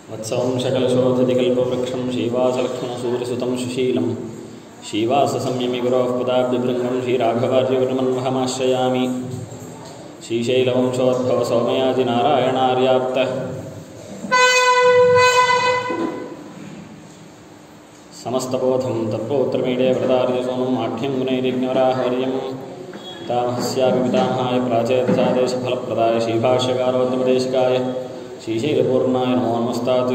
वत्सवं शकलशोधतिकल्पवृक्षं श्रीवासलक्ष्मणसूर्यसुतं सुशीलं श्रीवाससंयमि गुरोः पदाब्जभृङ्गं श्रीराघवार्यगुरुमन्वहमाश्रयामि श्रीशैलवंशोद्भवसौमयाजिनारायणार्याप्त समस्तबोधं तत्पौत्रमीडे व्रतार्यसोमम् आढ्यं गुणैर्यज्ञवराहवर्यं पितामहस्यापि पितामहाय प्राचेतसादेशफलप्रदाय श्रीभाष्यकारोत्तमदेशिकाय श्रीशैलपूर्णाय नमो नमस्तात्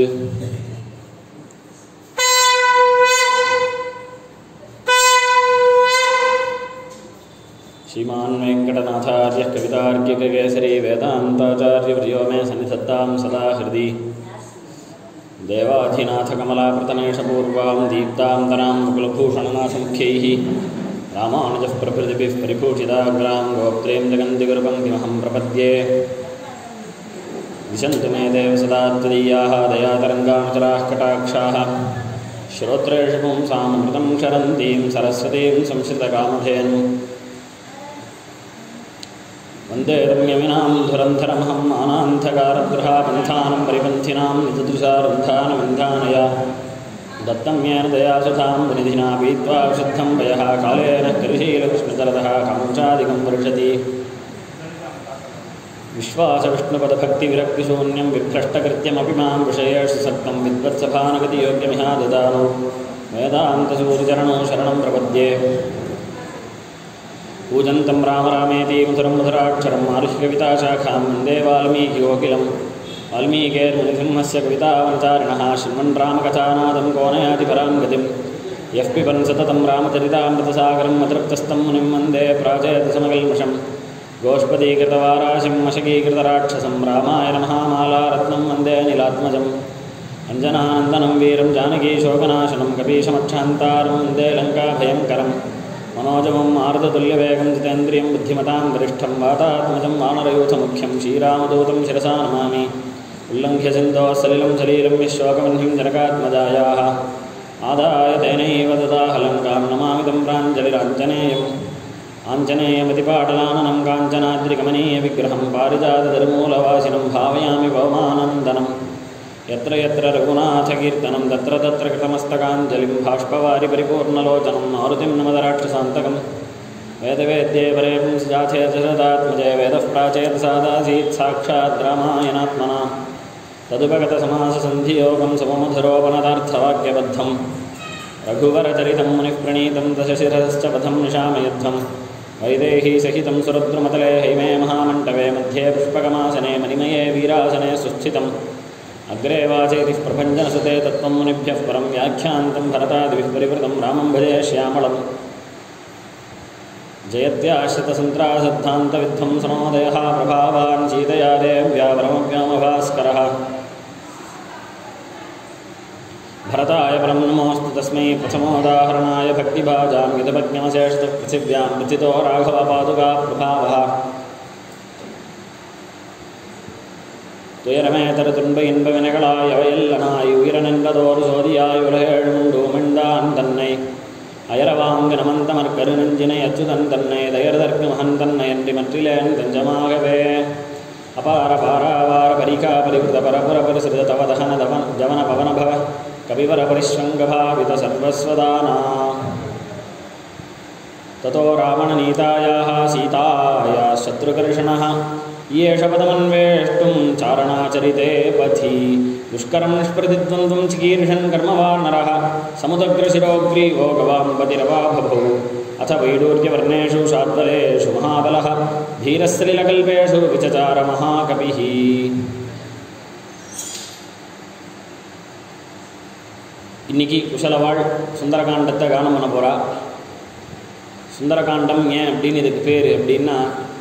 श्रीमान् वेङ्कटनाथार्यः कवितार्किककेसरी वेदान्ताचार्यवर्यो मे सन्निधत्तां सदा हृदि देवाधिनाथकमलाप्रतनेशपूर्वां दीप्तां तरां मुकुलभूषणनाथमुख्यैः रामानुजः प्रभृतिभिः परिभूषिताग्रां गोप्त्रीं जगन्तिगुरुपङ्क्तिमहं प्रपद्ये दिशन्तु मे देव सदा त्वदीयाः दयातरङ्गानुचराः कटाक्षाः श्रोत्रेषु पुंसामृतं क्षरन्तीं सरस्वतीं संश्रितकामधेनुं वन्दे रम्यविनां धुरन्धरमहं मानान्धकारगृहापन्थानं परिपन्थिनां निजदृशारुन्धानमन्धानया दत्तं येन दयासुधां विनिधिना पीत्वा शुद्धं वयः कालेन कलिशीलकृष्णजलदः काञ्चादिकं वर्षति विश्वासविष्णुपदभक्तिविरक्तिशून्यं विभ्रष्टकृत्यमपि मां विषयेषु सक्तं विद्वत्सभानगतियोग्यमिहा ददानो वेदान्तसूरिचरणो शरणं प्रपद्ये पूजन्तं राम रामेति मधुरं मधुराक्षरं मारुह्यकविताशाखां वन्दे वाल्मीकिकोकिलं वाल्मीकेर्मुनिसिंहस्य कवितावनचारिणः शृण्वन् रामकथानादं कोनयाति परां गतिं यः पिबन् सततं रामचरितामृतसागरम् अतृप्तस्तं मुनिं वन्दे प्राचेतसमकल्मषम् गोष्पदीकृतवाराशिं मशकीकृतराक्षसं रामायण महामालारत्नं वन्दे निलात्मजम् अञ्जनानन्दनं वीरं जानकीशोकनाशनं कपीशमक्षान्तारं वन्दे लङ्काभयङ्करम् मनोजवं मारुततुल्यवेगं जितेन्द्रियं बुद्धिमतां वरिष्ठं वातात्मजं वानरयूथमुख्यं श्रीरामदूतं शिरसा नमामि उल्लङ्घ्य सिन्धोः सलिलं सलीलं विश्वोकवह्निं जनकात्मजायाः आदाय तेनैव ददाहलङ्कां नमामि तं प्राञ्जलिराञ्जनेयम् आञ्जनेयमतिपाटलाननं काञ्चनाद्रिकमनीयविग्रहं पारिजातधर्मूलवासिनं भावयामि पवमानन्दनं यत्र यत्र रघुनाथकीर्तनं तत्र तत्र कृतमस्तकाञ्जलिं बाष्पवारि परिपूर्णलोचनं मारुतिं नमदराक्षसान्तकं वेदवेद्ये परे पुंसजाथे जशदात्मजय वेदः प्राचेतसादासीत् साक्षात् रामायणात्मना तदुपगतसमाससन्धियोगं सममधुरोपनदार्थवाक्यबद्धं रघुवरचरितं मुनिः प्रणीतं दशशिरश्च पथं निशामयध्वम् वैदेही सहितं सुरद्रुमतले हैमे महामण्डवे मध्ये पुष्पकमासने मणिमये वीरासने सुस्थितम् अग्रे वाचेतिः प्रभञ्जनसुते तत्त्वं मुनिभ्यः परं व्याख्यान्तं भरतादिभिः परिवृतं रामं भजे श्यामलम् जयत्याश्रितसन्त्रासद्धान्तविद्धं समोदयः प्रभावान् सीतया देव्यावरमव्यामभास्करः भरताय परं नमोऽस्तु तस्मै प्रथमोदाहरणाय भक्तिभाजां यदपज्ञमशेषपृथिव्यां प्रथितो राघवपादुकाप्रभावः துயரமேதர இன்ப வினைகளாய் அவையல்லனாய் உயிரனென்பதோர் சோதியாய் உலகேழுண்டு மிழ்ந்தான் தன்னை அயரவாங்க நமந்தமர் கருநெஞ்சினை அச்சுதன் தன்னை தயர்தற்கு மகன் தன்னை அன்றி மற்றிலேன் தஞ்சமாகவே அபார பாராவார பரிகா பரிகிருத பரபுர பரிசிருத தவ தகன தவன ஜவன பவன பவ கவிவர பரிஷ்வங்கபாவித சர்வஸ்வதானா ततो रावणनीतायाः सीताया शत्रुकर्षणः येष पदमन्वेष्टुं चारणाचरिते पथि दुष्करं निष्प्रतिद्वन्द्वं चिकीर्षन् कर्मवानरः समुदग्रशिरोग्रीवो गवाम्पतिरवा बभौ अथ वैडूर्यवर्णेषु शाद्वलेषु महाबलः धीरस्सलिलकल्पेषु विचचार महाकविः இன்னைக்கு குஷலவாள் சுந்தரகாண்டத்தை கானம் பண்ண போகிறா சுந்தரகாண்டம் ஏன் அப்படின்னு இதுக்கு பேர் அப்படின்னா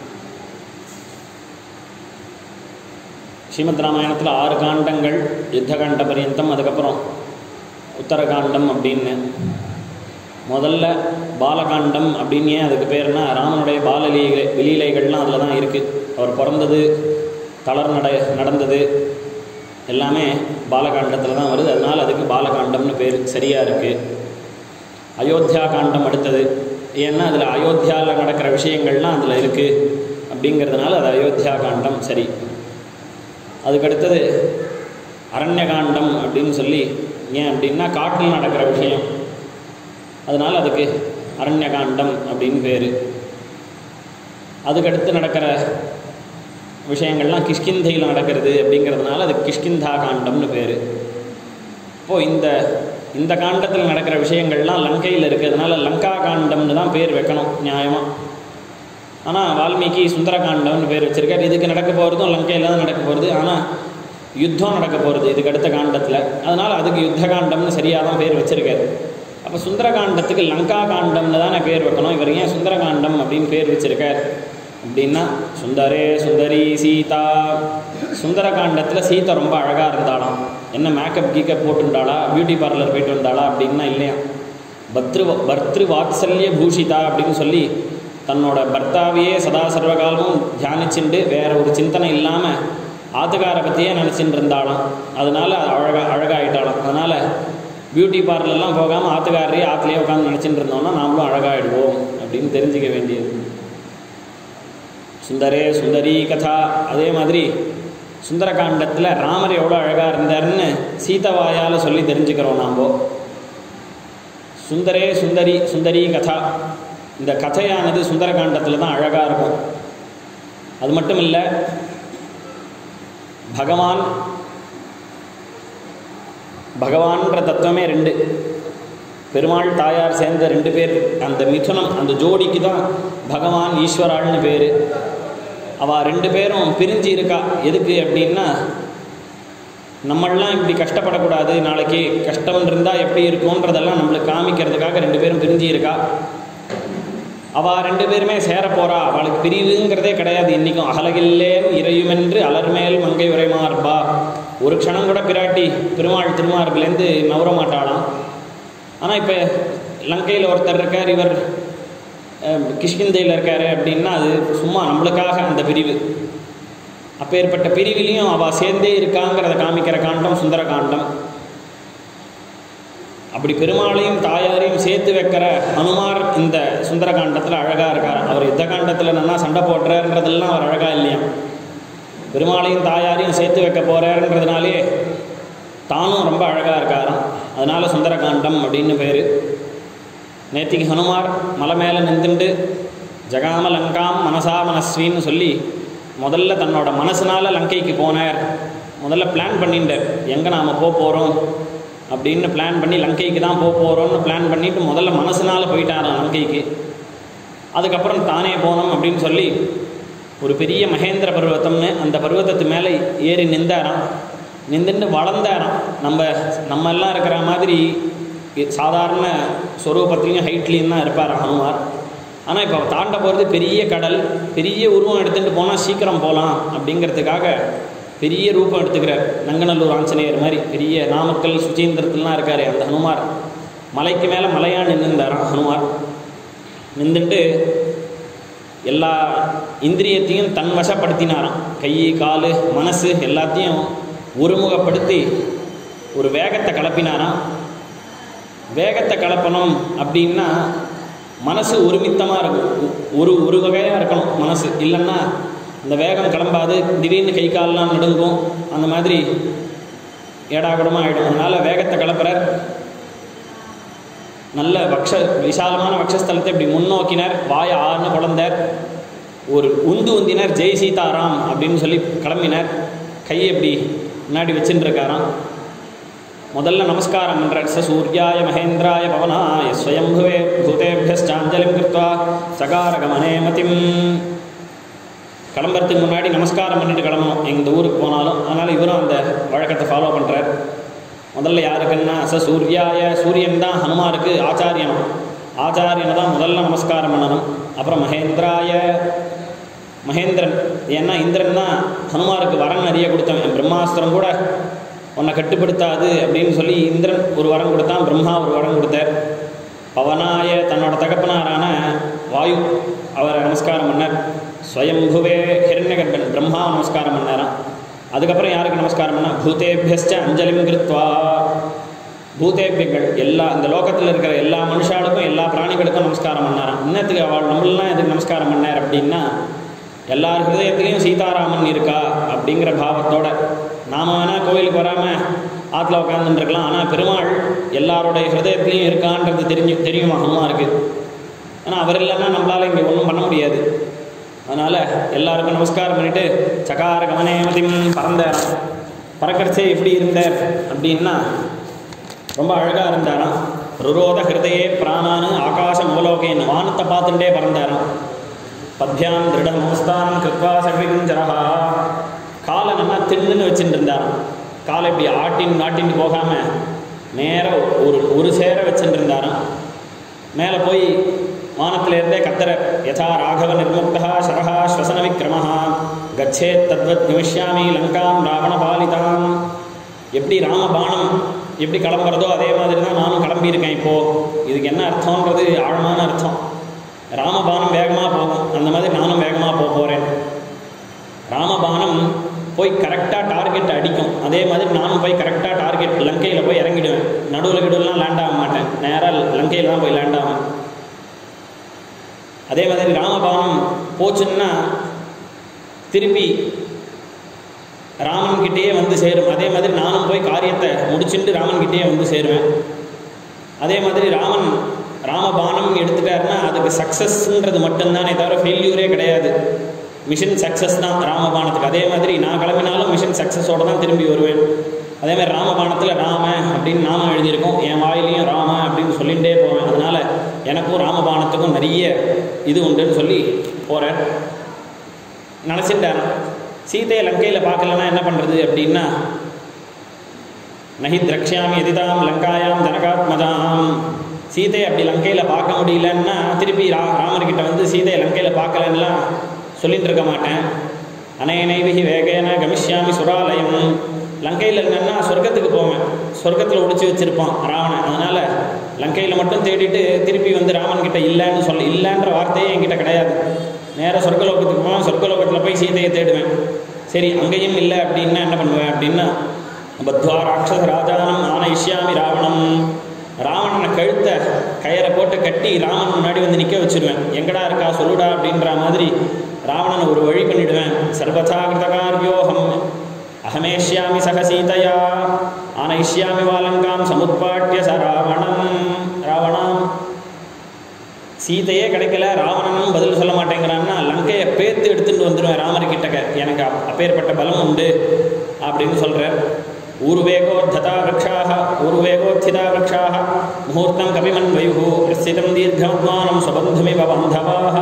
ஸ்ரீமத் ராமாயணத்தில் ஆறு காண்டங்கள் யுத்தகாண்ட பரியந்தம் அதுக்கப்புறம் உத்தரகாண்டம் அப்படின்னு முதல்ல பாலகாண்டம் அப்படின்னு ஏன் அதுக்கு பேர்னா ராமனுடைய பாலலீலை விலீலைகள்லாம் அதில் தான் இருக்குது அவர் பிறந்தது தளர் நட நடந்தது எல்லாமே பாலகாண்டத்தில் தான் வருது அதனால் அதுக்கு பாலகாண்டம்னு பேர் சரியாக இருக்குது அயோத்தியா காண்டம் அடுத்தது ஏன்னா அதில் அயோத்தியாவில் நடக்கிற விஷயங்கள்லாம் அதில் இருக்குது அப்படிங்கிறதுனால அது அயோத்தியா காண்டம் சரி அதுக்கடுத்தது அரண்யகாண்டம் அப்படின்னு சொல்லி ஏன் அப்படின்னா காட்டில் நடக்கிற விஷயம் அதனால் அதுக்கு அரண்யகாண்டம் அப்படின்னு பேர் அதுக்கடுத்து நடக்கிற விஷயங்கள்லாம் கிஷ்கிந்தையில் நடக்கிறது அப்படிங்கிறதுனால அது கிஷ்கிந்தா காண்டம்னு பேர் இப்போது இந்த இந்த காண்டத்தில் நடக்கிற விஷயங்கள்லாம் லங்கையில் இருக்கிறதுனால லங்கா காண்டம்னு தான் பேர் வைக்கணும் நியாயமாக ஆனால் வால்மீகி சுந்தரகாண்டம்னு பேர் வச்சிருக்கார் இதுக்கு நடக்க போகிறதும் லங்கையில் தான் நடக்க போகிறது ஆனால் யுத்தம் நடக்க போகிறது இதுக்கு அடுத்த காண்டத்தில் அதனால் அதுக்கு யுத்த காண்டம்னு சரியாக தான் பேர் வச்சிருக்காரு அப்போ சுந்தரகாண்டத்துக்கு லங்கா காண்டம்னு தானே பேர் வைக்கணும் இவர் ஏன் சுந்தரகாண்டம் அப்படின்னு பேர் வச்சிருக்கார் அப்படின்னா சுந்தரே சுந்தரி சீதா சுந்தரகாண்டத்தில் சீதா ரொம்ப அழகாக இருந்தாளாம் என்ன மேக்கப் கீக்கப் போட்டுண்டாளா பியூட்டி பார்லர் போயிட்டு வந்தாளா அப்படின்னா இல்லையா பத்ரு பர்த்ரு வாத்சல்ய பூஷிதா அப்படின்னு சொல்லி தன்னோட பர்த்தாவையே சதா சர்வகாலமும் தியானிச்சுண்டு வேற ஒரு சிந்தனை இல்லாமல் ஆத்துக்காரை பற்றியே நினச்சிட்டு இருந்தாலும் அதனால அழகா அழகாயிட்டாலும் அதனால் பியூட்டி பார்லர்லாம் போகாமல் ஆத்துக்காரரே ஆற்றுலேயே உட்காந்து நினச்சிட்டு இருந்தோம்னா நாமளும் அழகாயிடுவோம் அப்படின்னு தெரிஞ்சுக்க வேண்டியது சுந்தரே சுந்தரி கதா அதே மாதிரி சுந்தரகாண்டத்தில் ராமர் எவ்வளோ அழகாக இருந்தாருன்னு சீதவாயால் சொல்லி தெரிஞ்சுக்கிறோம் நாம் சுந்தரே சுந்தரி சுந்தரி கதா இந்த கதையானது சுந்தரகாண்டத்தில் தான் அழகாக இருக்கும் அது மட்டும் இல்லை பகவான் பகவான்ற தத்துவமே ரெண்டு பெருமாள் தாயார் சேர்ந்த ரெண்டு பேர் அந்த மிதுனம் அந்த ஜோடிக்கு தான் பகவான் ஈஸ்வராள்னு பேர் அவள் ரெண்டு பேரும் பிரிஞ்சு இருக்கா எதுக்கு அப்படின்னா நம்மளாம் இப்படி கஷ்டப்படக்கூடாது நாளைக்கு கஷ்டம் இருந்தால் எப்படி இருக்கும்ன்றதெல்லாம் நம்மளுக்கு காமிக்கிறதுக்காக ரெண்டு பேரும் பிரிஞ்சு இருக்கா அவள் ரெண்டு பேருமே சேர போகிறா அவளுக்கு பிரிவுங்கிறதே கிடையாது இன்றைக்கும் அகலகில்லேன் இறையுமென்று அலர்மேல் மங்கை உரைமார்பா ஒரு க்ஷணம் கூட பிராட்டி பெருமாள் திருமார்பிலேருந்து நவர மாட்டாளாம் ஆனால் இப்போ லங்கையில் ஒருத்தர் இருக்கார் இவர் கிஷ்கிந்தையில் இருக்கார் அப்படின்னா அது சும்மா நம்மளுக்காக அந்த பிரிவு அப்பேற்பட்ட பிரிவிலையும் அவள் சேர்ந்தே இருக்காங்கிறத காமிக்கிற காண்டம் சுந்தர காண்டம் அப்படி பெருமாளையும் தாயாரையும் சேர்த்து வைக்கிற அனுமார் இந்த சுந்தர காண்டத்தில் அழகாக இருக்கார் அவர் யுத்த காண்டத்தில் நல்லா சண்டை போடுறாருன்றதெல்லாம் அவர் அழகாக இல்லையா பெருமாளையும் தாயாரையும் சேர்த்து வைக்க போகிறாருன்றதுனாலே தானும் ரொம்ப அழகாக இருக்காராம் அதனால் சுந்தரகாண்டம் அப்படின்னு பேர் நேத்திக்கு ஹனுமார் மலை மேலே நின்றுண்டு ஜகாம லங்காம் மனசா மனஸ்வின்னு சொல்லி முதல்ல தன்னோட மனசுனால லங்கைக்கு போனார் முதல்ல பிளான் பண்ணிட்டார் எங்கே நாம் போக போகிறோம் அப்படின்னு பிளான் பண்ணி லங்கைக்கு தான் போக போகிறோம்னு பிளான் பண்ணிட்டு முதல்ல மனசுனால போயிட்டாராம் லங்கைக்கு அதுக்கப்புறம் தானே போனோம் அப்படின்னு சொல்லி ஒரு பெரிய மகேந்திர பர்வத்தம்னு அந்த பர்வத்தத்து மேலே ஏறி நின்றாராம் நின்றுட்டு வளர்ந்தாராம் நம்ம நம்ம எல்லாம் இருக்கிற மாதிரி சாதாரண ஸ்வரூபத்துலேயும் ஹைட்லேயும் தான் இருப்பார் ஹனுமார் ஆனால் இப்போ தாண்ட போகிறது பெரிய கடல் பெரிய உருவம் எடுத்துகிட்டு போனால் சீக்கிரம் போகலாம் அப்படிங்கிறதுக்காக பெரிய ரூபம் எடுத்துக்கிறார் நங்கநல்லூர் ஆஞ்சநேயர் மாதிரி பெரிய நாமக்கல் சுச்சீந்திரத்துலாம் இருக்கார் அந்த ஹனுமார் மலைக்கு மேலே மலையாக நின்றுந்தாராம் ஹனுமார் நின்றுட்டு எல்லா இந்திரியத்தையும் தன் வசப்படுத்தினாராம் கை கால் மனசு எல்லாத்தையும் ஒருமுகப்படுத்தி ஒரு வேகத்தை கலப்பினாராம் வேகத்தை கலப்பணும் அப்படின்னா மனசு ஒருமித்தமாக இருக்கும் ஒரு ஒரு வகையாக இருக்கணும் மனசு இல்லைன்னா இந்த வேகம் கிளம்பாது திடீர்னு கை கால்லாம் நடுங்கும் அந்த மாதிரி ஏடாகூடமாக ஆகிடும் அதனால் வேகத்தை கலப்புறார் நல்ல வக்ஷ விசாலமான வக்ஷஸ்தலத்தை இப்படி முன்னோக்கினார் வாய ஆறுன்னு குழந்தார் ஒரு உந்து உந்தினர் ஜெய் சீதாராம் அப்படின்னு சொல்லி கிளம்பினார் கையை இப்படி முன்னாடி வச்சுட்டு இருக்காராம் முதல்ல நமஸ்காரம் பண்ணுறார் ச சூர்யாய மகேந்திராய பவனாய ஸ்வயம்புவே பூதேபியஷ்டாஞ்சலிம் கிருத்வா சகாரகமனே மதிம் கிளம்புறதுக்கு முன்னாடி நமஸ்காரம் பண்ணிட்டு கிளம்பணும் எந்த ஊருக்கு போனாலும் அதனால் இவரும் அந்த வழக்கத்தை ஃபாலோ பண்ணுறார் முதல்ல யாருக்குன்னா ச சூர்யாய சூரியன் தான் ஹனுமாருக்கு ஆச்சாரியனும் ஆச்சாரியனை தான் முதல்ல நமஸ்காரம் பண்ணணும் அப்புறம் மகேந்திராய மகேந்திரன் ஏன்னா இந்திரன் தான் ஹனுமாருக்கு வரன் நிறைய கொடுத்தவன் பிரம்மாஸ்திரம் கூட உன்னை கட்டுப்படுத்தாது அப்படின்னு சொல்லி இந்திரன் ஒரு வரம் கொடுத்தான் பிரம்மா ஒரு வரம் கொடுத்தார் பவனாய தன்னோட தகப்பனாரான வாயு அவரை நமஸ்காரம் பண்ணார் ஸ்வயம்புவே ஹிரண்யகர்பன் பிரம்மா நமஸ்காரம் பண்ணாராம் அதுக்கப்புறம் யாருக்கு நமஸ்காரம் பண்ணால் பூதேபியஸ்ட அஞ்சலிம் கிருத்வா பூதேபியங்கள் எல்லா இந்த லோகத்தில் இருக்கிற எல்லா மனுஷாளுக்கும் எல்லா பிராணிகளுக்கும் நமஸ்காரம் பண்ணாராம் இன்னத்துக்கு அவள் நம்மளாம் எதுக்கு நமஸ்காரம் பண்ணார் அப்படின்னா எல்லார் ஹிருதயத்திலையும் சீதாராமன் இருக்கா அப்படிங்கிற பாவத்தோட நாம் வேணால் கோயிலுக்கு வராமல் ஆற்றுல உட்காந்துருக்கலாம் ஆனால் பெருமாள் எல்லாருடைய ஹிருதயத்துலேயும் இருக்கான்றது தெரிஞ்சு தெரியுமா ஹனுமாருக்கு ஆனால் அவர் இல்லைன்னா நம்மளால் இங்கே ஒன்றும் பண்ண முடியாது அதனால் எல்லாருக்கும் நமஸ்காரம் பண்ணிட்டு சகார கமனேமதிம் பறந்தார் பறக்கறச்சே எப்படி இருந்தார் அப்படின்னா ரொம்ப அழகாக இருந்தாராம் ருரோத ஹிருதயே பிராணானு ஆகாச மூலோகேன் வானத்தை பார்த்துட்டே பறந்தாராம் பத்யாம் திருட நமஸ்தானம் கிருத்வா சர்விகுஞ்சரஹா காலை நம்ம தின்னுன்னு வச்சுட்டு இருந்தாராம் காலை இப்படி ஆட்டின் ஆட்டின்னு போகாமல் நேராக ஒரு ஒரு சேர வச்சுட்டு இருந்தாராம் மேலே போய் வானத்துல இருந்தே கத்தர யதா ராகவ நிர்முக்தா சரஹா ஸ்வசன விக்ரமஹா கச்சேத் தத்வத் நிமிஷ்யாமி லங்காம் ராவண பாலிதாம் எப்படி ராமபாணம் எப்படி கிளம்புறதோ அதே மாதிரி தான் நானும் கிளம்பியிருக்கேன் இப்போது இதுக்கு என்ன அர்த்தம்ன்றது ஆழமான அர்த்தம் ராமபானம் வேகமாக போகும் அந்த மாதிரி நானும் வேகமாக போக போகிறேன் ராமபானம் போய் கரெக்டாக டார்கெட் அடிக்கும் அதே மாதிரி நானும் போய் கரெக்டாக டார்கெட் லங்கையில் போய் இறங்கிடுவேன் நடுவில் கிடுவெல்லாம் லேண்ட் ஆக மாட்டேன் நேராக லங்கையில் தான் போய் லேண்ட் ஆகும் அதே மாதிரி ராமபானம் போச்சுன்னா திருப்பி ராமன் கிட்டேயே வந்து சேரும் அதே மாதிரி நானும் போய் காரியத்தை முடிச்சுட்டு ராமன் கிட்டேயே வந்து சேருவேன் அதே மாதிரி ராமன் ராமபானம் எடுத்துட்டாருன்னா அதுக்கு சக்ஸஸ்ன்றது மட்டும்தானே தவிர ஃபெயில்யூரே கிடையாது மிஷன் சக்ஸஸ் தான் ராமபானத்துக்கு அதே மாதிரி நான் கிளம்பினாலும் மிஷன் சக்ஸஸோட தான் திரும்பி வருவேன் அதே மாதிரி ராமபானத்தில் ராம அப்படின்னு நாமம் எழுதியிருக்கோம் என் வாயிலையும் ராம அப்படின்னு சொல்லிகிட்டே போவேன் அதனால் எனக்கும் ராமபானத்துக்கும் நிறைய இது உண்டுன்னு சொல்லி போகிறேன் நினச்சிட்டார் சீதையை லங்கையில் பார்க்கலன்னா என்ன பண்ணுறது அப்படின்னா நஹி திரக்ஷாமி எதிதாம் லங்காயாம் ஜனகாத்மஜாம் சீதையை அப்படி லங்கையில் பார்க்க முடியலன்னா திருப்பி ரா ராமர்கிட்ட வந்து சீதையை லங்கையில் பார்க்கலன்னுலாம் சொல்லிட்டு இருக்க மாட்டேன் அனைநைவிகி வேகேன கமிஷ்யாமி சுராலயம் லங்கையில் என்னன்னா சொர்க்கத்துக்கு போவேன் சொர்க்கத்தில் ஒடிச்சு வச்சிருப்பான் ராவணன் அதனால் லங்கையில் மட்டும் தேடிட்டு திருப்பி வந்து ராமன் கிட்ட இல்லைன்னு சொல்ல இல்லைன்ற வார்த்தையே என்கிட்ட கிடையாது நேராக சொர்க்கலோகத்துக்கு போவேன் சொர்க்கலோகத்தில் போய் சீதையை தேடுவேன் சரி அங்கேயும் இல்லை அப்படின்னா என்ன பண்ணுவேன் அப்படின்னா பத்வா ராட்சச ராஜானம் ஆனயிஷ்யாமி ராவணம் ராவணனை கழுத்தை கயிறை போட்டு கட்டி ராமன் முன்னாடி வந்து நிற்க வச்சிருவேன் எங்கடா இருக்கா சொல்லுடா அப்படின்ற மாதிரி ராவணனை ஒரு வழி பண்ணிடுவேன் சர்வதா கிருதகாரியோகம் அகமேஷ்யாமி சக சீதையா ஆனயிஷ்யாமி வாலங்காம் சமுத்பாட்டிய ச ராவணம் ராவணம் சீதையே கிடைக்கல ராவணனும் பதில் சொல்ல மாட்டேங்கிறான்னா லங்கையை பேத்து எடுத்துட்டு வந்துடுவேன் ராமர்கிட்டக்க எனக்கு அப்- அப்பேற்பட்ட பலம் உண்டு அப்படின்னு சொல்கிறார் ஊர்வேகோத்ததா விரக்ஷாக ஊர்வேகோத்திதா விரக்ஷாக முகூர்த்தம் கபிமன் வயுகு பிரசிதம் தீர்க்கமத்மானம் சுபந்துமிவ பந்தவாக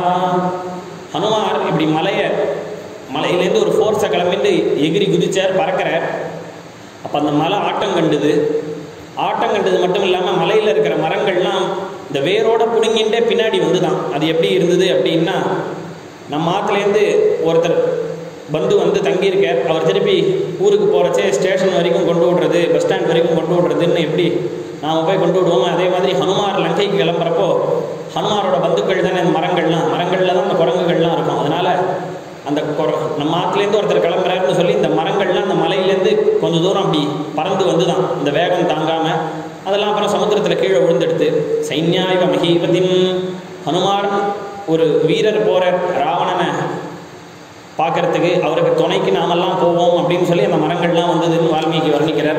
ஹனுமார் இப்படி மலையை மலையிலேருந்து ஒரு ஃபோர்ஸை கிளம்பிட்டு எகிரி குதிச்சார் பறக்கிறார் அப்போ அந்த மலை ஆட்டம் கண்டுது ஆட்டம் கண்டது மட்டும் இல்லாமல் மலையில் இருக்கிற மரங்கள்லாம் இந்த வேரோட பிடுங்கிட்டே பின்னாடி வந்துதான் அது எப்படி இருந்தது அப்படின்னா நம்ம ஆற்றுலேருந்து ஒருத்தர் பந்து வந்து தங்கியிருக்கார் அவர் திருப்பி ஊருக்கு போகிறச்சே ஸ்டேஷன் வரைக்கும் கொண்டு விடுறது பஸ் ஸ்டாண்ட் வரைக்கும் கொண்டு விடுறதுன்னு எப்படி நாம் போய் கொண்டு விடுவோம் அதே மாதிரி ஹனுமார் லங்கைக்கு கிளம்புறப்போ ஹனுமாரோட பந்துக்கள் தானே இந்த மரங்கள்லாம் மரங்களில் தான் அந்த குரங்குகள்லாம் இருக்கும் அதனால் அந்த கொர- நம்ம ஆற்றுலேருந்து ஒருத்தர் கிளம்புறாருன்னு சொல்லி இந்த மரங்கள்லாம் அந்த மலையிலேருந்து கொஞ்சம் தூரம் அப்படி பறந்து வந்து தான் இந்த வேகம் தாங்காமல் அதெல்லாம் அப்புறம் சமுத்திரத்தில் கீழே விழுந்தெடுத்து சைன்யாயுவ மகீபதிம் ஹனுமார் ஒரு வீரர் போகிற ராவணனை பார்க்கறதுக்கு அவருக்கு துணைக்கு நாமெல்லாம் போவோம் அப்படின்னு சொல்லி அந்த மரங்கள்லாம் வந்ததுன்னு வால்மீகி வர்ணிக்கிறார்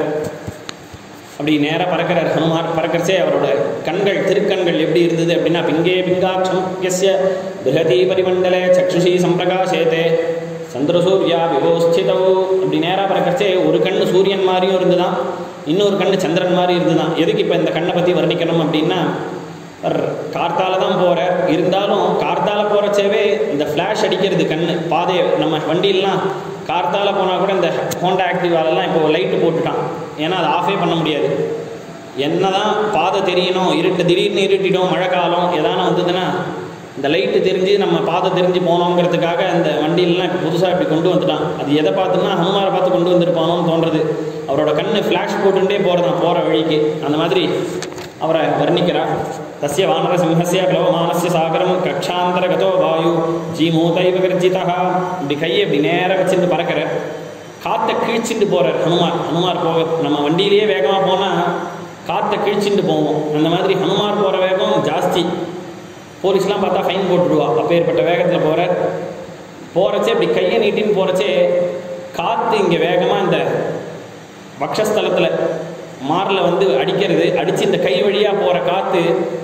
அப்படி நேராக பறக்கிறார் ஹனுமார் பறக்கிறச்சே அவரோட கண்கள் திருக்கண்கள் எப்படி இருந்தது அப்படின்னா பிங்கே பிங்காட்சம் எஸ்ய பிருகதி பரிமண்டலே சக்ஷுஷி சம்பிரகாசேதே சந்திரசூர்யா விவோஸ்திதோ அப்படி நேராக பறக்கிறச்சே ஒரு கண்ணு சூரியன் மாதிரியும் இருந்துதான் இன்னொரு கண்ணு சந்திரன் மாதிரி இருந்துதான் எதுக்கு இப்போ இந்த கண்ணை பற்றி வர்ணிக்கணும் அப்படின்னா அவர் கார்த்தால தான் போகிற இருந்தாலும் கார்த்தால போகிறச்சேவே இந்த ஃப்ளாஷ் அடிக்கிறது கண்ணு பாதை நம்ம வண்டியெல்லாம் கார்த்தால போனால் கூட இந்த ஹோண்டா ஆக்டிவாலெல்லாம் இப்போ லைட்டு போட்டுட்டான் ஏன்னா அதை ஆஃபே பண்ண முடியாது என்னதான் பாதை தெரியணும் இருட்டு திடீர்னு இருட்டிடும் மழை காலம் எதான வந்ததுன்னா இந்த லைட்டு தெரிஞ்சு நம்ம பாதை தெரிஞ்சு போனோங்கிறதுக்காக அந்த வண்டியிலலாம் இப்போ புதுசாக இப்படி கொண்டு வந்துட்டான் அது எதை பார்த்துன்னா ஹனுமாரை பார்த்து கொண்டு வந்திருப்பானோன்னு தோன்றது அவரோட கண்ணு ஃப்ளாஷ் போட்டுட்டே போகிறதான் போகிற வழிக்கு அந்த மாதிரி அவரை வர்ணிக்கிறார் தஸ்ய வானரசிம்ஹஸ்ய பிளவமானஸ்ய சாகரம் கக்ஷாந்தரகதோ வாயு ஜீமூதைவ கர்ஜிதா இப்படி கையை இப்படி நேராக வச்சுட்டு பறக்கிற காற்றை கிழிச்சிட்டு போகிறார் ஹனுமார் ஹனுமார் போக நம்ம வண்டியிலேயே வேகமாக போனால் காற்றை கிழிச்சிட்டு போவோம் அந்த மாதிரி ஹனுமார் போகிற வேகம் ஜாஸ்தி போலீஸ்லாம் பார்த்தா ஃபைன் போட்டுடுவா அப்பேற்பட்ட வேகத்தில் போகிறார் போகிறச்சே இப்படி கையை நீட்டின்னு போகிறச்சே காற்று இங்கே வேகமாக இந்த வக்ஷஸ்தலத்தில் மாரில் வந்து அடிக்கிறது அடித்து இந்த கை வழியாக போகிற காற்று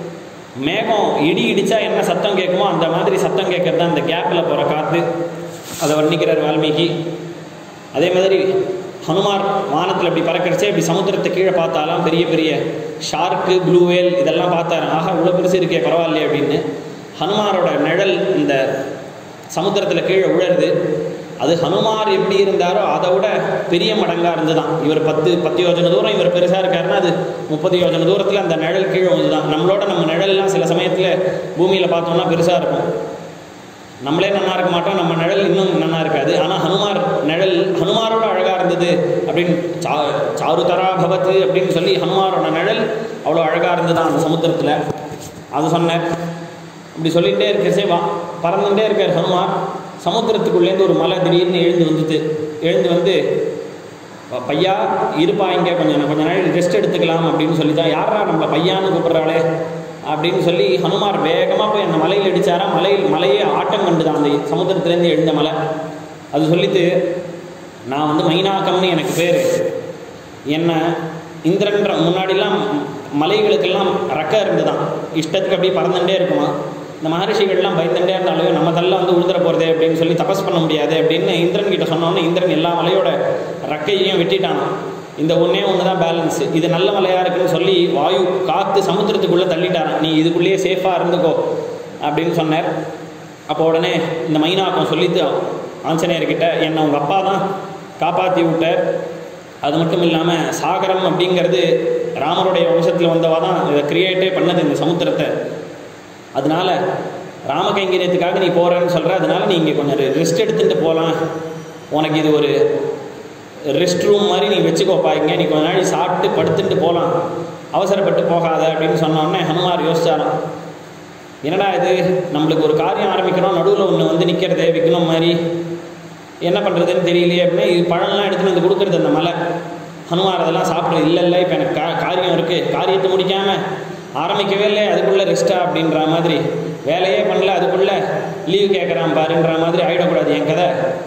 மேகம் இடி இடித்தா என்ன சத்தம் கேட்குமோ அந்த மாதிரி சத்தம் கேட்கறது தான் இந்த கேப்பில் போகிற காற்று அதை வர்ணிக்கிறார் வால்மீகி அதே மாதிரி ஹனுமார் வானத்தில் இப்படி பறக்கிறச்சே இப்படி சமுத்திரத்தை கீழே பார்த்தாலாம் பெரிய பெரிய ஷார்க்கு ப்ளூ வேல் இதெல்லாம் பார்த்தாரு ஆஹா இவ்வளோ பெருசு இருக்கே பரவாயில்லையே அப்படின்னு ஹனுமாரோட நிழல் இந்த சமுத்திரத்தில் கீழே உழருது அது ஹனுமார் எப்படி இருந்தாரோ அதை விட பெரிய மடங்காக இருந்துதான் இவர் பத்து பத்து யோஜனை தூரம் இவர் பெருசாக இருக்காருன்னா அது முப்பது யோஜனை தூரத்தில் அந்த நிழல் கீழே வந்துதான் நம்மளோட நம்ம நிழல்லாம் சில சமயத்தில் பூமியில் பார்த்தோம்னா பெருசாக இருக்கும் நம்மளே நன்னா இருக்க மாட்டோம் நம்ம நிழல் இன்னும் நன்னா இருக்காது ஆனால் ஹனுமார் நிழல் ஹனுமாரோட அழகாக இருந்தது அப்படின்னு சா சாரு தரா பவத்து அப்படின்னு சொல்லி ஹனுமாரோட நிழல் அவ்வளோ அழகாக இருந்தது அந்த சமுத்திரத்தில் அது சொன்னேன் இப்படி சொல்லிகிட்டே இருக்கச்சே வா பறந்துட்டே இருக்கார் ஹனுமார் சமுத்திரத்துக்குள்ளேருந்து ஒரு மலை திடீர்னு எழுந்து வந்துட்டு எழுந்து வந்து "ப- பையா இருப்பா இங்கே கொஞ்சம் கொஞ்ச நாள் ரெஸ்ட் எடுத்துக்கலாம் அப்படின்னு சொல்லி தான் யாரா நம்மளை பையான்னு கூப்பிட்றாளே அப்படின்னு சொல்லி ஹனுமார் வேகமாக போய் அந்த மலையில் அடிச்சாரா மலையில் மலையே ஆட்டம் கண்டுதான் அந்த சமுத்திரத்துலேருந்து எழுந்த மலை அது சொல்லிட்டு நான் வந்து மைனாக்கம்னு எனக்கு பேர் என்ன இந்திரன்ற முன்னாடிலாம் மலைகளுக்கெல்லாம் ரெக்கை இருந்துதான் இஷ்டத்துக்கு அப்படியே பறந்துட்டே இருக்குமா இந்த மகரிஷிகள்லாம் பயந்துட்டே இருந்தாலும் நம்ம தள்ள வந்து உழுதுற போகிறதே அப்படின்னு சொல்லி தபஸ் பண்ண முடியாது அப்படின்னு இந்திரன் கிட்ட சொன்னோன்னே இந்திரன் எல்லா மலையோட ரெக்கையையும் வெட்டிட்டானாம் இந்த ஒன்றே ஒன்று தான் பேலன்ஸ் இது நல்ல மலையாக இருக்குன்னு சொல்லி வாயு காற்று சமுத்திரத்துக்குள்ளே தள்ளிட்டாராம் நீ இதுக்குள்ளேயே சேஃபாக இருந்துக்கோ அப்படின்னு சொன்னார் அப்போ உடனே இந்த மைனாக்கம் சொல்லிட்டு ஆஞ்சநேயர்கிட்ட என்னை உங்கள் அப்பா தான் காப்பாற்றி விட்டார் அது மட்டும் இல்லாமல் சாகரம் அப்படிங்கிறது ராமருடைய வம்சத்தில் வந்தவா தான் இதை கிரியேட்டே பண்ணது இந்த சமுத்திரத்தை அதனால ராமகைங்கரியத்துக்காக நீ போகிறேன்னு சொல்கிற அதனால நீ இங்கே கொஞ்சம் ரெஸ்ட் எடுத்துட்டு போகலாம் உனக்கு இது ஒரு ரெஸ்ட் ரூம் மாதிரி நீ வச்சுக்கோப்பா இங்கே நீ கொஞ்ச நாள் சாப்பிட்டு படுத்துட்டு போகலாம் அவசரப்பட்டு போகாத அப்படின்னு சொன்ன உடனே ஹனுமார் யோசிச்சாராம் என்னடா இது நம்மளுக்கு ஒரு காரியம் ஆரம்பிக்கிறோம் நடுவில் ஒன்று வந்து நிற்கிறதே விக்னம் மாதிரி என்ன பண்ணுறதுன்னு தெரியலையே அப்படின்னு இது பழம்லாம் எடுத்துன்னு வந்து கொடுக்குறது அந்த மலை ஹனுமார் அதெல்லாம் சாப்பிட்றது இல்லை இல்லை இப்போ எனக்கு கா காரியம் இருக்குது காரியத்தை முடிக்காமல் ஆரம்பிக்கவே இல்லை அதுக்குள்ளே ரெஸ்ட்டா அப்படின்ற மாதிரி வேலையே பண்ணல அதுக்குள்ளே லீவ் கேட்குறான் பாருன்ற மாதிரி ஆகிடக்கூடாது என் கதை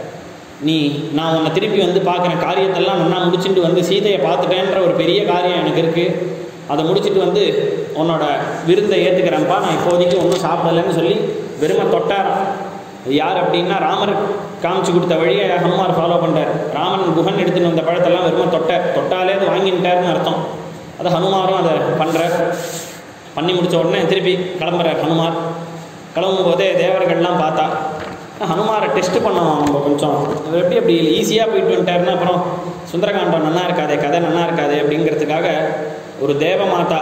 நீ நான் உன்னை திருப்பி வந்து பார்க்குறேன் காரியத்தெல்லாம் நல்லா முடிச்சுட்டு வந்து சீதையை பார்த்துட்டேன்ற ஒரு பெரிய காரியம் எனக்கு இருக்குது அதை முடிச்சுட்டு வந்து உன்னோட விருந்தை ஏற்றுக்கிறேன்ப்பா நான் இப்போதைக்கு ஒன்றும் சாப்பிடலைன்னு சொல்லி வெறுமை தொட்டாராம் இது யார் அப்படின்னா ராமர் காமிச்சு கொடுத்த வழியை ஹனுமார் ஃபாலோ பண்ணுறார் ராமன் குஹன் எடுத்துன்னு வந்த பழத்தெல்லாம் வெறுமை தொட்டார் தொட்டாலே அது வாங்கிட்டாருன்னு அர்த்தம் அது ஹனுமாரும் அதை பண்ணுறார் பண்ணி முடிச்ச உடனே திருப்பி கிளம்புறார் ஹனுமார் கிளம்பும் போதே தேவர்கள்லாம் பார்த்தா ஹனுமாரை டெஸ்ட் பண்ணோம் அவங்க கொஞ்சம் அவர் எப்படி அப்படி ஈஸியாக போயிட்டு வந்துட்டாருன்னா அப்புறம் சுந்தரகாண்டம் நன்னா இருக்காதே கதை நன்னா இருக்காதே அப்படிங்கிறதுக்காக ஒரு தேவ மாதா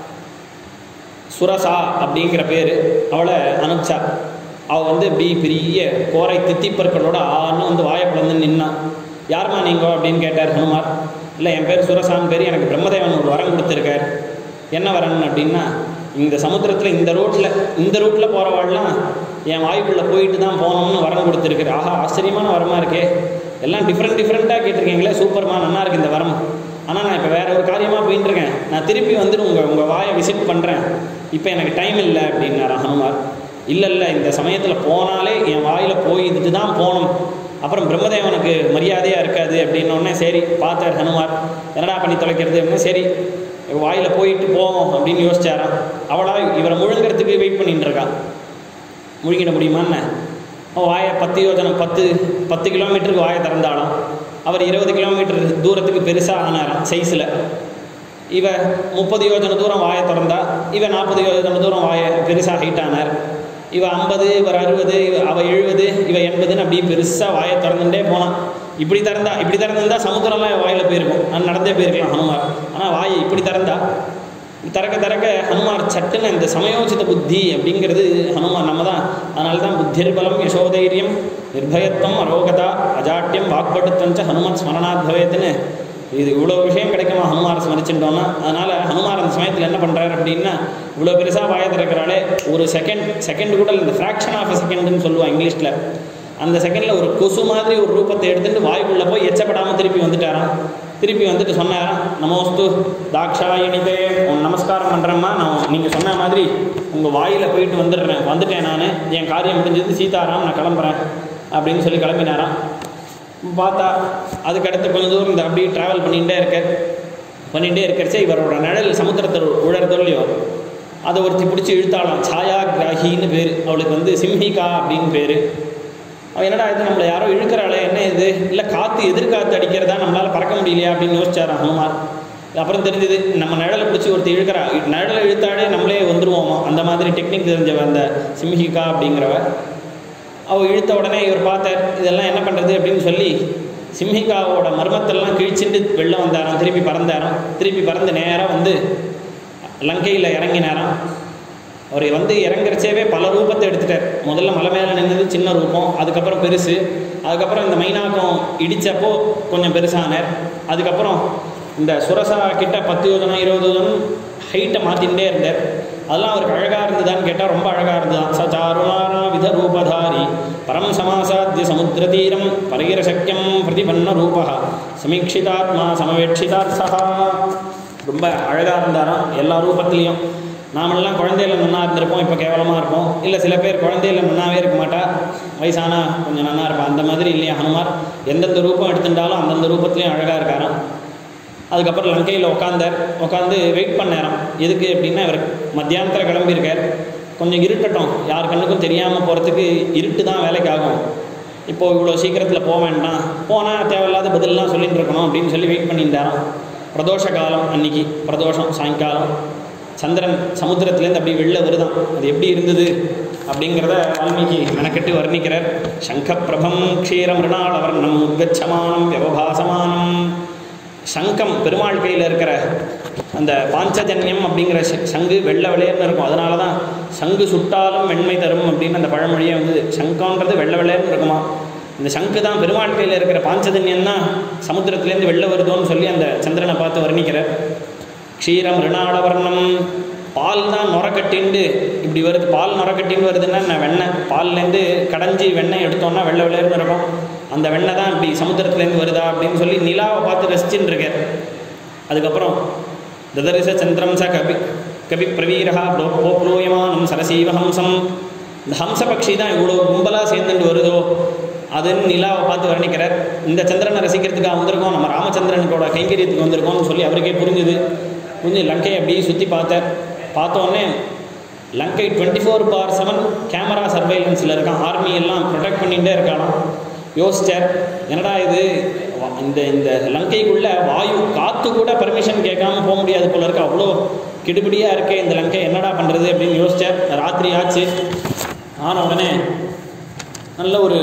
சுரசா அப்படிங்கிற பேர் அவளை அனுப்பிச்சா அவள் வந்து இப்படி பெரிய கோரை தித்திப்பற்களோட ஆன்னு வந்து வாயை பிளந்து நின்னான் யாரும்மா நீங்கள் அப்படின்னு கேட்டார் ஹனுமார் இல்லை என் பேர் சுரசான்னு பேர் எனக்கு பிரம்மதேவன் ஒரு வரம் கொடுத்துருக்கார் என்ன வரன் அப்படின்னா இந்த சமுத்திரத்தில் இந்த ரோட்டில் இந்த ரூட்டில் போகிறவாள்லாம் என் வாய்க்குள்ளே போயிட்டு தான் போகணும்னு வரம் கொடுத்துருக்குற ஆஹா ஆச்சரியமான வரமாக இருக்கே எல்லாம் டிஃப்ரெண்ட் டிஃப்ரெண்ட்டாக கேட்டிருக்கீங்களே சூப்பர்மா நல்லா இருக்கு இந்த வரம் ஆனால் நான் இப்போ வேற ஒரு காரியமாக போயிட்டு இருக்கேன் நான் திருப்பி வந்துட்டு உங்கள் உங்கள் வாயை விசிட் பண்ணுறேன் இப்போ எனக்கு டைம் இல்லை அப்படின்னாரா ஹனுமார் இல்லை இல்லை இந்த சமயத்தில் போனாலே என் வாயில் போயிட்டு தான் போகணும் அப்புறம் பிரம்மதேவனுக்கு மரியாதையாக இருக்காது அப்படின்ன உடனே சரி பார்த்தார் ஹனுமார் என்னடா பண்ணி தொலைக்கிறது அப்படின்னா சரி வாயில் போயிட்டு போவோம் அப்படின்னு யோசிச்சாராம் அவளா இவரை முழுங்கிறதுக்கு வெயிட் பண்ணிட்டு இருக்கா முழுங்கிட முடியுமான்னு அவன் வாயை பத்து யோஜனை பத்து பத்து கிலோமீட்டருக்கு வாயை திறந்தாலும் அவர் இருபது கிலோமீட்டர் தூரத்துக்கு பெருசாக ஆனாராம் சைஸில் இவ முப்பது யோஜனை தூரம் வாயை திறந்தா இவ நாற்பது யோஜனை தூரம் வாயை பெருசாக ஹைட் ஆனார் இவ ஐம்பது இவர் அறுபது இவ அவ எழுபது இவ எண்பதுன்னு அப்படியே பெருசாக வாயை திறந்துட்டே போனான் இப்படி திறந்தா இப்படி திறந்திருந்தா சமுத்திரம்லாம் வாயில் போயிருக்கும் நான் நடந்தே போயிருக்கலாம் ஹனுமார் ஆனால் வாயை இப்படி திறந்தா திறக்க திறக்க ஹனுமார் சட்டுன்னு இந்த சமயோசித புத்தி அப்படிங்கிறது ஹனுமார் நம்ம தான் அதனால தான் புத்திர்பலம் யசோதைரியம் நிர்பயத்துவம் அரோகதா அஜாட்டியம் வாக்பட்டுத்தஞ்ச ஹனுமத் ஸ்மரணாத் பவேத்துன்னு இது இவ்வளோ விஷயம் கிடைக்குமா ஹனுமாரை ஸ்மரிச்சுட்டோம்னா அதனால் ஹனுமார் அந்த சமயத்தில் என்ன பண்ணுறாரு அப்படின்னா இவ்வளோ பெருசாக வாய திறக்கிறாலே ஒரு செகண்ட் செகண்ட் கூட இல்லை, இந்த ஃப்ராக்ஷன் ஆஃப் அ செகண்டுன்னு சொல்லுவான் இங்கிலீஷில் அந்த செகண்டில் ஒரு கொசு மாதிரி ஒரு ரூபத்தை எடுத்துட்டு வாய்க்குள்ளே போய் எச்சப்படாமல் திருப்பி வந்துட்டாராம் திருப்பி வந்துட்டு சொன்னாராம் நமோஸ்து தாக்ஷாயணிதே உன் நமஸ்காரம் பண்ணுறேம்மா நான் நீங்கள் சொன்ன மாதிரி உங்கள் வாயில் போயிட்டு வந்துடுறேன் வந்துட்டேன் நான் என் காரியம் முடிஞ்சது சீதாராம் நான் கிளம்புறேன் அப்படின்னு சொல்லி கிளம்பினாராம் பார்த்தா அதுக்கடுத்து கொஞ்சம் தூரம் இந்த அப்படியே ட்ராவல் பண்ணிகிட்டே இருக்கார் பண்ணிகிட்டே இருக்கிறச்சே இவரோட நிழல் சமுத்திரத்தில் உழறதொல்லையோ அதை ஒருத்தி பிடிச்சி இழுத்தாளாம் சாயா கிராகின்னு பேர் அவளுக்கு வந்து சிம்ஹிகா அப்படின்னு பேர் அவன் என்னடா இது நம்மளை யாரோ இழுக்கிறாளே என்ன இது இல்லை காற்று எதிர்காற்று அடிக்கிறதா நம்மளால் பறக்க முடியலையா அப்படின்னு யோசிச்சாராம் ஹனுமார் அப்புறம் தெரிஞ்சது நம்ம நிழலை பிடிச்சி ஒருத்தர் இழுக்கிறா நிழலை இழுத்தாலே நம்மளே வந்துருவோமா அந்த மாதிரி டெக்னிக் தெரிஞ்சவ அந்த சிம்ஹிகா அப்படிங்கிறவ அவள் இழுத்த உடனே இவர் பார்த்தார் இதெல்லாம் என்ன பண்ணுறது அப்படின்னு சொல்லி சிம்ஹிகாவோட மர்மத்தெல்லாம் கிழிச்சுட்டு வெளில வந்தாராம் திருப்பி பறந்தாராம் திருப்பி பறந்து நேராக வந்து லங்கையில் இறங்கினாராம் அவர் வந்து இறங்குறச்சேவே பல ரூபத்தை எடுத்துட்டார் முதல்ல மலை மேலே நின்னது சின்ன ரூபம் அதுக்கப்புறம் பெருசு அதுக்கப்புறம் இந்த மைனாக்கம் இடித்தப்போ கொஞ்சம் பெருசானார் அதுக்கப்புறம் இந்த சுரசா கிட்ட பத்து யோஜனம் இருபது யோஜனம் ஹைட்டை மாற்றிகிட்டே இருந்தார் அதெல்லாம் அவருக்கு அழகாக இருந்ததான்னு கேட்டால் ரொம்ப அழகாக இருந்ததான் சச்சாருணாரா வித ரூபதாரி பரம் சமாசாத்திய சமுத்திர தீரம் பரிகரசக்கியம் பிரதிபன்ன ரூபா சமீட்சிதாத்மா சமவேட்சிதார்த்தா ரொம்ப அழகாக இருந்தாராம் எல்லா ரூபத்துலேயும் நாமெல்லாம் குழந்தையில நன்னா இருந்திருப்போம் இப்போ கேவலமாக இருப்போம் இல்லை சில பேர் குழந்தையில நன்னாவே இருக்க மாட்டா வயசானா கொஞ்சம் நன்னா இருப்பான் அந்த மாதிரி இல்லையா ஹனுமார் எந்தெந்த ரூபம் எடுத்துட்டாலும் அந்தந்த ரூபத்துலேயும் அழகாக இருக்காராம் அதுக்கப்புறம் லங்கையில் உட்காந்தார் உட்காந்து வெயிட் பண்ணாராம் எதுக்கு அப்படின்னா இவர் மத்தியானத்தில் கிளம்பியிருக்கார் கொஞ்சம் இருட்டட்டும் யார் கண்ணுக்கும் தெரியாமல் போகிறதுக்கு இருட்டு தான் வேலைக்கு ஆகும் இப்போது இவ்வளோ சீக்கிரத்தில் போக வேண்டாம் போனால் தேவையில்லாத பதிலெலாம் சொல்லிட்டு இருக்கணும் அப்படின்னு சொல்லி வெயிட் பண்ணியிருந்தாராம் பிரதோஷ காலம் அன்னைக்கு பிரதோஷம் சாயங்காலம் சந்திரன் சமுத்திரத்துலேருந்து அப்படி வெளில வருதான் அது எப்படி இருந்தது அப்படிங்கிறத வால்மீகி மெனக்கெட்டு வர்ணிக்கிறார் சங்க பிரபம் க்ஷீர மிருணாள வர்ணம் உத்கச்சமானம் விவபாசமானம் சங்கம் பெருமாள் கையில் இருக்கிற அந்த பாஞ்சஜன்யம் அப்படிங்கிற ச- சங்கு வெள்ளை வெள்ளையர்னு இருக்கும் அதனால தான் சங்கு சுட்டாலும் வெண்மை தரும் அப்படின்னு அந்த பழமொழியே வந்து சங்கம்ன்றது வெள்ளை வெள்ளையர்னு இருக்குமா இந்த சங்கு தான் பெருமாள் கையில் இருக்கிற பாஞ்சஜன்யம் தான் சமுத்திரத்துலேருந்து வெளில வருதோன்னு சொல்லி அந்த சந்திரனை பார்த்து வர்ணிக்கிறார் க்ஷீரம் ரிணாடவர்ணம் பால் தான் நுரக்கட்டிண்டு இப்படி வருது பால் நுரக்கட்டின்னு வருதுன்னா நான் வெண்ணெய் பால்லேருந்து கடைஞ்சி வெண்ணெய் எடுத்தோம்னா வெள்ளை வெள்ளையர்னு இருக்கும் அந்த வெண்ணெய் தான் இப்படி சமுத்திரத்துலேருந்து வருதா அப்படின்னு சொல்லி நிலாவை பார்த்து ரசிச்சுன்னு இருக்கேன் அதுக்கப்புறம் ததரிச சந்திரம் ச கபி கபி பிரவீரா ப்ளோயமானம் சரசீவ ஹம்சம் இந்த ஹம்ச பக்ஷி தான் இவ்வளோ கும்பலாக சேர்ந்துட்டு வருதோ அதுன்னு நிலாவை பார்த்து வர்ணிக்கிறார் இந்த சந்திரனை ரசிக்கிறதுக்காக வந்திருக்கோம் நம்ம ராமச்சந்திரனுக்கோட கைங்கரியத்துக்கு வந்திருக்கோம்னு சொல்லி அவருக்கே புரிஞ்சுது புரிஞ்சு லங்கையை அப்படியே சுற்றி பார்த்தார் பார்த்தோன்னே லங்கை டுவெண்ட்டி ஃபோர் பார் செவன் கேமரா சர்வைலன்ஸில் இருக்கான் ஆர்மி எல்லாம் ப்ரொடெக்ட் பண்ணிகிட்டே இருக்கானாம் யோசிச்சார் என்னடா இது வா- இந்த இந்த லங்கைக்குள்ள வாயு காற்று கூட பர்மிஷன் கேட்காம போக முடியாது போல இருக்கு அவ்வளோ கிடுபிடியாக இருக்கே இந்த லங்கை என்னடா பண்ணுறது அப்படின்னு யோசிச்சார் ராத்திரி ஆச்சு ஆன உடனே நல்ல ஒரு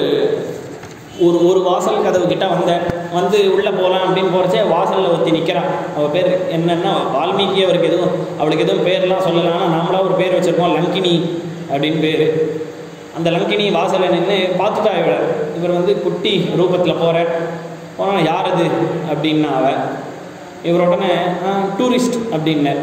ஒரு ஒரு வாசல் கதவு கிட்ட வந்தேன் வந்து உள்ளே போகலாம் அப்படின்னு போகிறச்சே வாசலில் ஒருத்தி நிற்கிறான் அவள் பேர் என்னன்னா வால்மீகி அவருக்கு எதுவும் அவளுக்கு எதுவும் பேர்லாம் சொல்லலாம் ஆனால் நாமளா ஒரு பேர் வச்சுருக்கோம் லங்கினி அப்படின்னு பேர் அந்த லங்கினி வாசலில் நின்று பார்த்துட்டா இவளை இவர் வந்து குட்டி ரூபத்தில் போகிறார் போனால் யார் அது அப்படின்னா அவ இவர் உடனே டூரிஸ்ட் அப்படின்னார்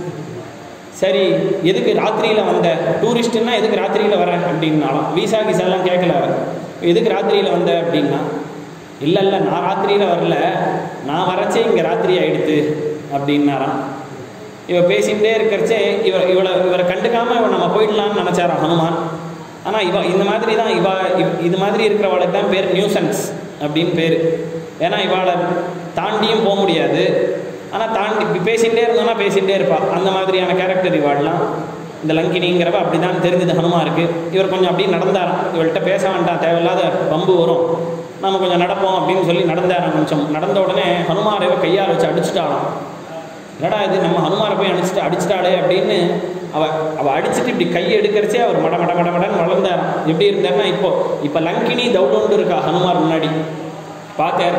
சரி எதுக்கு ராத்திரியில் வந்த டூரிஸ்ட்டுன்னா எதுக்கு ராத்திரியில் வர அப்படின்னாலும் விசா கிசாலாம் கேட்கல அவ. எதுக்கு ராத்திரியில் வந்த அப்படின்னா இல்லை இல்லை நான் ராத்திரியில் வரல நான் வரச்சே இங்கே ராத்திரி ஆயிடுத்து அப்படின்னாராம் இவ பேசிகிட்டே இருக்கிறச்சே இவ இவளை இவரை கண்டுக்காம இவன் நம்ம போயிடலாம்னு நினச்சாராம் ஹனுமான் ஆனால் இவ இந்த மாதிரி தான் இவ இவ்- இது மாதிரி இருக்கிறவளுக்கு தான் பேர் நியூசன்ஸ் அப்படின்னு பேர் ஏன்னா இவாளை தாண்டியும் போக முடியாது ஆனால் தாண்டி இப்படி பேசிகிட்டே இருந்தோம்னா பேசிகிட்டே இருப்பாள் அந்த மாதிரியான கேரக்டர் இவாள்லாம் இந்த லங்கினிங்கிறவ அப்படி தான் தெரிஞ்சது ஹனுமாருக்கு இவர் கொஞ்சம் அப்படியே நடந்தாராம் இவள்கிட்ட பேச வேண்டாம் தேவையில்லாத வம்பு வரும் நம்ம கொஞ்சம் நடப்போம் அப்படின்னு சொல்லி நடந்தாராம் கொஞ்சம் நடந்த உடனே ஹனுமாரை இவ கையால் வச்சு அடிச்சுட்டாளாம் என்னடா இது நம்ம ஹனுமாரை போய் அடிச்சுட்டு அடிச்சிட்டாளே அப்படின்னு அவ அவ அடிச்சுட்டு இப்படி கையை எடுக்கிறச்சே அவர் மட மட மட மடன்னு வளர்ந்தாராம் எப்படி இருந்தாருன்னா இப்போ இப்போ லங்கினி தௌடோண்டு இருக்கா ஹனுமார் முன்னாடி பார்த்தார்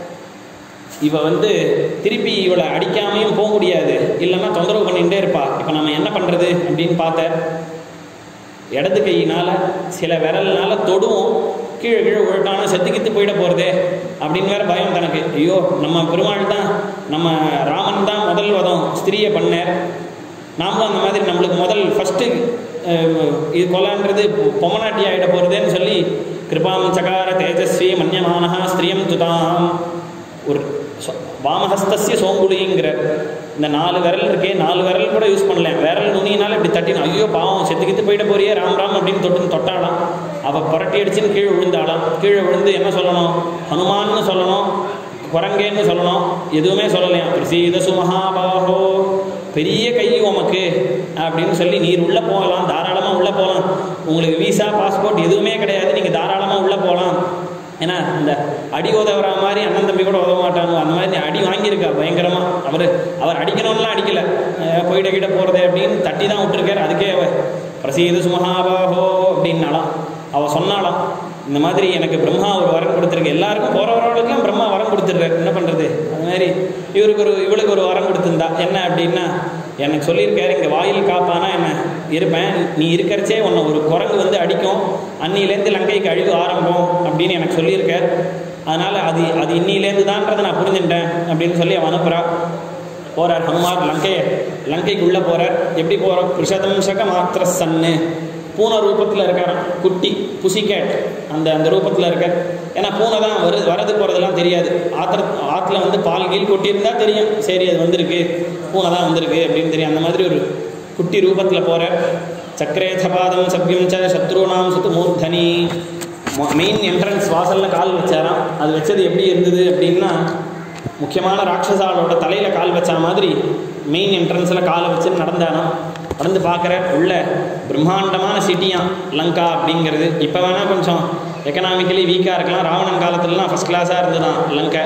இவ வந்து திருப்பி இவளை அடிக்காமையும் போக முடியாது இல்லைன்னா தொந்தரவு பண்ணிகிட்டே இருப்பா இப்போ நம்ம என்ன பண்ணுறது அப்படின்னு பார்த்தார் இடது கையினால் சில விரல்னால தொடுவோம் கீழே கீழே உழட்டானா செத்து கித்து போயிட போகிறதே அப்படின்னு வேற பயம் தனக்கு ஐயோ நம்ம பெருமாள் தான் நம்ம ராமன் தான் முதல் வதம் ஸ்திரீயை பண்ணார் நாமளும் அந்த மாதிரி நம்மளுக்கு முதல் ஃபஸ்ட்டு இது கொலான்றது பொம்மநாட்டி ஆகிட போகிறதேன்னு சொல்லி கிருபாம் சகார தேஜஸ்வி மன்யமானஹா ஸ்திரியம் துதாம் ஒரு சொ- வாமஹஸ்தஸ்ய சோங்குலிங்கிற இந்த நாலு விரல் இருக்கே நாலு விரல் கூட யூஸ் பண்ணல விரல் நுனியினால இப்படி தட்டின ஐயோ பாவம் செத்து கித்து போயிட போறியே ராம் ராம் அப்படின்னு தொட்டு தொட்டாலாம் அவள் புரட்டி அடிச்சுன்னு கீழே விழுந்தாளாம் கீழே விழுந்து என்ன சொல்லணும் ஹனுமான்னு சொல்லணும் குரங்கேன்னு சொல்லணும் எதுவுமே சொல்லலையாம் பிரசீத சுமஹாபாஹோ பெரிய கை உமக்கு அப்படின்னு சொல்லி நீர் உள்ளே போகலாம் தாராளமாக உள்ளே போகலாம் உங்களுக்கு விசா பாஸ்போர்ட் எதுவுமே கிடையாது நீங்கள் தாராளமாக உள்ளே போகலாம் ஏன்னா இந்த அடி உதவுற மாதிரி அண்ணன் தம்பி கூட உதவ மாட்டாங்க அந்த மாதிரி அடி வாங்கியிருக்கா பயங்கரமாக அவர் அவர் அடிக்கணும்லாம் அடிக்கலை போயிட கிட்ட போகிறது அப்படின்னு தட்டி தான் விட்டுருக்காரு அதுக்கே அவ பிரசீத சுமஹாபாஹோ அப்படின்னாலாம் அவள் சொன்னாலாம் இந்த மாதிரி எனக்கு பிரம்மா ஒரு வரம் கொடுத்துருக்கு எல்லாருக்கும் போகிறவர்களுக்கும் பிரம்மா வரம் கொடுத்துருக்காரு என்ன பண்ணுறது அது மாதிரி இவருக்கு ஒரு இவளுக்கு ஒரு வரம் கொடுத்துருந்தா என்ன அப்படின்னா எனக்கு சொல்லியிருக்காரு இங்கே வாயில் காப்பானா என்ன இருப்பேன் நீ இருக்கிறச்சே உன்னை ஒரு குரங்கு வந்து அடிக்கும் அன்னிலேருந்து லங்கைக்கு அழிவு ஆரம்பம் அப்படின்னு எனக்கு சொல்லியிருக்கார் அதனால் அது அது இன்னிலேருந்து தான்றதை நான் புரிஞ்சுட்டேன் அப்படின்னு சொல்லி அவன் அனுப்புகிறா போகிறார் ஹனுமார் லங்கையை லங்கைக்குள்ளே போகிறார் எப்படி போகிறோம் கிருஷதம்சக மாத்திர சன்னு பூனை ரூபத்தில் இருக்காராம் குட்டி புசிகேட் அந்த அந்த ரூபத்தில் இருக்கார் ஏன்னா பூனை தான் வரு வரது போகிறதெல்லாம் தெரியாது ஆத்திர ஆற்றுல வந்து பால் கீழ் கொட்டியிருந்தா தெரியும் சரி அது வந்திருக்கு பூனை தான் வந்திருக்கு அப்படின்னு தெரியும் அந்த மாதிரி ஒரு குட்டி ரூபத்தில் போகிற சக்கரேதபாதம் சப்யம் ச சத்ருணாம் சுத்து மூர்தனி மெயின் என்ட்ரன்ஸ் வாசலில் கால் வச்சாராம் அது வச்சது எப்படி இருந்தது அப்படின்னா முக்கியமான ராட்சசாலோட தலையில் கால் வச்ச மாதிரி மெயின் என்ட்ரன்ஸில் காலை வச்சு நடந்தானாம் நடந்து பார்க்குற உள்ள பிரம்மாண்டமான சிட்டியாம் லங்கா அப்படிங்கிறது இப்போ வேணால் கொஞ்சம் எக்கனாமிக்கலி வீக்காக இருக்கலாம் ராவணன் காலத்துலலாம் ஃபஸ்ட் கிளாஸாக இருந்ததுதான் லங்கை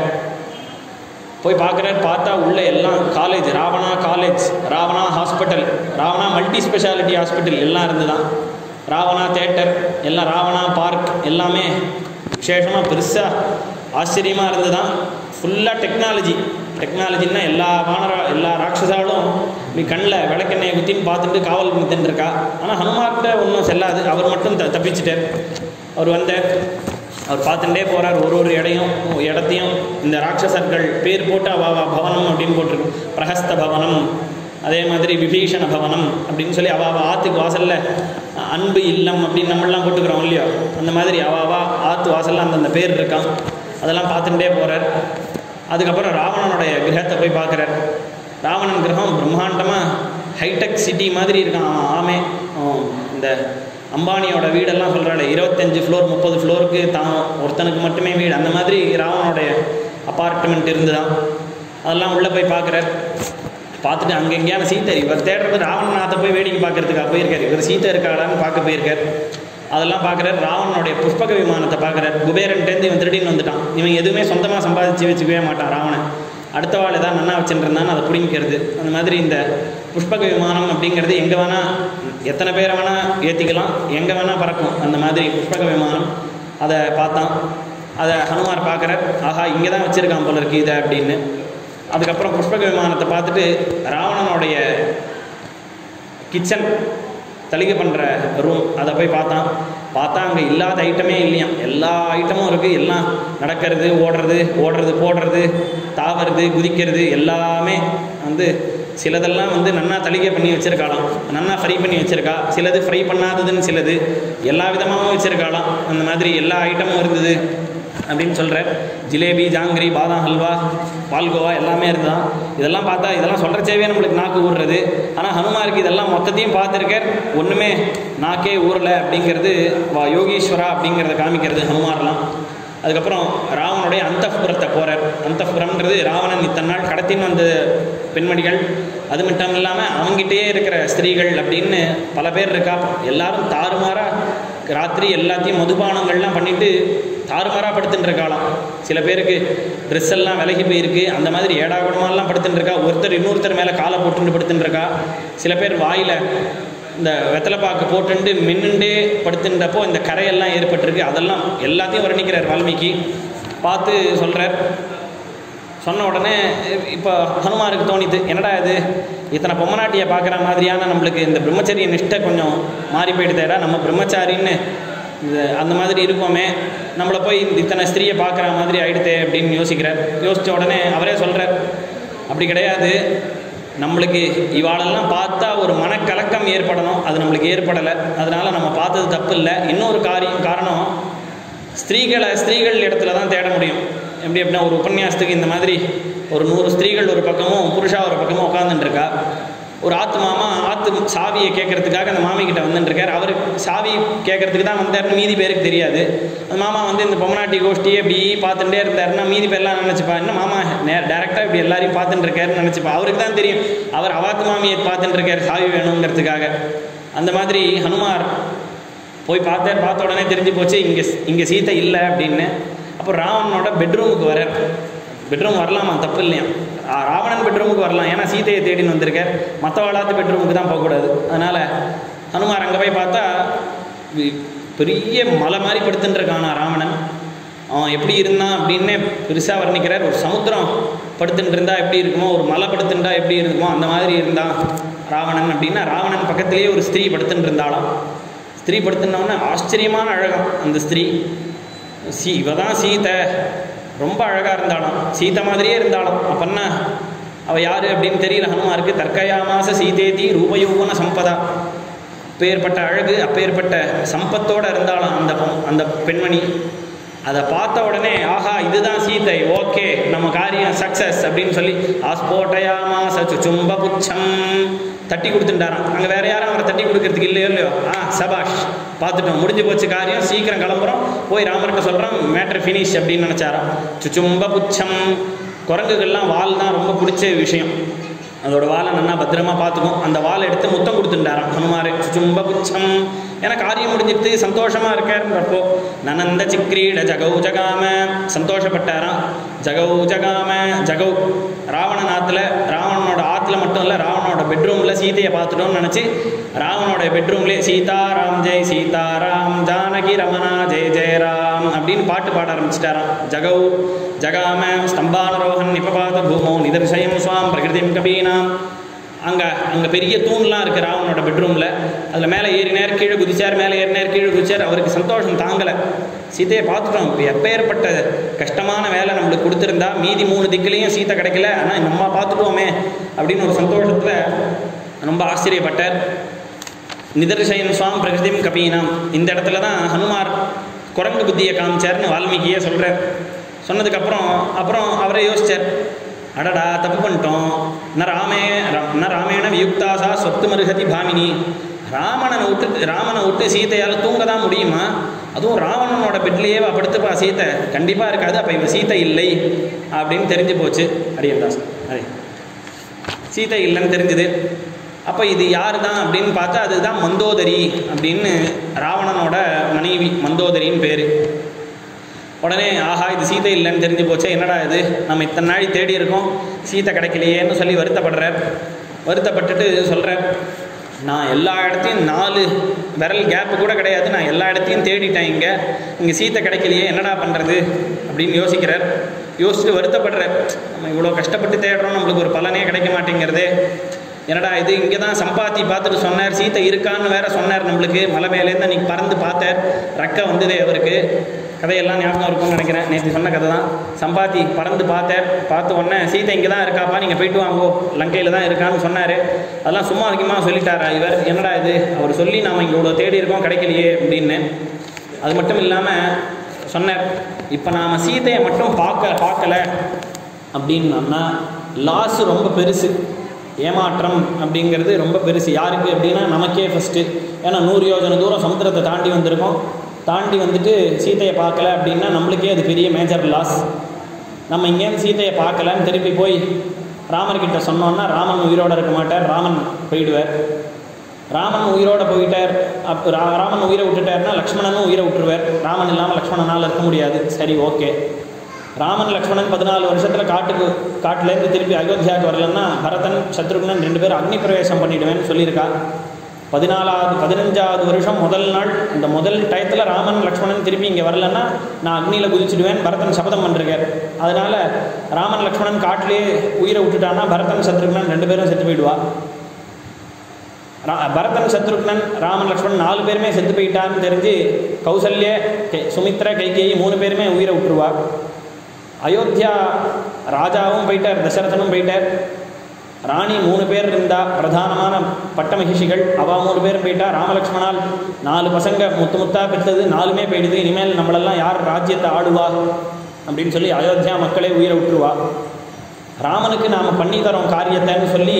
போய் பார்க்குறாரு பார்த்தா உள்ள எல்லாம் college Ravana college Ravana hospital Ravana multi speciality hospital எல்லாம் இருந்துதான் ராவணா தேட்டர் எல்லாம் ராவணா பார்க் எல்லாமே விசேஷமாக பெருசாக ஆச்சரியமாக இருந்துதான் ஃபுல்லாக டெக்னாலஜி டெக்னாலஜின்னா எல்லா வானரா எல்லா ராட்சசாலும் இப்படி கண்ணில் விளக்கெண்ணெயை குத்தின்னு பார்த்துட்டு காவல் பண்ணிட்டு இருக்கா ஆனால் ஹனுமார்கிட்ட ஒன்றும் செல்லாது அவர் மட்டும் த தப்பிச்சிட்டார் அவர் வந்தார் அவர் பார்த்துட்டே போகிறார் ஒரு ஒரு இடையும் இடத்தையும் இந்த ராட்சசர்கள் பேர் போட்டு அவா அவா பவனம் அப்படின்னு போட்டிருக்கு பிரஹஸ்த பவனம் அதே மாதிரி விபீஷண பவனம் அப்படின்னு சொல்லி அவா அவா ஆற்றுக்கு வாசலில் அன்பு இல்லம் அப்படின்னு நம்மளாம் போட்டுக்கிறோம் இல்லையோ அந்த மாதிரி அவா அவா ஆற்று வாசலில் அந்தந்த பேர் இருக்கான் அதெல்லாம் பார்த்துட்டே போகிறார் அதுக்கப்புறம் ராவணனுடைய கிரகத்தை போய் பார்க்குறார் ராவணன் கிரகம் பிரம்மாண்டமாக ஹைடெக் சிட்டி மாதிரி இருக்கான் அவன் ஆமே அவன் இந்த அம்பானியோட வீடெல்லாம் சொல்கிறாள் இருபத்தஞ்சு ஃப்ளோர் முப்பது ஃப்ளோருக்கு தான் ஒருத்தனுக்கு மட்டுமே வீடு அந்த மாதிரி ராவனுடைய அப்பார்ட்மெண்ட் இருந்துதான் அதெல்லாம் உள்ளே போய் பார்க்குறார் பார்த்துட்டு அங்கே எங்கேயான சீத்தை இவர் தேடுறது ராவணநாத்தை போய் வேடிக்கை பார்க்கறதுக்காக போயிருக்காரு இவர் சீத்தை இருக்காளான்னு பார்க்க போயிருக்கார் அதெல்லாம் பார்க்குறாரு ராவணனுடைய புஷ்பக விமானத்தை பார்க்குறாரு குபேரன்ட்டேருந்து இவன் திருடின்னு வந்துட்டான் இவன் எதுவுமே சொந்தமாக சம்பாதிச்சு வச்சுக்கவே மாட்டான் ராவணன் அடுத்த வாழ் ஏதாவது நன்னா வச்சுருந்தான்னு அதை பிடிங்கிறது அந்த மாதிரி இந்த புஷ்பக விமானம் அப்படிங்கிறது எங்கே வேணால் எத்தனை பேரை வேணால் ஏற்றிக்கலாம் எங்கே வேணால் பறக்கும் அந்த மாதிரி புஷ்பக விமானம் அதை பார்த்தான் அதை ஹனுமார் பார்க்குறார் ஆஹா இங்கே தான் வச்சுருக்கான் போல இருக்கு இதை அப்படின்னு அதுக்கப்புறம் புஷ்பக விமானத்தை பார்த்துட்டு ராவணனுடைய கிச்சன் தலிகை பண்ணுற ரூம் அதை போய் பார்த்தான் பார்த்தா அங்கே இல்லாத ஐட்டமே இல்லையாம் எல்லா ஐட்டமும் இருக்குது எல்லாம் நடக்கிறது ஓடுறது ஓடுறது போடுறது தாவறது குதிக்கிறது எல்லாமே வந்து சிலதெல்லாம் வந்து நன்னா தளிகை பண்ணி வச்சுருக்காளாம் நன்னா ஃப்ரை பண்ணி வச்சுருக்கா சிலது ஃப்ரை பண்ணாததுன்னு சிலது எல்லா விதமாகவும் வச்சுருக்காளாம் அந்த மாதிரி எல்லா ஐட்டமும் இருந்தது அப்படின்னு சொல்கிறார் ஜிலேபி ஜாங்கிரி பாதாம் ஹல்வா பால்கோவா எல்லாமே இருந்தான் இதெல்லாம் பார்த்தா இதெல்லாம் சொல்கிறச்சேவே நம்மளுக்கு நாக்கு ஊறுறது ஆனால் ஹனுமாருக்கு இதெல்லாம் மொத்தத்தையும் பார்த்துருக்கார் ஒன்றுமே நாக்கே ஊறலை அப்படிங்கிறது வா யோகீஸ்வரா அப்படிங்கிறத காமிக்கிறது ஹனுமார்லாம் அதுக்கப்புறம் ராவனுடைய அந்தப்புறத்தை போகிறார் அந்தப்புறம்ன்றது ராவணன் இத்தனை நாள் கடத்தின்னு வந்த பெண்மணிகள் அது மட்டும் இல்லாமல் அவங்ககிட்டயே இருக்கிற ஸ்திரீகள் அப்படின்னு பல பேர் இருக்கா எல்லாரும் தாறுமாறாக ராத்திரி எல்லாத்தையும் மதுபானங்கள்லாம் பண்ணிட்டு தாறுமாறாக படுத்துட்டு இருக்காளாம் சில பேருக்கு ட்ரெஸ் எல்லாம் விலகி போயிருக்கு அந்த மாதிரி ஏடா குடமாலாம் படுத்துட்டு இருக்கா ஒருத்தர் இன்னொருத்தர் மேலே காலை போட்டுட்டு படுத்துட்டு இருக்கா சில பேர் வாயில் இந்த வெத்தலைப்பாக்கு போட்டுண்டு மின்னுண்டே படுத்துன்றப்போ இந்த கரையெல்லாம் ஏற்பட்டிருக்கு அதெல்லாம் எல்லாத்தையும் வர்ணிக்கிறார் வால்மீகி பார்த்து சொல்கிறார் சொன்ன உடனே இப்போ ஹனுமாருக்கு தோணிது என்னடா இது இத்தனை பொம்மநாட்டியை பார்க்குற மாதிரியான நம்மளுக்கு இந்த பிரம்மச்சரிய நிஷ்டை கொஞ்சம் மாறி போயிடுதேடா நம்ம பிரம்மச்சாரின்னு இது அந்த மாதிரி இருக்கோமே நம்மளை போய் இந்த இத்தனை ஸ்திரீயை பார்க்குற மாதிரி ஆயிடுதே அப்படின்னு யோசிக்கிறார் யோசித்த உடனே அவரே சொல்கிறார் அப்படி கிடையாது நம்மளுக்கு இவாளெல்லாம் பார்த்தா ஒரு மனக்கலக்கம் ஏற்படணும் அது நம்மளுக்கு ஏற்படலை அதனால் நம்ம பார்த்தது தப்பு இல்லை இன்னொரு காரியம் காரணம் ஸ்திரீகளை ஸ்திரீகள் இடத்துல தான் தேட முடியும் எப்படி எப்படின்னா ஒரு உபன்யாசத்துக்கு இந்த மாதிரி ஒரு நூறு ஸ்திரீகள் ஒரு பக்கமும் புருஷா ஒரு பக்கமும் உட்காந்துட்டு இருக்கா ஒரு ஆத்து மாமா ஆத்து சாவியை கேட்கறதுக்காக அந்த மாமி கிட்ட வந்துட்டு இருக்கார் அவர் சாவி கேட்கறதுக்கு தான் வந்தாருன்னு மீதி பேருக்கு தெரியாது அந்த மாமா வந்து இந்த பொம்மநாட்டி கோஷ்டி இப்படி பார்த்துட்டே இருந்தாருன்னா மீதி பேர்லாம் நினச்சிப்பா என்ன மாமா நே டேரெக்டாக இப்படி எல்லாரையும் பார்த்துட்டு இருக்காருன்னு நினச்சிப்பா அவருக்கு தான் தெரியும் அவர் அவாத்து மாமியை பார்த்துட்டு இருக்கார் சாவி வேணுங்கிறதுக்காக அந்த மாதிரி ஹனுமார் போய் பார்த்தார் பார்த்த உடனே தெரிஞ்சு போச்சு இங்கே இங்கே சீத்தை இல்லை அப்படின்னு அப்போ ராவணனோட பெட்ரூமுக்கு வரார் பெட்ரூம் வரலாமா தப்பு இல்லையா ஆ, ராவணன் பெட்ரூமுக்கு வரலாம் ஏன்னா சீதையை தேடின்னு வந்திருக்கார் மற்றவாளாத்து பெட்ரூமுக்கு தான் போகக்கூடாது அதனால் ஹனுமார் அங்கே போய் பார்த்தா வி- பெரிய மலை மாதிரி படுத்துட்டு இருக்கானா ராவணன் அவன் எப்படி இருந்தான் அப்படின்னு பெருசாக வர்ணிக்கிறார் ஒரு சமுத்திரம் படுத்துட்டு இருந்தா எப்படி இருக்குமோ ஒரு மலை படுத்துட்டா எப்படி இருக்குமோ அந்த மாதிரி இருந்தான் ராவணன் அப்படின்னா ராவணன் பக்கத்திலேயே ஒரு ஸ்திரீ படுத்துட்டு இருந்தாலும் ஸ்திரீ படுத்துனோடனே ஆச்சரியமான அழகம் அந்த ஸ்திரீ சீ இவ தான் சீதை ரொம்ப அழகாக இருந்தாலும் சீதை மாதிரியே இருந்தாலும் அப்பன்னா அவள் யார் அப்படின்னு தெரியல ஹனுமாருக்கு தற்கயாமாச சீதேதி ரூபயோகன சம்பதா அப்பேற்பட்ட அழகு அப்பேற்பட்ட சம்பத்தோடு இருந்தாலும் அந்த பொ- அந்த பெண்மணி அதை பார்த்த உடனே ஆஹா இதுதான் சீதை ஓகே நம்ம காரியம் சக்சஸ் அப்படின்னு சொல்லி ஆஸ்போட்டயாமாச சுச்சும்ப புச்சம் தட்டி கொடுத்துட்டாராம் அங்கே வேற யாரும் அவரை தட்டி கொடுக்கறதுக்கு இல்லையோ இல்லையோ ஆ சபாஷ் பார்த்துட்டோம் முடிஞ்சு போச்சு காரியம் சீக்கிரம் கிளம்புறோம் போய் ராமர்கிட்ட சொல்கிறோம் மேட்ரு ஃபினிஷ் அப்படின்னு நினச்சாராம் சுச்சும்ப புச்சம் குரங்குகள்லாம் வால் தான் ரொம்ப பிடிச்ச விஷயம் அதோட வாலை நல்லா பத்திரமா பார்த்துக்கும் அந்த வாலை எடுத்து முத்தம் கொடுத்துட்டாராம் ஹனுமாரு சுச்சும்ப புச்சம் ஏன்னா காரியம் முடிஞ்சிட்டு சந்தோஷமா இருக்காருன்றப்போ நனந்த சிக்ரீட ஜகௌ ஜகாம சந்தோஷப்பட்டாராம் ஜகௌ ஜகாம ஜகௌ ராவணன் ஆத்துல ராவணனோட ஆத்துல மட்டும் இல்லை ராவணனோட பெட்ரூம்ல சீதையை பார்த்துட்டோம்னு நினச்சி ராவணோட பெட்ரூம்லேயே சீதாராம் ஜெய் சீதாராம் ஜானகி ரமணா ஜெய் ஜெயராம் அப்படின்னு பாட்டு பாட ஆரம்பிச்சிட்டாராம் ஜகௌ ஜகாம ஸ்தம்பானரோகன் நிபபாத பூமோ நிதர்சயம் சுவாம் பிரகிருதிம் கபீனாம் அங்கே அங்கே பெரிய தூண்லாம் இருக்குது ராவனோட பெட்ரூமில் அதில் மேலே ஏறினார் கீழே குதிச்சார் மேலே ஏறினார் கீழே குதிச்சார் அவருக்கு சந்தோஷம் தாங்கலை சீதையை பார்த்துட்டோம் இப்போ எப்பேற்பட்ட கஷ்டமான வேலை நம்மளுக்கு கொடுத்துருந்தா மீதி மூணு திக்கிலையும் சீதை கிடைக்கல ஆனால் நம்ம பார்த்துட்டோமே அப்படின்னு ஒரு சந்தோஷத்தில் ரொம்ப ஆச்சரியப்பட்டார் நிதர்சயன் சுவாம் பிரகிருதிம் கபீனாம் இந்த இடத்துல தான் ஹனுமார் குரங்கு புத்தியை காமிச்சார்னு வால்மீகியே சொல்கிறார் சொன்னதுக்கப்புறம் அப்புறம் அவரே யோசிச்சார் அடடா தப்பு பண்ணிட்டோம் ந ராமே ர- ந ராமேண வியுக்தாசா சொத்து மருகதி பாமினி ராமனை விட்டு ராமனை விட்டு சீதையால் தூங்க தான் முடியுமா அதுவும் ராவணனோட பெட்லேயே படுத்துப்பா சீதை கண்டிப்பாக இருக்காது அப்போ இவன் சீதை இல்லை அப்படின்னு தெரிஞ்சு போச்சு அரியந்தாஸ் அரே சீதை இல்லைன்னு தெரிஞ்சுது அப்போ இது யார் தான் அப்படின்னு பார்த்தா அதுதான் மந்தோதரி அப்படின்னு ராவணனோட மனைவி மந்தோதரின்னு பேர் உடனே ஆஹா இது சீதை இல்லைன்னு தெரிஞ்சு போச்சே என்னடா இது நம்ம இத்தனை நாள் தேடி இருக்கோம் சீதை கிடைக்கலையேன்னு சொல்லி வருத்தப்படுறார் வருத்தப்பட்டுட்டு சொல்கிறார் நான் எல்லா இடத்தையும் நாலு விரல் கேப்பு கூட கிடையாது நான் எல்லா இடத்தையும் தேடிட்டேன் இங்கே இங்கே சீத்தை கிடைக்கலையே என்னடா பண்ணுறது அப்படின்னு யோசிக்கிறார் யோசிச்சுட்டு வருத்தப்படுறார் நம்ம இவ்வளோ கஷ்டப்பட்டு தேடுறோம் நம்மளுக்கு ஒரு பலனே கிடைக்க மாட்டேங்கிறதே என்னடா இது இங்கே தான் சம்பாத்தி பார்த்துட்டு சொன்னார் சீத்தை இருக்கான்னு வேற சொன்னார் நம்மளுக்கு மலை மேலேருந்து அன்றைக்கி பறந்து பார்த்தார் ரக்க வந்ததே அவருக்கு கதையெல்லாம் ஞாபகம் இருக்கும்னு நினைக்கிறேன் நேற்று சொன்ன கதை தான் சம்பாத்தி பறந்து பார்த்தார் பார்த்த உடனே சீதை இங்கே தான் இருக்காப்பா நீங்கள் போயிட்டு வாங்கோ லங்கையில் தான் இருக்கான்னு சொன்னார் அதெல்லாம் சும்மா அதிகமா சொல்லிட்டாரா இவர் என்னடா இது அவர் சொல்லி நாம் இங்கே இவ்வளோ தேடி இருக்கோம் கிடைக்கலையே அப்படின்னு அது மட்டும் இல்லாமல் சொன்னார் இப்போ நாம் சீதையை மட்டும் பார்க்க பார்க்கல அப்படின்னா லாஸ் ரொம்ப பெருசு ஏமாற்றம் அப்படிங்கிறது ரொம்ப பெருசு யாருக்கு அப்படின்னா நமக்கே ஃபஸ்ட்டு ஏன்னா நூறு யோஜனை தூரம் சமுத்திரத்தை தாண்டி வந்திருக்கோம் தாண்டி வந்துட்டு சீதையை பார்க்கல அப்படின்னா நம்மளுக்கே அது பெரிய மேஜர் லாஸ் நம்ம இங்கேருந்து சீதையை பார்க்கலன்னு திருப்பி போய் ராமர்கிட்ட சொன்னோன்னா ராமன் உயிரோட இருக்க மாட்டார் ராமன் போயிடுவார் ராமன் உயிரோட போயிட்டார் அப் ரா- ராமன் உயிரை விட்டுட்டார்னா லக்ஷ்மணனும் உயிரை விட்டுருவார் ராமன் இல்லாமல் லக்ஷ்மணனால் இருக்க முடியாது சரி ஓகே ராமன் லக்ஷ்மணன் பதினாலு வருஷத்தில் காட்டுக்கு காட்டுலேருந்து திருப்பி அயோத்தியாவுக்கு வரலன்னா பரதன் சத்ருக்னன் ரெண்டு பேரும் அக்னி பிரவேசம் பண்ணிடுவேன்னு சொல்லியிருக்கா பதினாலாவது பதினஞ்சாவது வருஷம் முதல் நாள் இந்த முதல் டயத்தில் ராமன் லக்ஷ்மணன் திருப்பி இங்கே வரலன்னா நான் அக்னியில் குதிச்சிடுவேன் பரதன் சபதம் பண்ணிருக்கார் அதனால் ராமன் லக்ஷ்மணன் காட்டிலே உயிரை விட்டுட்டான்னா பரதன் சத்ருக்னன் ரெண்டு பேரும் செத்து போயிடுவா ரா- பரதன் சத்ருக்னன் ராமன் லக்ஷ்மணன் நாலு பேருமே செத்து போயிட்டான்னு தெரிஞ்சு கௌசல்ய கை சுமித்ரா கைகேயி மூணு பேருமே உயிரை விட்டுருவா அயோத்தியா ராஜாவும் போயிட்டார் தசரதனும் போயிட்டார் ராணி மூணு பேர் இருந்தா பிரதானமான பட்ட மகிஷிகள் அவா மூணு பேர் போயிட்டா ராமலக்ஷ்மணால் நாலு பசங்க முத்து முத்தா பெற்றது நாலுமே போயிடுது இனிமேல் நம்மளெல்லாம் யார் ராஜ்யத்தை ஆடுவா அப்படின்னு சொல்லி அயோத்தியா மக்களே உயிரை விட்டுருவா ராமனுக்கு நாம் பண்ணி தரோம் காரியத்தைன்னு சொல்லி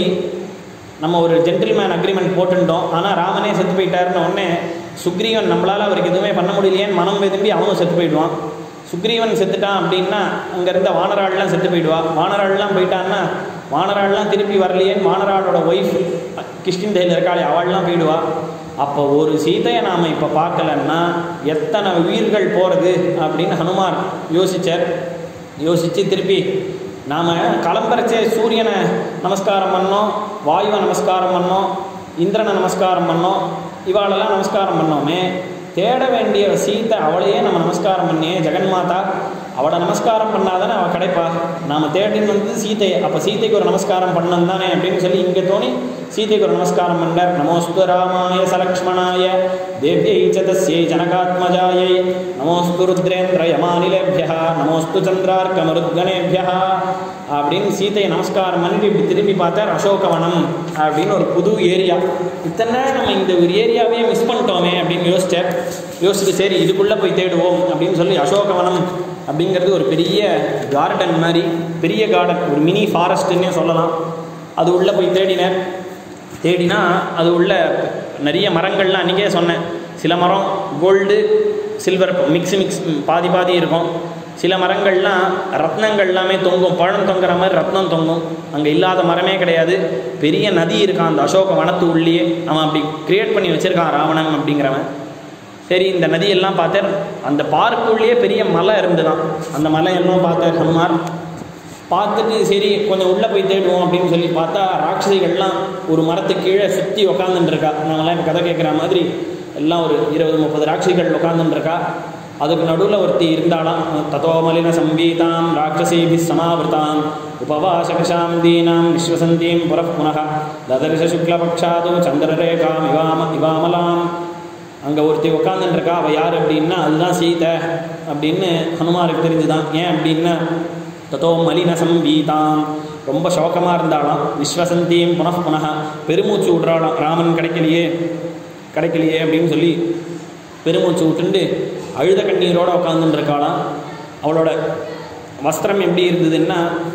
நம்ம ஒரு ஜென்டில்மேன் அக்ரிமெண்ட் போட்டுட்டோம் ஆனால் ராமனே செத்து போயிட்டாருன்னு உடனே சுக்ரீவன் நம்மளால் அவருக்கு எதுவுமே பண்ண முடியலையேன்னு மனம் விரும்பி அவனும் செத்து போயிடுவான் சுக்ரீவன் செத்துட்டான் அப்படின்னா அங்கே இருந்த வானராள்லாம் செத்து போயிடுவா வானராள்லாம் போயிட்டான்னா வானராள்லாம் திருப்பி வரலையேன்னு வானராளோட ஒய்ஃப் கிஷ்கிந்தையில் இருக்காளே அவள்லாம் போயிடுவா அப்போ ஒரு சீதையை நாம் இப்போ பார்க்கலன்னா எத்தனை உயிர்கள் போகிறது அப்படின்னு ஹனுமார் யோசிச்சார் யோசித்து திருப்பி நாம் கிளம்புறச்சே சூரியனை நமஸ்காரம் பண்ணோம் வாயுவை நமஸ்காரம் பண்ணோம் இந்திரனை நமஸ்காரம் பண்ணோம் இவாளெல்லாம் நமஸ்காரம் பண்ணோமே தேட வேண்டிய சீத்தை அவளையே நம்ம நமஸ்காரம் பண்ணியே ஜெகன்மாதா அவளை நமஸ்காரம் பண்ணாதானே அவள் கிடைப்பா நாம் தேடின்னு வந்து சீதை அப்போ சீதைக்கு ஒரு நமஸ்காரம் பண்ணணும் தானே அப்படின்னு சொல்லி இங்கே தோணி சீதைக்கு ஒரு நமஸ்காரம் பண்ணார் நமோஸ்து ராமாய சலக்ஷ்மணாய தேவ்யை ச தஸ்யை ஜனகாத்மஜாயை நமோஸ்து ருத்ரேந்திர யமானிலேபியா நமோஸ்து சந்திரார்க்கமருத்கணேபியா அப்படின்னு சீதையை நமஸ்காரம் பண்ணிட்டு இப்படி திரும்பி பார்த்தார் அசோகவனம் அப்படின்னு ஒரு புது ஏரியா இத்தனை நம்ம இந்த ஒரு ஏரியாவே மிஸ் பண்ணிட்டோமே அப்படின்னு யோசிச்சார் யோசிச்சுட்டு சரி இதுக்குள்ளே போய் தேடுவோம் அப்படின்னு சொல்லி அசோகவனம் அப்படிங்கிறது ஒரு பெரிய கார்டன் மாதிரி பெரிய கார்டன் ஒரு மினி ஃபாரஸ்ட்டுன்னே சொல்லலாம் அது உள்ளே போய் தேடினேன் தேடினா அது உள்ள நிறைய மரங்கள்லாம் அன்றைக்கே சொன்னேன் சில மரம் கோல்டு சில்வர் மிக்ஸ் மிக்ஸ் பாதி பாதி இருக்கும் சில மரங்கள்லாம் ரத்னங்கள் எல்லாமே தொங்கும் பழம் தொங்குற மாதிரி ரத்னம் தொங்கும் அங்கே இல்லாத மரமே கிடையாது பெரிய நதி இருக்கான் அந்த அசோக வனத்து உள்ளேயே அவன் அப்படி கிரியேட் பண்ணி வச்சுருக்கான் ராவணன் அப்படிங்கிறவன் சரி இந்த நதியெல்லாம் பார்த்தார் அந்த பார்க்குள்ளேயே பெரிய மலை இருந்துதான் அந்த மலையெல்லாம் பார்த்தார் ஹனுமார் பார்த்துட்டு சரி கொஞ்சம் உள்ளே போய் தேடுவோம் அப்படின்னு சொல்லி பார்த்தா ராட்சசிகள்லாம் ஒரு மரத்துக்கு கீழே சுற்றி உக்காந்துட்டு இருக்கா நாங்களாம் இப்போ கதை கேட்குற மாதிரி எல்லாம் ஒரு இருபது முப்பது ராட்சசிகள் உட்காந்துட்டு இருக்கா அதுக்கு நடுவில் ஒருத்தி இருந்தாலாம் ததோ மலின சம்பீதாம் ராட்சசீபி சமாவிருத்தாம் உபவாசகஷாம் தீனாம் விஸ்வசந்தீம் புறப் புனः ததர்ஷ சுக்லபக்ஷாது சந்திரரேகாம் இவாம இவாமலாம் அங்கே ஒருத்தி உட்காந்துட்டு இருக்கா அவள் யார் அப்படின்னா அதுதான் சீதை அப்படின்னு ஹனுமாருக்கு தெரிஞ்சுதான் ஏன் அப்படின்னா தத்தோ மலின சம்பீதாம் ரொம்ப சோகமாக இருந்தாலாம் விஸ்வசந்தியும் புனః புனः பெருமூச்சு விட்றாளாம் ராமன் கிடைக்கலையே கிடைக்கலையே அப்படின்னு சொல்லி பெருமூச்சு விட்டுண்டு அழுத கண்ணீரோடு உட்காந்துட்டு இருக்காளாம் அவளோட வஸ்திரம் எப்படி இருந்ததுன்னா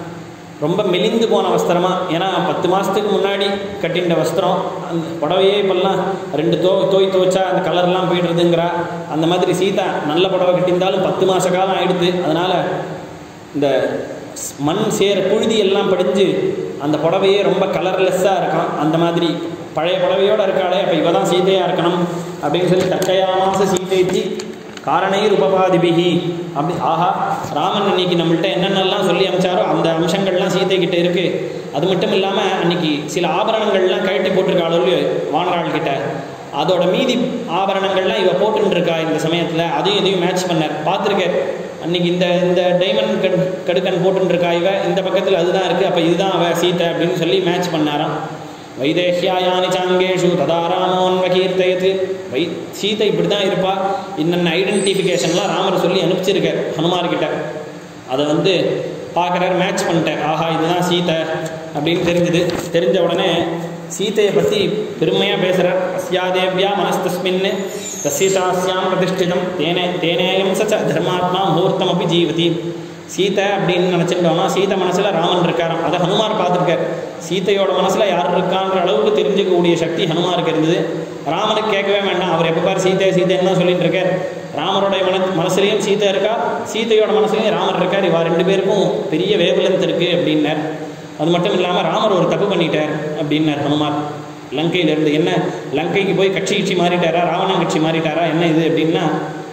ரொம்ப மெலிந்து போன வஸ்திரமா ஏன்னா பத்து மாதத்துக்கு முன்னாடி கட்டின்ற வஸ்திரம் அந்த புடவையே இப்போல்லாம் ரெண்டு தோ தோய் துவைச்சா அந்த கலர்லாம் போயிடுறதுங்கிறா அந்த மாதிரி சீதா நல்ல புடவை கட்டியிருந்தாலும் பத்து மாத காலம் ஆயிடுது அதனால் இந்த ஸ்- மண் சேர் புழுதி எல்லாம் படிஞ்சு அந்த புடவையே ரொம்ப கலர்லெஸ்ஸாக இருக்கான் அந்த மாதிரி பழைய புடவையோடு இருக்காளே அப்போ இவ தான் சீதையாக இருக்கணும் அப்படின்னு சொல்லி தக்கையாமாச சீதைச்சி காரணைர் உபபாதிபிகி அப்படி ஆஹா ராமன் அன்னைக்கு நம்மள்ட்ட என்னென்னலாம் சொல்லி அமிச்சாரோ அந்த அம்சங்கள்லாம் சீதை கிட்ட இருக்கு அது மட்டும் இல்லாமல் அன்னைக்கு சில ஆபரணங்கள்லாம் கழட்டி போட்டிருக்காளோ இல்லையோ வானராள் கிட்ட அதோட மீதி ஆபரணங்கள்லாம் இவ போட்டுன்னு இருக்கா இந்த சமயத்தில் அதையும் இதையும் மேட்ச் பண்ணார் பார்த்துருக்கார் அன்னைக்கு இந்த இந்த டைமண்ட் கடு கடுக்கன் போட்டுன்னு இருக்கா இவ இந்த பக்கத்தில் அதுதான் இருக்குது அப்போ இதுதான் அவ சீதை அப்படின்னு சொல்லி மேட்ச் பண்ணாராம் வைதேஹ்யாயானி சாங்கேஷு ததா ராமோன்வகீர்த்தயத்து வை சீதை இப்படி தான் இருப்பா இன்னென்ன ஐடென்டிஃபிகேஷன்லாம் ராமர் சொல்லி அனுப்பிச்சிருக்கார் ஹனுமார்கிட்ட அதை வந்து பார்க்குறாரு மேட்ச் பண்ணிட்டார் ஆஹா இதுதான் சீதை அப்படின்னு தெரிஞ்சுது தெரிஞ்ச உடனே சீதையை பற்றி பெருமையாக பேசுகிறார் அஸ்யாதேவ்யா மனஸ்தஸ்மின் தஸ்யசாஸ்யாம் பிரதிஷ்டிதம் தேனே தேனேயம் சச்ச தர்மாத்மா முகூர்த்தம் அப்படி ஜீவதி சீதை அப்படின்னு நினச்சிட்டோம்னா சீதை மனசில் ராமன் இருக்காராம் அதை ஹனுமார் பார்த்துருக்கார் சீதையோட மனசில் யார் இருக்கான்ற அளவுக்கு தெரிஞ்சுக்கக்கூடிய சக்தி ஹனுமாருக்கு இருந்தது ராமனுக்கு கேட்கவே வேண்டாம் அவர் எப்போ பார் சீதை சீதைன்னு தான் சொல்லிட்டு இருக்கார் ராமருடைய மன மனசுலேயும் சீதை இருக்கா சீதையோட மனசுலையும் ராமர் இருக்கார் இவா ரெண்டு பேருக்கும் பெரிய வேவலன்த் இருக்குது அப்படின்னார் அது மட்டும் இல்லாமல் ராமர் ஒரு தப்பு பண்ணிட்டார் அப்படின்னார் ஹனுமார் லங்கையில இருந்து என்ன லங்கைக்கு போய் கட்சி கட்சி மாறிட்டாரா ராவணன் கட்சி மாறிட்டாரா என்ன இது அப்படின்னா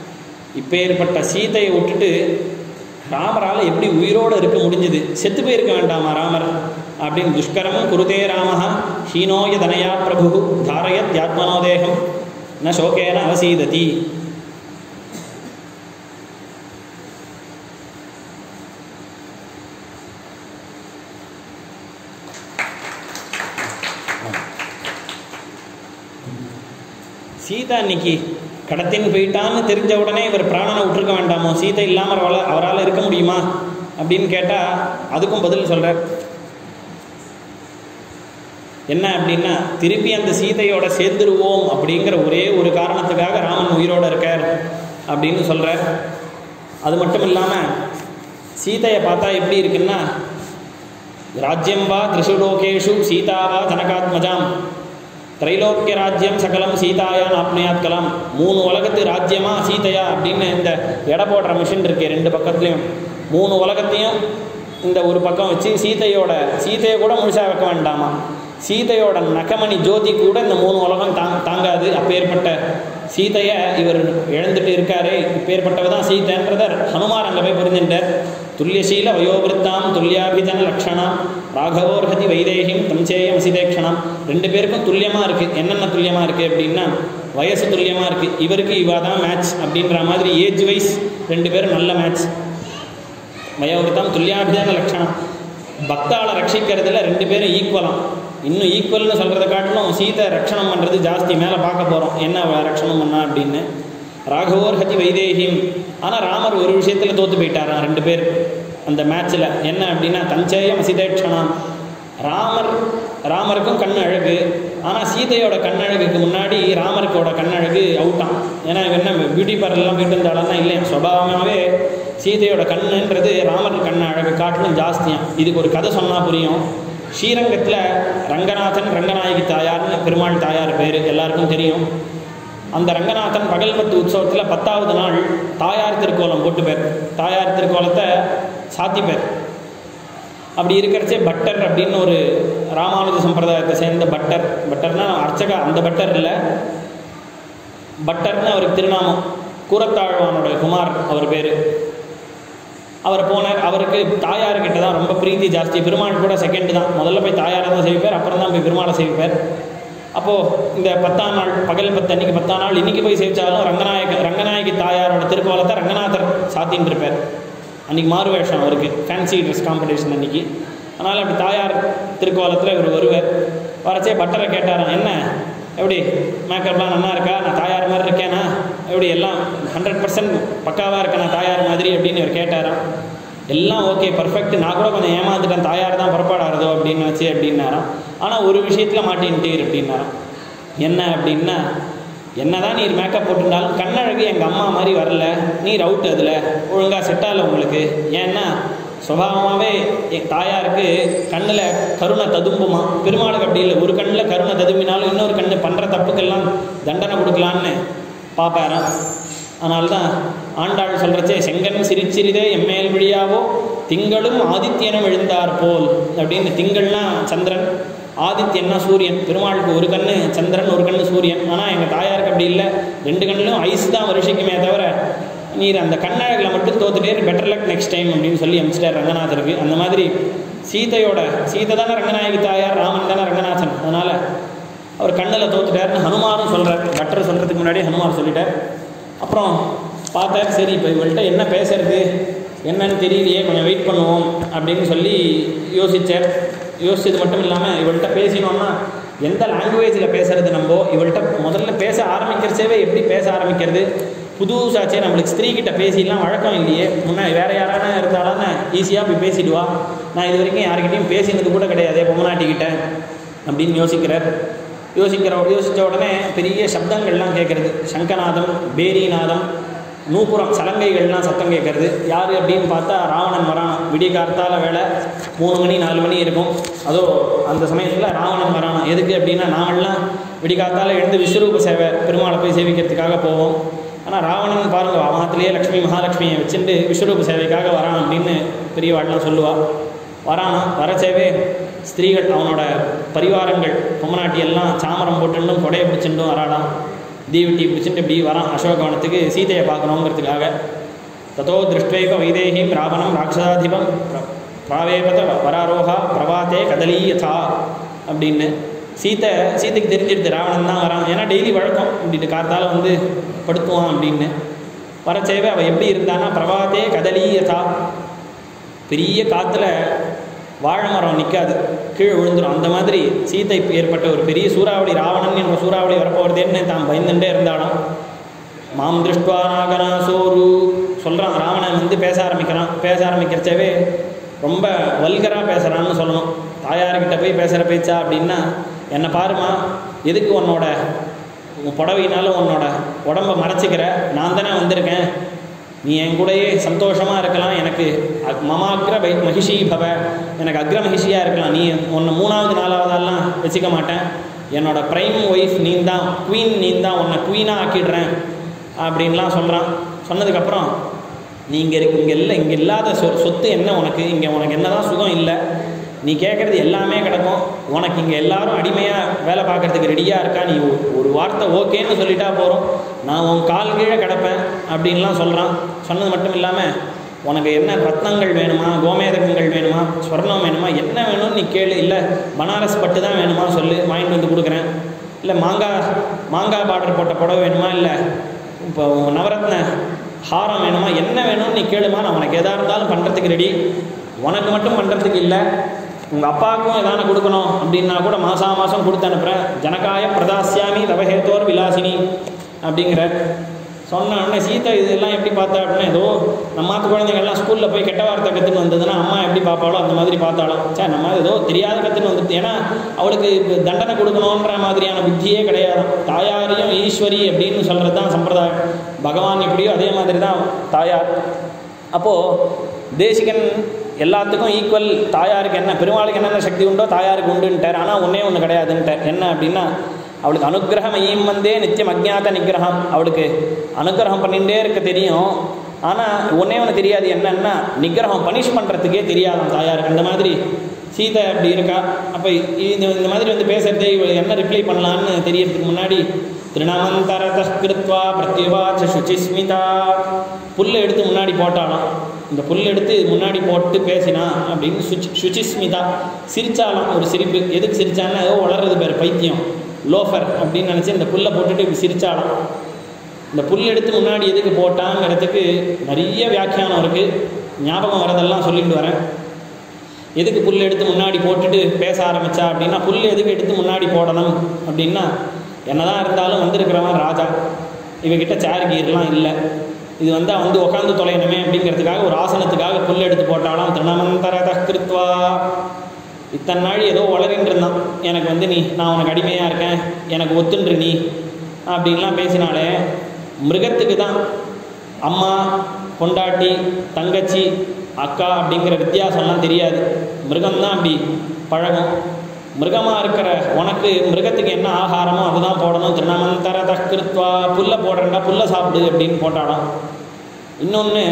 இப்போ ஏற்பட்ட சீதையை விட்டுட்டு ராமரால் எப்படி உயிரோடு இருக்க முடிஞ்சுது செத்து போயிருக்க வேண்டாமா ராமர் அப்படின்னு துஷ்கரம் குருதே ராமஹ ஹீனோய தனயா பிரபு தாரயத் யாத்மனோதேகம் ந சோகேன அவசீததி சீதா இன்னைக்கு கடத்தின்னு போயிட்டான்னு தெரிஞ்ச உடனே இவர் பிராணனை விட்டுருக்க வேண்டாமோ சீதை இல்லாமல் அவரால் அவரால் இருக்க முடியுமா அப்படின்னு கேட்டால் அதுக்கும் பதில் சொல்கிறார் என்ன அப்படின்னா திருப்பி அந்த சீதையோட சேர்ந்துருவோம் அப்படிங்கிற ஒரே ஒரு காரணத்துக்காக ராமன் உயிரோடு இருக்கார் அப்படின்னு சொல்கிறார் அது மட்டும் இல்லாமல் சீதையை பார்த்தா எப்படி இருக்குன்னா ராஜ்யம் வா திரிஷு லோகேஷு சீதா வா ஜனகாத்மஜாம் திரைலோக்கிய ராஜ்யம் சகலம் சீதாயான் ஆப்னயாத் கலாம் மூணு உலகத்து ராஜ்யமா சீதையா அப்படின்னு இந்த எடை போடுற மிஷின் இருக்கு ரெண்டு பக்கத்துலையும் மூணு உலகத்தையும் இந்த ஒரு பக்கம் வச்சு சீதையோட சீதையை கூட முழுசாக வைக்க வேண்டாமா சீதையோட நகமணி ஜோதி கூட இந்த மூணு உலகம் தாங் தாங்காது அப்பேற்பட்ட சீதையை இவர் இழந்துட்டு இருக்காரே இப்பேற்பட்டவ தான் சீதைன்றதர் ஹனுமார் அங்கே போய் புரிஞ்சுட்டார் துல்லியசீல வயோபிருத்தாம் துல்லியாபிஜன லக்ஷணாம் ராகவோர்ஹதி வைதேகிம் தம்சேயம் அசிதேக்ஷணாம் ரெண்டு பேருக்கும் துல்லியமாக இருக்குது என்னென்ன துல்லியமாக இருக்குது அப்படின்னா வயசு துல்லியமாக இருக்குது இவருக்கு இவா தான் மேட்ச் அப்படின்ற மாதிரி ஏஜ் வைஸ் ரெண்டு பேரும் நல்ல மேட்ச் வயோவிருத்தம் துல்லியாபிஜன லட்சணம் பக்தாளை ரட்சிக்கிறதுல ரெண்டு பேரும் ஈக்குவலாம் இன்னும் ஈக்குவல்னு சொல்கிறத காட்டிலும் சீதை ரட்சணம் பண்ணுறது ஜாஸ்தி மேலே பார்க்க போகிறோம் என்ன அவ ரட்சணம் பண்ணா அப்படின்னு ராகவோர் ஹதி வைதேகிம் ஆனால் ராமர் ஒரு விஷயத்தில் தோற்று போயிட்டாராம் ரெண்டு பேர் அந்த மேட்ச்சில் என்ன அப்படின்னா தஞ்சேயம் சிதேட்சணம் ராமர் ராமருக்கும் கண் அழகு ஆனால் சீதையோட கண்ணழகுக்கு முன்னாடி ராமருக்கோட கண்ணழகு அவுட்டான் ஏன்னா இவன் என்ன பியூட்டி பார்லர்லாம் போயிட்டு இருந்தாலும் இல்லையா சுபாவமாகவே சீதையோட கண்ணுன்றது ராமர் கண் அழகு காட்டிலும் ஜாஸ்தியாம் இதுக்கு ஒரு கதை சொன்னால் புரியும் ஸ்ரீரங்கத்தில் ரங்கநாதன் ரங்கநாயகி தாயார்னு பெருமாள் தாயார் பேர் எல்லாருக்கும் தெரியும் அந்த ரங்கநாதன் பகல் பத்து உற்சவத்தில் பத்தாவது நாள் தாயார் திருக்கோலம் போட்டு பேர் தாயார் திருக்கோலத்தை சாத்தி பேர் அப்படி இருக்கிறச்சே பட்டர் அப்படின்னு ஒரு ராமானுஜ சம்பிரதாயத்தை சேர்ந்த பட்டர் பட்டர்னா அர்ச்சகா அந்த பட்டர் இல்லை பட்டர்னு அவருக்கு திருநாமம் கூரத்தாழ்வானோட குமார் அவர் பேர் அவர் போனார் அவருக்கு தாயார்கிட்ட தான் ரொம்ப பிரீத்தி ஜாஸ்தி பெருமாள் கூட செகண்ட் தான் முதல்ல போய் தாயாரை தான் செய்வார் அப்புறம் தான் போய் பெருமாளை செய்வார் அப்போது இந்த பத்தாம் நாள் பகல் பத்து அன்னைக்கு பத்தாம் நாள் இன்னைக்கு போய் சேவிச்சாலும் ரங்கநாயக ரங்கநாயகி தாயாரோட திருக்கோலத்தை ரங்கநாதர் சாத்தின்னு இருப்பார் அன்றைக்கி மாறு வேஷம் அவருக்கு ஃபேன்சி ட்ரெஸ் காம்படிஷன் அன்றைக்கி அதனால் அப்படி தாயார் திருக்கோலத்தில் இவர் வருவார் வரச்சே பட்டரை கேட்டாராம் என்ன எப்படி மேக்கப்லாம் நல்லா இருக்கா நான் தாயார் மாதிரி இருக்கேனா எப்படி எல்லாம் ஹண்ட்ரட் பர்சன்ட் பக்காவாக இருக்கேன் நான் தாயார் மாதிரி அப்படின்னு இவர் கேட்டாராம் எல்லாம் ஓகே பர்ஃபெக்ட் நான் கூட கொஞ்சம் ஏமாந்துட்டேன் தாயார் தான் புறப்பாடாதோ அப்படின்னு நினச்சி அப்படின்னாராம் ஆனால் ஒரு விஷயத்தில் மாட்டின்ட்டீர் அப்படின்னாராம் என்ன அப்படின்னா என்னதான் நீர் மேக்கப் போட்டிருந்தாலும் கண்ணழகு எங்கள் அம்மா மாதிரி வரல நீர் அவுட் அதில் ஒழுங்காக செட் ஆகல உங்களுக்கு ஏன்னா சுபாவமாகவே என் தாயாருக்கு கண்ணில் கருணை ததும்புமா பெருமாளுக்கு அப்படி இல்லை ஒரு கண்ணில் கருணை ததும்பினாலும் இன்னொரு கண்ணு பண்ணுற தப்புக்கெல்லாம் தண்டனை கொடுக்கலான்னு பார்ப்பாராம் அதனால தான் ஆண்டாள் சொல்கிறச்சே செங்கன் சிரிச்சிறிதே எம்மேல் விழியாவோ திங்களும் ஆதித்யனும் எழுந்தார் போல் அப்படின்னு திங்கள்னா சந்திரன் ஆதித்யன்னா சூரியன் பெருமாளுக்கு ஒரு கண்ணு சந்திரன் ஒரு கண்ணு சூரியன் ஆனால் எங்கள் தாயாருக்கு அப்படி இல்லை ரெண்டு கண்ணிலும் ஐஸ் தான் வருஷிக்குமே தவிர நீர் அந்த கண்ணழகில் மட்டும் தோத்துட்டே பெட்டர் லக் நெக்ஸ்ட் டைம் அப்படின்னு சொல்லி அமிச்சிட்டார் ரங்கநாதருக்கு அந்த மாதிரி சீதையோட சீதை தானே ரங்கநாயகி தாயார் ராமன் தானே ரங்கநாதன் அதனால் அவர் கண்ணில் தோத்துட்டார்னு ஹனுமாரும் சொல்கிறார் பட்டர் சொல்கிறதுக்கு முன்னாடி ஹனுமார் சொல்லிட்டார் அப்புறம் பார்த்தார் சரி இப்போ இவள்கிட்ட என்ன பேசுறது என்னன்னு தெரியலையே கொஞ்சம் வெயிட் பண்ணுவோம் அப்படின்னு சொல்லி யோசித்தார் யோசிச்சது மட்டும் இல்லாமல் இவள்கிட்ட பேசினோம்னா எந்த லாங்குவேஜில் பேசுறது நம்ம இவள்கிட்ட முதல்ல பேச ஆரம்பிக்கிறச்சேவே எப்படி பேச ஆரம்பிக்கிறது புதுசாச்சே நம்மளுக்கு ஸ்திரீ கிட்ட பேசிடலாம் வழக்கம் இல்லையே முன்னே வேறு யாரானா இருந்தாலும் ஈஸியாக போய் பேசிடுவா நான் இது வரைக்கும் யார்கிட்டையும் பேசினது கூட கிடையாது பொம்மநாட்டிக்கிட்ட அப்படின்னு யோசிக்கிறார் யோசிக்கிற யோசித்த உடனே பெரிய சப்தங்கள்லாம் கேட்குறது சங்கநாதம் பேரிநாதம் நூப்புறம் சலங்கைகள்லாம் சத்தம் கேட்கறது யார் அப்படின்னு பார்த்தா ராவணன் வரான் விடிய கார்த்தால வேலை மூணு மணி நாலு மணி இருக்கும் அதோ அந்த சமயத்தில் ராவணன் வரான் எதுக்கு அப்படின்னா நாமெல்லாம் விடி காத்தால எழுந்து விஸ்வரூப சேவை பெருமாளை போய் சேவிக்கிறதுக்காக போவோம் ஆனால் ராவணன் பாருங்க அவனத்திலேயே லக்ஷ்மி மகாலட்சுமியை வச்சுட்டு விஸ்வரூப சேவைக்காக வரான் அப்படின்னு பெரியவாள்லாம் சொல்லுவா வரானா வரச்சேவே ஸ்திரீகள் அவனோட பரிவாரங்கள் பொம்மநாட்டி எல்லாம் சாமரம் போட்டுண்டும் கொடையை பிடிச்சிட்டும் வரானாம் தீவட்டி பிடிச்சிட்டு இப்படி வரான் அசோகவனத்துக்கு சீதையை பார்க்கணுங்கிறதுக்காக ததோ திருஷ்டுவைக வைதேகிம் ராவணம் ராட்சசாதிபம் பிர- பிராவேபத வராரோகா பிரபாத்தே கதலீயதா அப்படின்னு சீத்தை சீதைக்கு தெரிஞ்சிடுது ராவணன் தான் வரான் ஏன்னா டெய்லி வழக்கம் இப்படி கார்த்தால வந்து படுத்துவான் அப்படின்னு வரச்சேவே அவள் எப்படி இருந்தான்னா பிரபாத்தே கதலீயதா பெரிய காற்றுல வாழை மரம் நிற்காது கீழே விழுந்துடும் அந்த மாதிரி சீதை ஏற்பட்ட ஒரு பெரிய சூறாவளி ராவணன் என்ற சூறாவளி வரப்போகிறதேன்னு தான் பயந்துட்டே இருந்தாலும் மாம் திருஷ்டுவா நாகனா சோரு சொல்கிறான் ராவணன் வந்து பேச ஆரம்பிக்கிறான் பேச ஆரம்பிக்கிறச்சவே ரொம்ப வல்கராக பேசுகிறான்னு சொல்லணும் தாயார்கிட்ட போய் பேசுகிற பேச்சா அப்படின்னா என்னை பாருமா எதுக்கு உன்னோட உன் புடவையினால உன்னோட உடம்ப மறைச்சிக்கிற நான் தானே வந்திருக்கேன் நீ என் கூடயே சந்தோஷமாக இருக்கலாம் எனக்கு அக்- மமாக்ர வை மகிஷி பவ எனக்கு அக்ர மகிஷியாக இருக்கலாம் நீ உன்னை மூணாவது நாலாவதெல்லாம் வச்சுக்க மாட்டேன் என்னோட ப்ரைம் ஒய்ஃப் நீ தான் குவீன் நீ தான் உன்னை குவீனாக ஆக்கிடுறேன் அப்படின்லாம் சொல்கிறான் சொன்னதுக்கப்புறம் நீ இங்கே இருக்கு இங்கே இல்லை இங்கே இல்லாத சொ சொத்து என்ன உனக்கு இங்கே உனக்கு என்னதான் சுகம் இல்லை நீ கேட்குறது எல்லாமே கிடக்கும் உனக்கு இங்கே எல்லாரும் அடிமையாக வேலை பார்க்கறதுக்கு ரெடியாக இருக்கா நீ ஒரு- ஒரு வார்த்தை ஓகேன்னு சொல்லிட்டா போகிறோம் நான் உன் கால் கீழே கிடப்பேன் அப்படின்லாம் சொல்கிறான் சொன்னது மட்டும் இல்லாமல் உனக்கு என்ன ரத்னங்கள் வேணுமா கோமேதகங்கள் வேணுமா ஸ்வர்ணம் வேணுமா என்ன வேணும்னு நீ கேளு இல்லை பனாரஸ் பட்டு தான் வேணுமா சொல்லு வாங்கிட்டு வந்து கொடுக்குறேன் இல்லை மாங்காய் மாங்காய் பார்டர் போட்ட புடவை வேணுமா இல்லை இப்போ நவரத்ன ஹாரம் வேணுமா என்ன வேணும்னு நீ கேளுமா நான் உனக்கு எதாக இருந்தாலும் பண்ணுறதுக்கு ரெடி உனக்கு மட்டும் பண்ணுறதுக்கு இல்லை உங்கள் அப்பாவுக்கும் எதான கொடுக்கணும் அப்படின்னா கூட மாதம் மாதம் கொடுத்து அனுப்புகிறேன் ஜனகாய பிரதாசியாமி தவஹேத்தோர் விலாசினி அப்படிங்கிற சொன்ன உடனே சீதா இதெல்லாம் எப்படி பார்த்தா அப்படின்னா ஏதோ நம்ம மாத்து குழந்தைங்கள்லாம் ஸ்கூலில் போய் கெட்ட வார்த்தை கற்றுன்னு வந்ததுன்னா அம்மா எப்படி பார்ப்பாளோ அந்த மாதிரி பார்த்தாலும் சே நம்ம ஏதோ தெரியாத கற்றுன்னு வந்துட்டு ஏன்னா அவளுக்கு இப்ப தண்டனை கொடுக்கணுன்ற மாதிரியான புத்தியே கிடையாது தாயாரையும் ஈஸ்வரி அப்படின்னு சொல்கிறது தான் சம்பிரதாயம் பகவான் எப்படியோ அதே மாதிரி தான் தாயார் அப்போது தேசிகன் எல்லாத்துக்கும் ஈக்குவல் தாயாருக்கு என்ன பெருமாளுக்கு என்னென்ன சக்தி உண்டோ தாயாருக்கு உண்டுன்ட்டார் ஆனால் ஒன்றே ஒன்று கிடையாதுன்ட்டார் என்ன அப்படின்னா அவளுக்கு அனுகிரகம் ஐயம் வந்தே நித்தியம் அஜ்ஞாத நிகிரகம் அவளுக்கு அனுகிரகம் பண்ணிகிட்டே இருக்க தெரியும் ஆனால் ஒன்றே ஒன்று தெரியாது என்னன்னா நிகிரகம் பனிஷ் பண்ணுறதுக்கே தெரியாதாம் தாயாருக்கு அந்த மாதிரி சீதை அப்படி இருக்கா அப்போ இந்த இந்த மாதிரி வந்து பேசுறதே இவள் என்ன ரிப்ளை பண்ணலான்னு தெரியறதுக்கு முன்னாடி திருணமந்தரத கிருத்வா பிரத்யுவாச்ச சுச்சிஸ்மிதா புல்லை எடுத்து முன்னாடி போட்டாலாம் இந்த புல் எடுத்து முன்னாடி போட்டு பேசினா அப்படின்னு சுச்சி சுச்சிஸ்மிதா சிரிச்சாலாம் ஒரு சிரிப்பு எதுக்கு சிரிச்சான்னா ஏதோ வளர்றது பேர் பைத்தியம் லோஃபர் அப்படின்னு நினச்சி இந்த புல்லை போட்டுட்டு இப்படி சிரிச்சாலாம் இந்த புல் எடுத்து முன்னாடி எதுக்கு போட்டாங்கிறதுக்கு நிறைய வியாக்கியானம் இருக்குது ஞாபகம் வரதெல்லாம் சொல்லிட்டு வரேன் எதுக்கு புல் எடுத்து முன்னாடி போட்டுட்டு பேச ஆரம்பிச்சா அப்படின்னா புல் எதுக்கு எடுத்து முன்னாடி போடணும் அப்படின்னா என்னதான் இருந்தாலும் வந்திருக்கிறவன் ராஜா இவகிட்ட சேர் கீர்லாம் இல்லை இது வந்து வந்து உட்காந்து தொலையணுமே அப்படிங்கிறதுக்காக ஒரு ஆசனத்துக்காக புல் எடுத்து போட்டாலாம் திருணமந்தரத கிருத்வா இத்தனை நாள் ஏதோ வளரின்னு இருந்தான் எனக்கு வந்து நீ நான் உனக்கு அடிமையாக இருக்கேன் எனக்கு ஒத்துன்று நீ அப்படின்லாம் பேசினாலே மிருகத்துக்கு தான் அம்மா பொண்டாட்டி தங்கச்சி அக்கா அப்படிங்கிற வித்தியாசம்லாம் தெரியாது மிருகம்தான் அப்படி பழகும் மிருகமாக இருக்கிற உனக்கு மிருகத்துக்கு என்ன ஆகாரமோ அதுதான் போடணும் திருணமந்தர தக்கிருத்வா புல்லை போடுறேன்டா புல்லை சாப்பிடு அப்படின்னு போட்டாலும் இன்னொன்று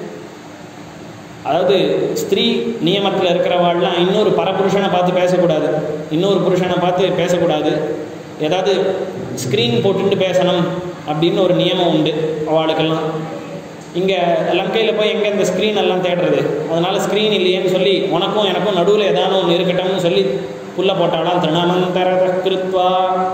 அதாவது ஸ்திரீ நியமத்தில் இருக்கிறவாள்லாம் இன்னொரு பரபுருஷனை பார்த்து பேசக்கூடாது இன்னொரு புருஷனை பார்த்து பேசக்கூடாது ஏதாவது ஸ்க்ரீன் போட்டுட்டு பேசணும் அப்படின்னு ஒரு நியமம் உண்டு அவளுக்கெல்லாம் இங்கே லங்கையில் போய் எங்கே இந்த ஸ்க்ரீன் எல்லாம் தேடுறது அதனால் ஸ்க்ரீன் இல்லையேன்னு சொல்லி உனக்கும் எனக்கும் நடுவில் ஏதான ஒன்று இருக்கட்டும்னு சொல்லி புல்ல போட்டாலாம் திருணமந்தரத கிருத்வா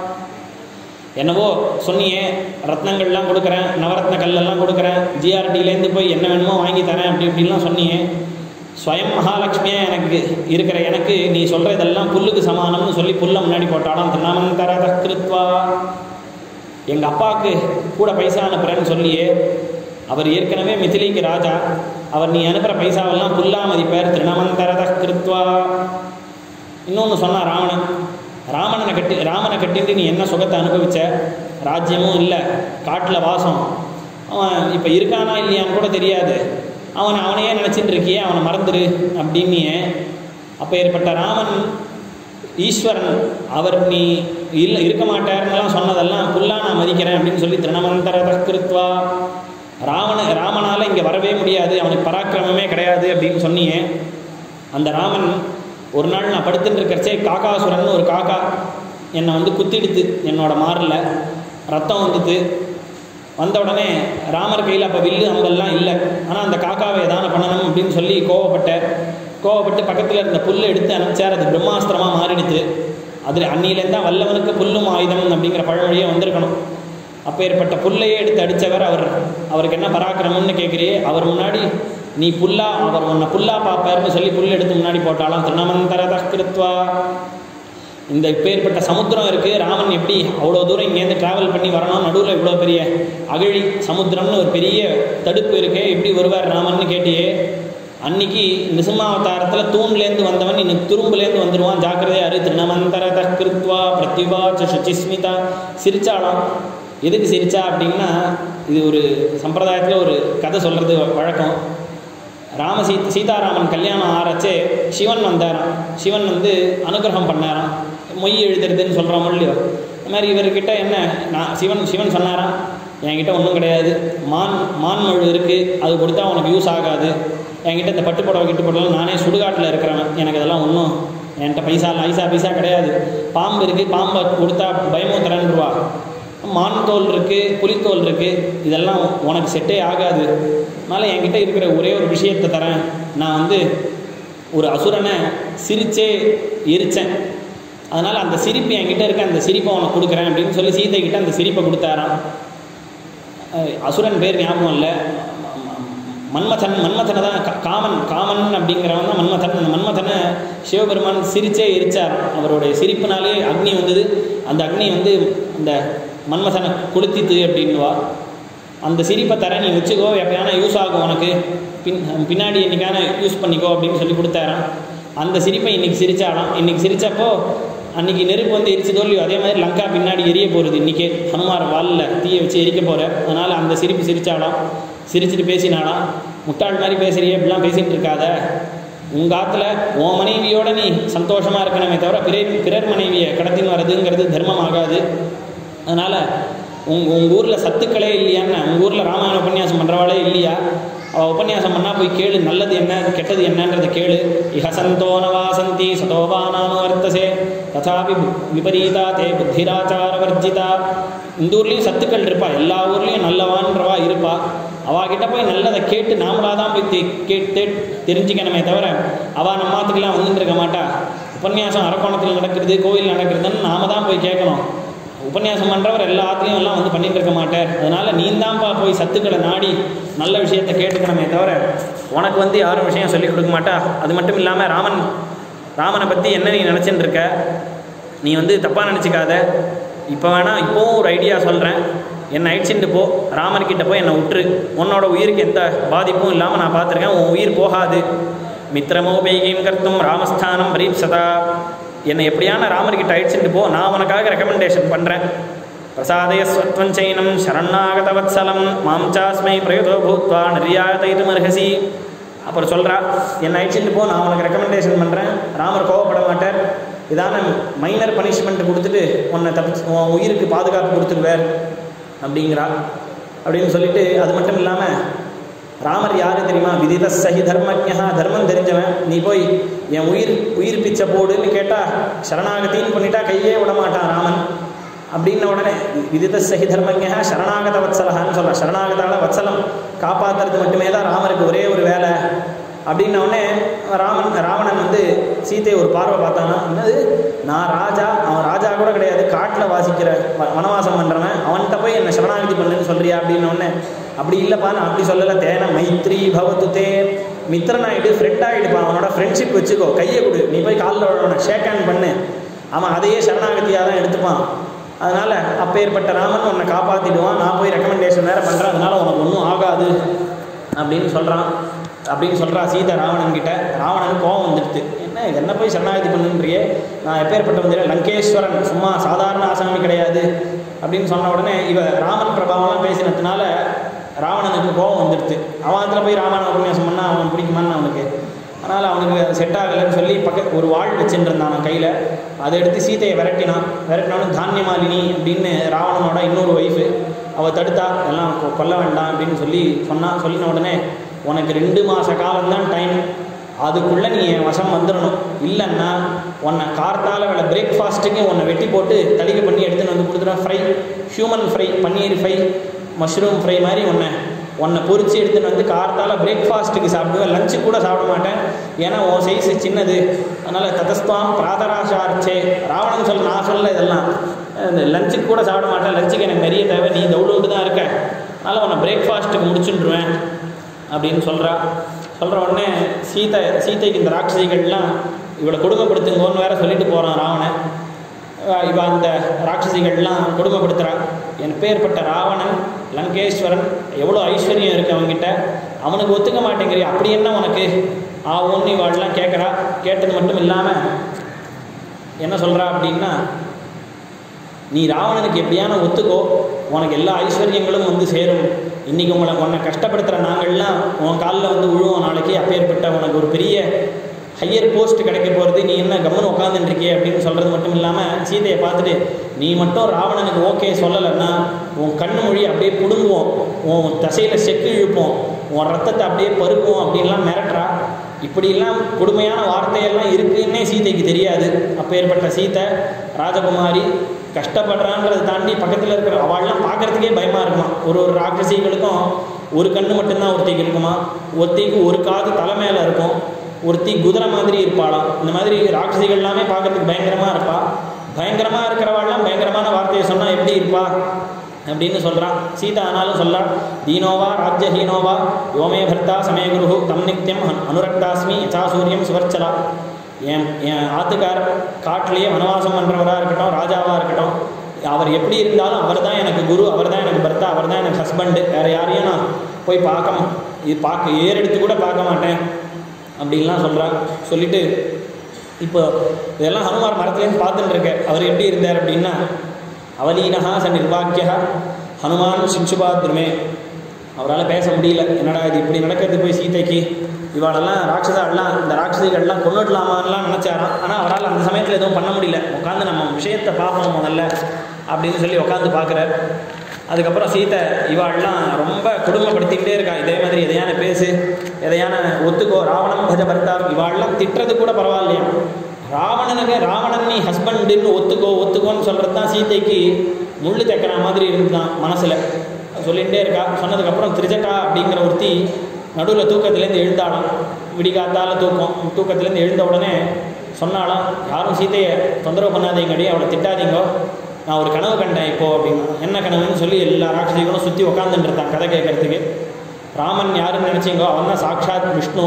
என்னவோ சொன்னியே ரத்னங்கள்லாம் கொடுக்குறேன் நவரத்ன கல்லெல்லாம் கொடுக்குறேன் ஜிஆர்டிலேருந்து போய் என்ன வேணுமோ வாங்கி தரேன் அப்படி இப்படிலாம் சொன்னியே ஸ்வயம் மகாலட்சுமியாக எனக்கு இருக்கிற எனக்கு நீ சொல்கிற இதெல்லாம் புல்லுக்கு சமானம்னு சொல்லி புல்லை முன்னாடி போட்டாலாம் திருணமந்தரத கிருத்வா எங்கள் அப்பாவுக்கு கூட பைசா அனுப்புகிறேன்னு சொல்லியே அவர் ஏற்கனவே மிதிலிக்கு ராஜா அவர் நீ அனுப்புகிற பைசாவெல்லாம் புல்லா மதிப்பார் திருணமந்தரத கிருத்வா இன்னொன்று சொன்னான் ராவணன் ராமனை கட்டி ராமனை கட்டிட்டு நீ என்ன சுகத்தை அனுபவிச்ச ராஜ்யமும் இல்லை காட்டில் வாசம் அவன் இப்போ இருக்கானா இல்லையான்னு கூட தெரியாது அவனை அவனையே நினச்சிட்டு இருக்கியே அவனை மறந்துரு அப்படின்னு அப்போ ஏற்பட்ட ராமன் ஈஸ்வரன் அவர் நீ இல்லை இருக்க மாட்டாருன்னெல்லாம் சொன்னதெல்லாம் புல்லா நான் மதிக்கிறேன் அப்படின்னு சொல்லி திருணமந்தர தக்கிருத்வா ராவண ராமனால் இங்கே வரவே முடியாது அவனுக்கு பராக்கிரமமே கிடையாது அப்படின்னு சொன்னியே அந்த ராமன் ஒரு நாள் நான் படுத்துட்டு இருக்கிறச்சே காக்காசுரன் ஒரு காக்கா என்னை வந்து குத்திடுத்து என்னோட மாரில் ரத்தம் வந்துட்டு வந்த உடனே ராமர் கையில் அப்போ வில்லு அம்பெல்லாம் இல்லை ஆனால் அந்த காக்காவை எதான பண்ணணும் அப்படின்னு சொல்லி கோவப்பட்டேன் கோவப்பட்டு பக்கத்தில் இருந்த புல்லை எடுத்து அனுப்பிச்சார் அது பிரம்மாஸ்திரமாக மாறிடுச்சு அதில் அன்னியிலேருந்து தான் வல்லவனுக்கு புல்லும் ஆயுதம் அப்படிங்கிற பழமொழியே வந்திருக்கணும் அப்போ ஏற்பட்ட புல்லையே எடுத்து அடித்தவர் அவர் அவருக்கு என்ன பராக்கிரமம்னு கேட்குறியே அவர் முன்னாடி நீ புல்லா அவர் உன்னை புல்லா பார்ப்பார்னு சொல்லி புல் எடுத்து முன்னாடி போட்டாலும் திருணமந்தரத கிருத்வா இந்த இப்பேற்பட்ட சமுத்திரம் இருக்குது ராமன் எப்படி அவ்வளோ தூரம் இங்கேருந்து ட்ராவல் பண்ணி வரணும் நடுவில் இவ்வளோ பெரிய அகழி சமுத்திரம்னு ஒரு பெரிய தடுப்பு இருக்கே எப்படி வருவார் ராமன்னு கேட்டியே அன்னைக்கு நிசிம்மாவதாரத்தில் தூண்லேருந்து வந்தவன் இன்னைக்கு துரும்புலேருந்து வந்துடுவான் ஜாக்கிரதையா அரு திருணமந்தரத கிருத்வா பிரத்யுவாச்ச சுச்சிஸ்மிதா சிரிச்சாலாம் எதுக்கு சிரிச்சா அப்படின்னா இது ஒரு சம்பிரதாயத்தில் ஒரு கதை சொல்கிறது வழக்கம் ராம சீ சீதாராமன் கல்யாணம் ஆரச்சே சிவன் வந்தாராம் சிவன் வந்து அனுகிரகம் பண்ணாராம் மொய் எழுதுறதுன்னு சொல்கிறோம் இல்லையோ இந்த மாதிரி இவர்கிட்ட என்ன நான் சிவன் சிவன் சொன்னாராம் என்கிட்ட ஒன்றும் கிடையாது மான் மான் மழு இருக்குது அது கொடுத்தா உனக்கு யூஸ் ஆகாது என்கிட்ட இந்த பட்டு புடவை கிட்டு புடவை நானே சுடுகாட்டில் இருக்கிறவன் எனக்கு அதெல்லாம் ஒன்றும் என்கிட்ட பைசா ஐசா பைசா கிடையாது பாம்பு இருக்குது பாம்பை கொடுத்தா பயமுத்திரன்ருவா மான் தோல் இருக்குது புலித்தோல் இருக்குது இதெல்லாம் உனக்கு செட்டே ஆகாது அதனால் என்கிட்ட இருக்கிற ஒரே ஒரு விஷயத்தை தரேன் நான் வந்து ஒரு அசுரனை சிரிச்சே எரித்தேன் அதனால் அந்த சிரிப்பு என்கிட்ட இருக்க அந்த சிரிப்பை உனக்கு கொடுக்குறேன் அப்படின்னு சொல்லி சீதை கிட்ட அந்த சிரிப்பை கொடுத்தாராம் அஹ் அசுரன் பேர் ஞாபகம் இல்லை மன்மதன் மன்மதனை தான் கா- காமன் காமன் அப்படிங்கிறவன் தான் மன்மதன் அந்த மன்மதனை சிவபெருமான் சிரிச்சே எரிச்சார் அவருடைய சிரிப்புனாலே அக்னி வந்தது அந்த அக்னி வந்து அந்த மன்மதனை கொளுத்தித்து அப்படின்னுவா அந்த சிரிப்பை தர நீ வச்சுக்கோ எப்பயான யூஸ் ஆகும் உனக்கு பின் பின்னாடி என்னைக்கான யூஸ் பண்ணிக்கோ அப்படின்னு சொல்லி கொடுத்தாராம் அந்த சிரிப்பை இன்னைக்கு சிரிச்சாலாம் இன்னைக்கு சிரிச்சப்போ அன்னைக்கு நெருப்பு வந்து எரிச்சதோ இல்லையோ அதே மாதிரி லங்கா பின்னாடி எரிய போகிறது இன்றைக்கே ஹனுமார் வாலில் தீயை வச்சு எரிக்க போகிற அதனால் அந்த சிரிப்பு சிரிச்சாலாம் சிரிச்சிட்டு பேசினாலாம் முட்டாள் மாதிரி பேசுறியே இப்படிலாம் பேசிகிட்டு இருக்காத உங்கள் ஆற்றுல உன் மனைவியோட நீ சந்தோஷமாக இருக்கணுமே தவிர பிறர் பிறர் மனைவியை கடத்தின்னு வர்றதுங்கிறது தர்மம் ஆகாது அதனால் உங்க உங்கள் ஊரில் சத்துக்களே இல்லையான்னு உங்கள் ஊரில் ராமாயண உபன்யாசம் பண்ணுறவாளே இல்லையா அவள் உபன்யாசம் பண்ணால் போய் கேளு நல்லது என்ன கெட்டது என்னன்றதை கேளு இஹசந்தோ நவாசந்தி சதோபானானு வர்த்தசே ததாபி வி- விபரீதா தே புத்திராச்சார வர்ஜிதா இந்த ஊர்லேயும் சத்துக்கள் இருப்பா எல்லா ஊர்லேயும் நல்லவான்றவா இருப்பா அவாகிட்ட போய் நல்லதை கேட்டு நாமளாக தான் போய் தே கேட்டு தெரிஞ்சுக்கணுமே தவிர அவள் நம்மாத்துக்கெல்லாம் வந்துட்டு இருக்க மாட்டா உபன்யாசம் அரக்கோணத்தில் நடக்கிறது கோவில் நடக்கிறதுன்னு நாம தான் போய் கேட்கணும் உபன்யாசம் பண்ணுறவர் எல்லா ஆத்துலையும் எல்லாம் வந்து பண்ணிட்டு இருக்க மாட்டார் அதனால் நீ தான்ப்பா போய் சத்துக்களை நாடி நல்ல விஷயத்தை கேட்டுக்கணுமே தவிர உனக்கு வந்து யாரும் விஷயம் சொல்லிக் கொடுக்க மாட்டா அது மட்டும் இல்லாமல் ராமன் ராமனை பற்றி என்ன நீ நினச்சின்னு இருக்க நீ வந்து தப்பாக நினச்சிக்காத இப்போ வேணால் இப்போவும் ஒரு ஐடியா சொல்கிறேன் என்னை அழிச்சுட்டு போ ராமர்கிட்ட போய் என்னை விட்டுரு உன்னோட உயிருக்கு எந்த பாதிப்பும் இல்லாமல் நான் பார்த்துருக்கேன் உன் உயிர் போகாது மித்திரமோபேகியும் கர்த்தும் ராமஸ்தானம் பரீப்சதா என்னை எப்படியான ராமர்கிட்ட அழிச்சுட்டு போ நான் உனக்காக ரெக்கமெண்டேஷன் பண்ணுறேன் பிரசாதயஸ்வத்வஞ்சைனம் சரணாகதவத்சலம் மாம் சாஸ்மை பிரயுதோ பூத்வா நிர்யாதைதுமர்ஹசி அப்புறம் சொல்கிறா என்னை அழிச்சுட்டு போ நான் உனக்கு ரெக்கமெண்டேஷன் பண்ணுறேன் ராமர் கோவப்பட மாட்டார் இதான மைனர் பனிஷ்மெண்ட் கொடுத்துட்டு உன்னை தப்பிச்சு உன் உயிருக்கு பாதுகாப்பு கொடுத்துருவார் அப்படிங்கிறா அப்படின்னு சொல்லிட்டு அது மட்டும் இல்லாமல் ராமர் யாரு தெரியுமா விதித சஹி தர்மஜா தர்மம் தெரிஞ்சவன் நீ போய் என் உயிர் உயிர் பிச்சை போடுன்னு கேட்டால் சரணாகத்தின்னு பண்ணிட்டா கையே விட மாட்டான் ராமன் அப்படின்ன உடனே விதித சஹி தர்மஜா சரணாகத வத்சலகான்னு சொல்கிறான் சரணாகதால வத்சலம் காப்பாற்றுறது மட்டுமே தான் ராமருக்கு ஒரே ஒரு வேலை அப்படின்ன உடனே ராமன் ராவணன் வந்து சீதையை ஒரு பார்வை பார்த்தானா என்னது நான் ராஜா அவன் ராஜா கூட கிடையாது காட்டில் வாசிக்கிற வ- வனவாசம் பண்ணுறவன் அவன்கிட்ட போய் என்ன சரணாகதி பண்ணுன்னு சொல்றியா அப்படின்ன உடனே அப்படி இல்லைப்பா நான் அப்படி சொல்லலை தேன மைத்ரி பவத்து தே மித்திரன் ஆகிடு ஃப்ரெண்ட் ஆகிடுப்பா அவனோட ஃப்ரெண்ட்ஷிப் வச்சுக்கோ கையை கொடு நீ போய் காலில் விழணும் ஷேக் ஹேண்ட் பண்ணு அவன் அதையே சரணாகதியாக தான் எடுத்துப்பான் அதனால் அப்பேற்பட்ட ராமன் உன்னை காப்பாற்றிடுவான் நான் போய் ரெக்கமெண்டேஷன் வேறு பண்ணுறேன் அதனால் உனக்கு ஒன்றும் ஆகாது அப்படின்னு சொல்கிறான் அப்படின்னு சொல்கிறா சீதை ராவணன் கிட்ட ராவணன் கோவம் வந்துடுது என்ன என்ன போய் சரணாகதி பண்ணுன்றியே நான் எப்பேற்பட்ட வந்து லங்கேஸ்வரன் சும்மா சாதாரண ஆசாமி கிடையாது அப்படின்னு சொன்ன உடனே இவ ராமன் பிரபாவம்லாம் பேசினதுனால ராவணனுக்கு கோவம் வந்துடுது அவன் அதில் போய் ராமாயண உபன்யாசம் பண்ணால் அவனுக்கு பிடிக்குமான்னு அவனுக்கு அதனால் அவனுக்கு செட் ஆகலைன்னு சொல்லி பக்க ஒரு வாழ் வச்சுட்டு இருந்தான் அவன் கையில் அதை எடுத்து சீதையை விரட்டினான் விரட்டினாலும் தானியமாலினி அப்படின்னு ராவணனோட இன்னொரு ஒய்ஃபு அவள் தடுத்தா எல்லாம் கொ- கொல்ல வேண்டாம் அப்படின்னு சொல்லி சொன்னான் சொல்லின உடனே உனக்கு ரெண்டு மாத காலம்தான் டைம் அதுக்குள்ளே நீ என் வசம் வந்துடணும் இல்லைன்னா உன்னை கார்த்தால வேலை பிரேக்ஃபாஸ்ட்டுக்கு உன்னை வெட்டி போட்டு தடிக்க பண்ணி எடுத்துன்னு வந்து கொடுத்துருவேன் fry human fry paneer fry mushroom fry மாதிரி உன்னை உன்னை பொரிச்சு எடுத்துன்னு வந்து கார்த்தால பிரேக்ஃபாஸ்ட்டுக்கு சாப்பிடுவேன் லஞ்சு கூட சாப்பிட மாட்டேன் ஏன்னா உன் சைஸ் சின்னது அதனால் ததஸ்துவாம் பிராதராசார்ச்சே ராவணன் சொல்ல நான் சொல்ல இதெல்லாம் இந்த லஞ்சுக்கு கூட சாப்பிட மாட்டேன் லஞ்சுக்கு எனக்கு நிறைய தேவை நீ தவுளோண்டு தான் இருக்க அதனால் உன்னை பிரேக்ஃபாஸ்ட்டுக்கு முடிச்சுட்டுருவேன் அப்படின்னு சொல்கிறா சொல்கிற உடனே சீதை சீதைக்கு இந்த ராட்சசிகள்லாம் இவளை கொடுமைப்படுத்துங்கோன்னு வேற சொல்லிட்டு போகிறான் ராவணன் அஹ் இவ அந்த ராட்சசிகள்லாம் கொடுமைப்படுத்துகிறான் என் பேர்பட்ட ராவணன் லங்கேஸ்வரன் எவ்வளோ ஐஸ்வர்யம் இருக்கு அவன்கிட்ட அவனுக்கு ஒத்துக்க மாட்டேங்கிறீ அப்படி என்ன உனக்கு ஆவுன்னு இவாள்லாம் கேட்குறா கேட்டது மட்டும் இல்லாமல் என்ன சொல்கிறா அப்படின்னா நீ ராவணனுக்கு எப்படியான ஒத்துக்கோ உனக்கு எல்லா ஐஸ்வர்யங்களும் வந்து சேரும் இன்றைக்கி உங்களை உன்னை கஷ்டப்படுத்துகிற நாங்கள்லாம் உன் காலில் வந்து விழுவோம் நாளைக்கு அப்பேற்பட்ட உனக்கு ஒரு பெரிய ஹையர் போஸ்ட் கிடைக்க போகிறது நீ என்ன கம்முன்னு உட்காந்துட்டு இருக்கியே அப்படின்னு சொல்கிறது மட்டும் இல்லாமல் சீதையை பார்த்துட்டு நீ மட்டும் ராவணனுக்கு ஓகே சொல்லலைன்னா உன் கண்ணு மொழி அப்படியே பிடுங்குவோம் உன் தசையில் செக்கு இழுப்போம் உன் ரத்தத்தை அப்படியே பருக்குவோம் அப்படின்லாம் மிரட்டுறா இப்படிலாம் கொடுமையான வார்த்தையெல்லாம் இருக்குன்னே சீதைக்கு தெரியாது அப்பேற்பட்ட சீதை ராஜகுமாரி கஷ்டப்படுறான்றதை தாண்டி பக்கத்தில் இருக்கிற அவள்லாம் பார்க்குறதுக்கே பயமாக இருக்குமா ஒரு ஒரு ராட்சசிகளுக்கும் ஒரு கண்ணு மட்டும்தான் ஒருத்திக்கு இருக்குமா ஒருத்திக்கு ஒரு காது தலை மேலே இருக்கும் ஒருத்தி குதிரை மாதிரி இருப்பாளாம் இந்த மாதிரி ராட்சசிகள் எல்லாமே பார்க்கறதுக்கு பயங்கரமாக இருப்பா பயங்கரமாக இருக்கிறவாள்லாம் பயங்கரமான வார்த்தையை சொன்னால் எப்படி இருப்பா அப்படின்னு சொல்கிறான் சீதா ஆனாலும் சொல்றா தீனோவா ராஜ்யஹீனோவா யோமே பர்த்தா சமய குரு தம் நித்தியம் அனு- அனுரக்தாஸ்மி யசா சூரியம் சுவர்ச்சலா என் என் ஆத்துக்காரர் காட்டிலேயே வனவாசம் பண்ணுறவராக இருக்கட்டும் ராஜாவாக இருக்கட்டும் அவர் எப்படி இருந்தாலும் அவர் தான் எனக்கு குரு அவர் தான் எனக்கு பர்த்தா அவர் தான் எனக்கு ஹஸ்பண்டு வேறு யாரையும் நான் போய் பார்க்க இது பார்க்க ஏறெடுத்து கூட பார்க்க மாட்டேன் அப்படின்லாம் சொல்கிறான் சொல்லிட்டு இப்போ இதெல்லாம் ஹனுமார் மரத்துலேருந்து பார்த்துட்டு இருக்கேன் அவர் எப்படி இருந்தார் அப்படின்னா அவலீனஹா ச நிர்வாக்கியா ஹனுமான் சிம்சுபாத்ருமே அவரால் பேச முடியல என்னடா இது இப்படி நடக்கிறது போய் சீதைக்கு இவாளெல்லாம் ராட்சசாலாம் இந்த ராட்சசிகள்லாம் கொண்டுடலாமான்லாம் நினச்சாராம் ஆனால் அவரால் அந்த சமயத்தில் எதுவும் பண்ண முடியல உட்காந்து நம்ம விஷயத்தை பார்ப்போம் முதல்ல அப்படின்னு சொல்லி உட்காந்து பார்க்குறார் அதுக்கப்புறம் சீதை இவாள்லாம் ரொம்ப குடும்பப்படுத்திக்கிட்டே இருக்கா இதே மாதிரி எதையான பேசு எதையான ஒத்துக்கோ ராவணம் பஜ பர்த்தா இவாள்லாம் திட்டுறது கூட பரவாயில்லையா ராவணனுக்கு ராவணன் நீ ஹஸ்பண்டுன்னு ஒத்துக்கோ ஒத்துக்கோன்னு சொல்கிறது தான் சீதைக்கு முள்ளு தைக்கிற மாதிரி இருந்துதான் மனசில் சொல்லிகிட்டே இருக்கா சொன்னதுக்கப்புறம் திரிஜட்டா அப்படிங்கிற ஒருத்தி நடுவில் தூக்கத்துலேருந்து எழுந்தாளாம் விடிகாத்தால தூக்கம் தூக்கத்துலேருந்து எழுந்த உடனே சொன்னாலாம் யாரும் சீதையை தொந்தரவு பண்ணாதீங்கடி அவளை திட்டாதீங்கோ நான் ஒரு கனவு கண்டேன் இப்போ அப்படின்னு என்ன கனவுன்னு சொல்லி எல்லா ராட்சசிகளும் சுற்றி உட்காந்துட்டு இருந்தான் கதை கேட்கறதுக்கு ராமன் யாருன்னு நினச்சிங்கோ அவன் தான் சாக்ஷாத் விஷ்ணு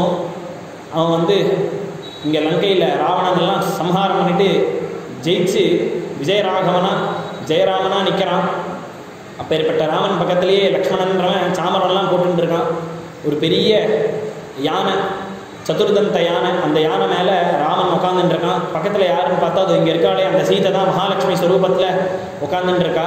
அவன் வந்து இங்கே லங்கையில் ராவணனெல்லாம் சம்ஹாரம் பண்ணிட்டு ஜெயிச்சு விஜயராகவனா ஜெயராமனா நிற்கிறான் அப்பேற்பட்ட ராமன் பக்கத்திலேயே லக்ஷ்மணன்றவன் சாமரம்லாம் போட்டுட்டு இருக்கான் ஒரு பெரிய யானை சதுர்தந்த யானை அந்த யானை மேலே ராமன் உட்காந்துட்டு இருக்கான் பக்கத்தில் யாருன்னு பார்த்தா அது இங்கே இருக்காளே அந்த சீதை தான் மகாலட்சுமி ஸ்வரூபத்தில் உட்காந்துட்டு இருக்கா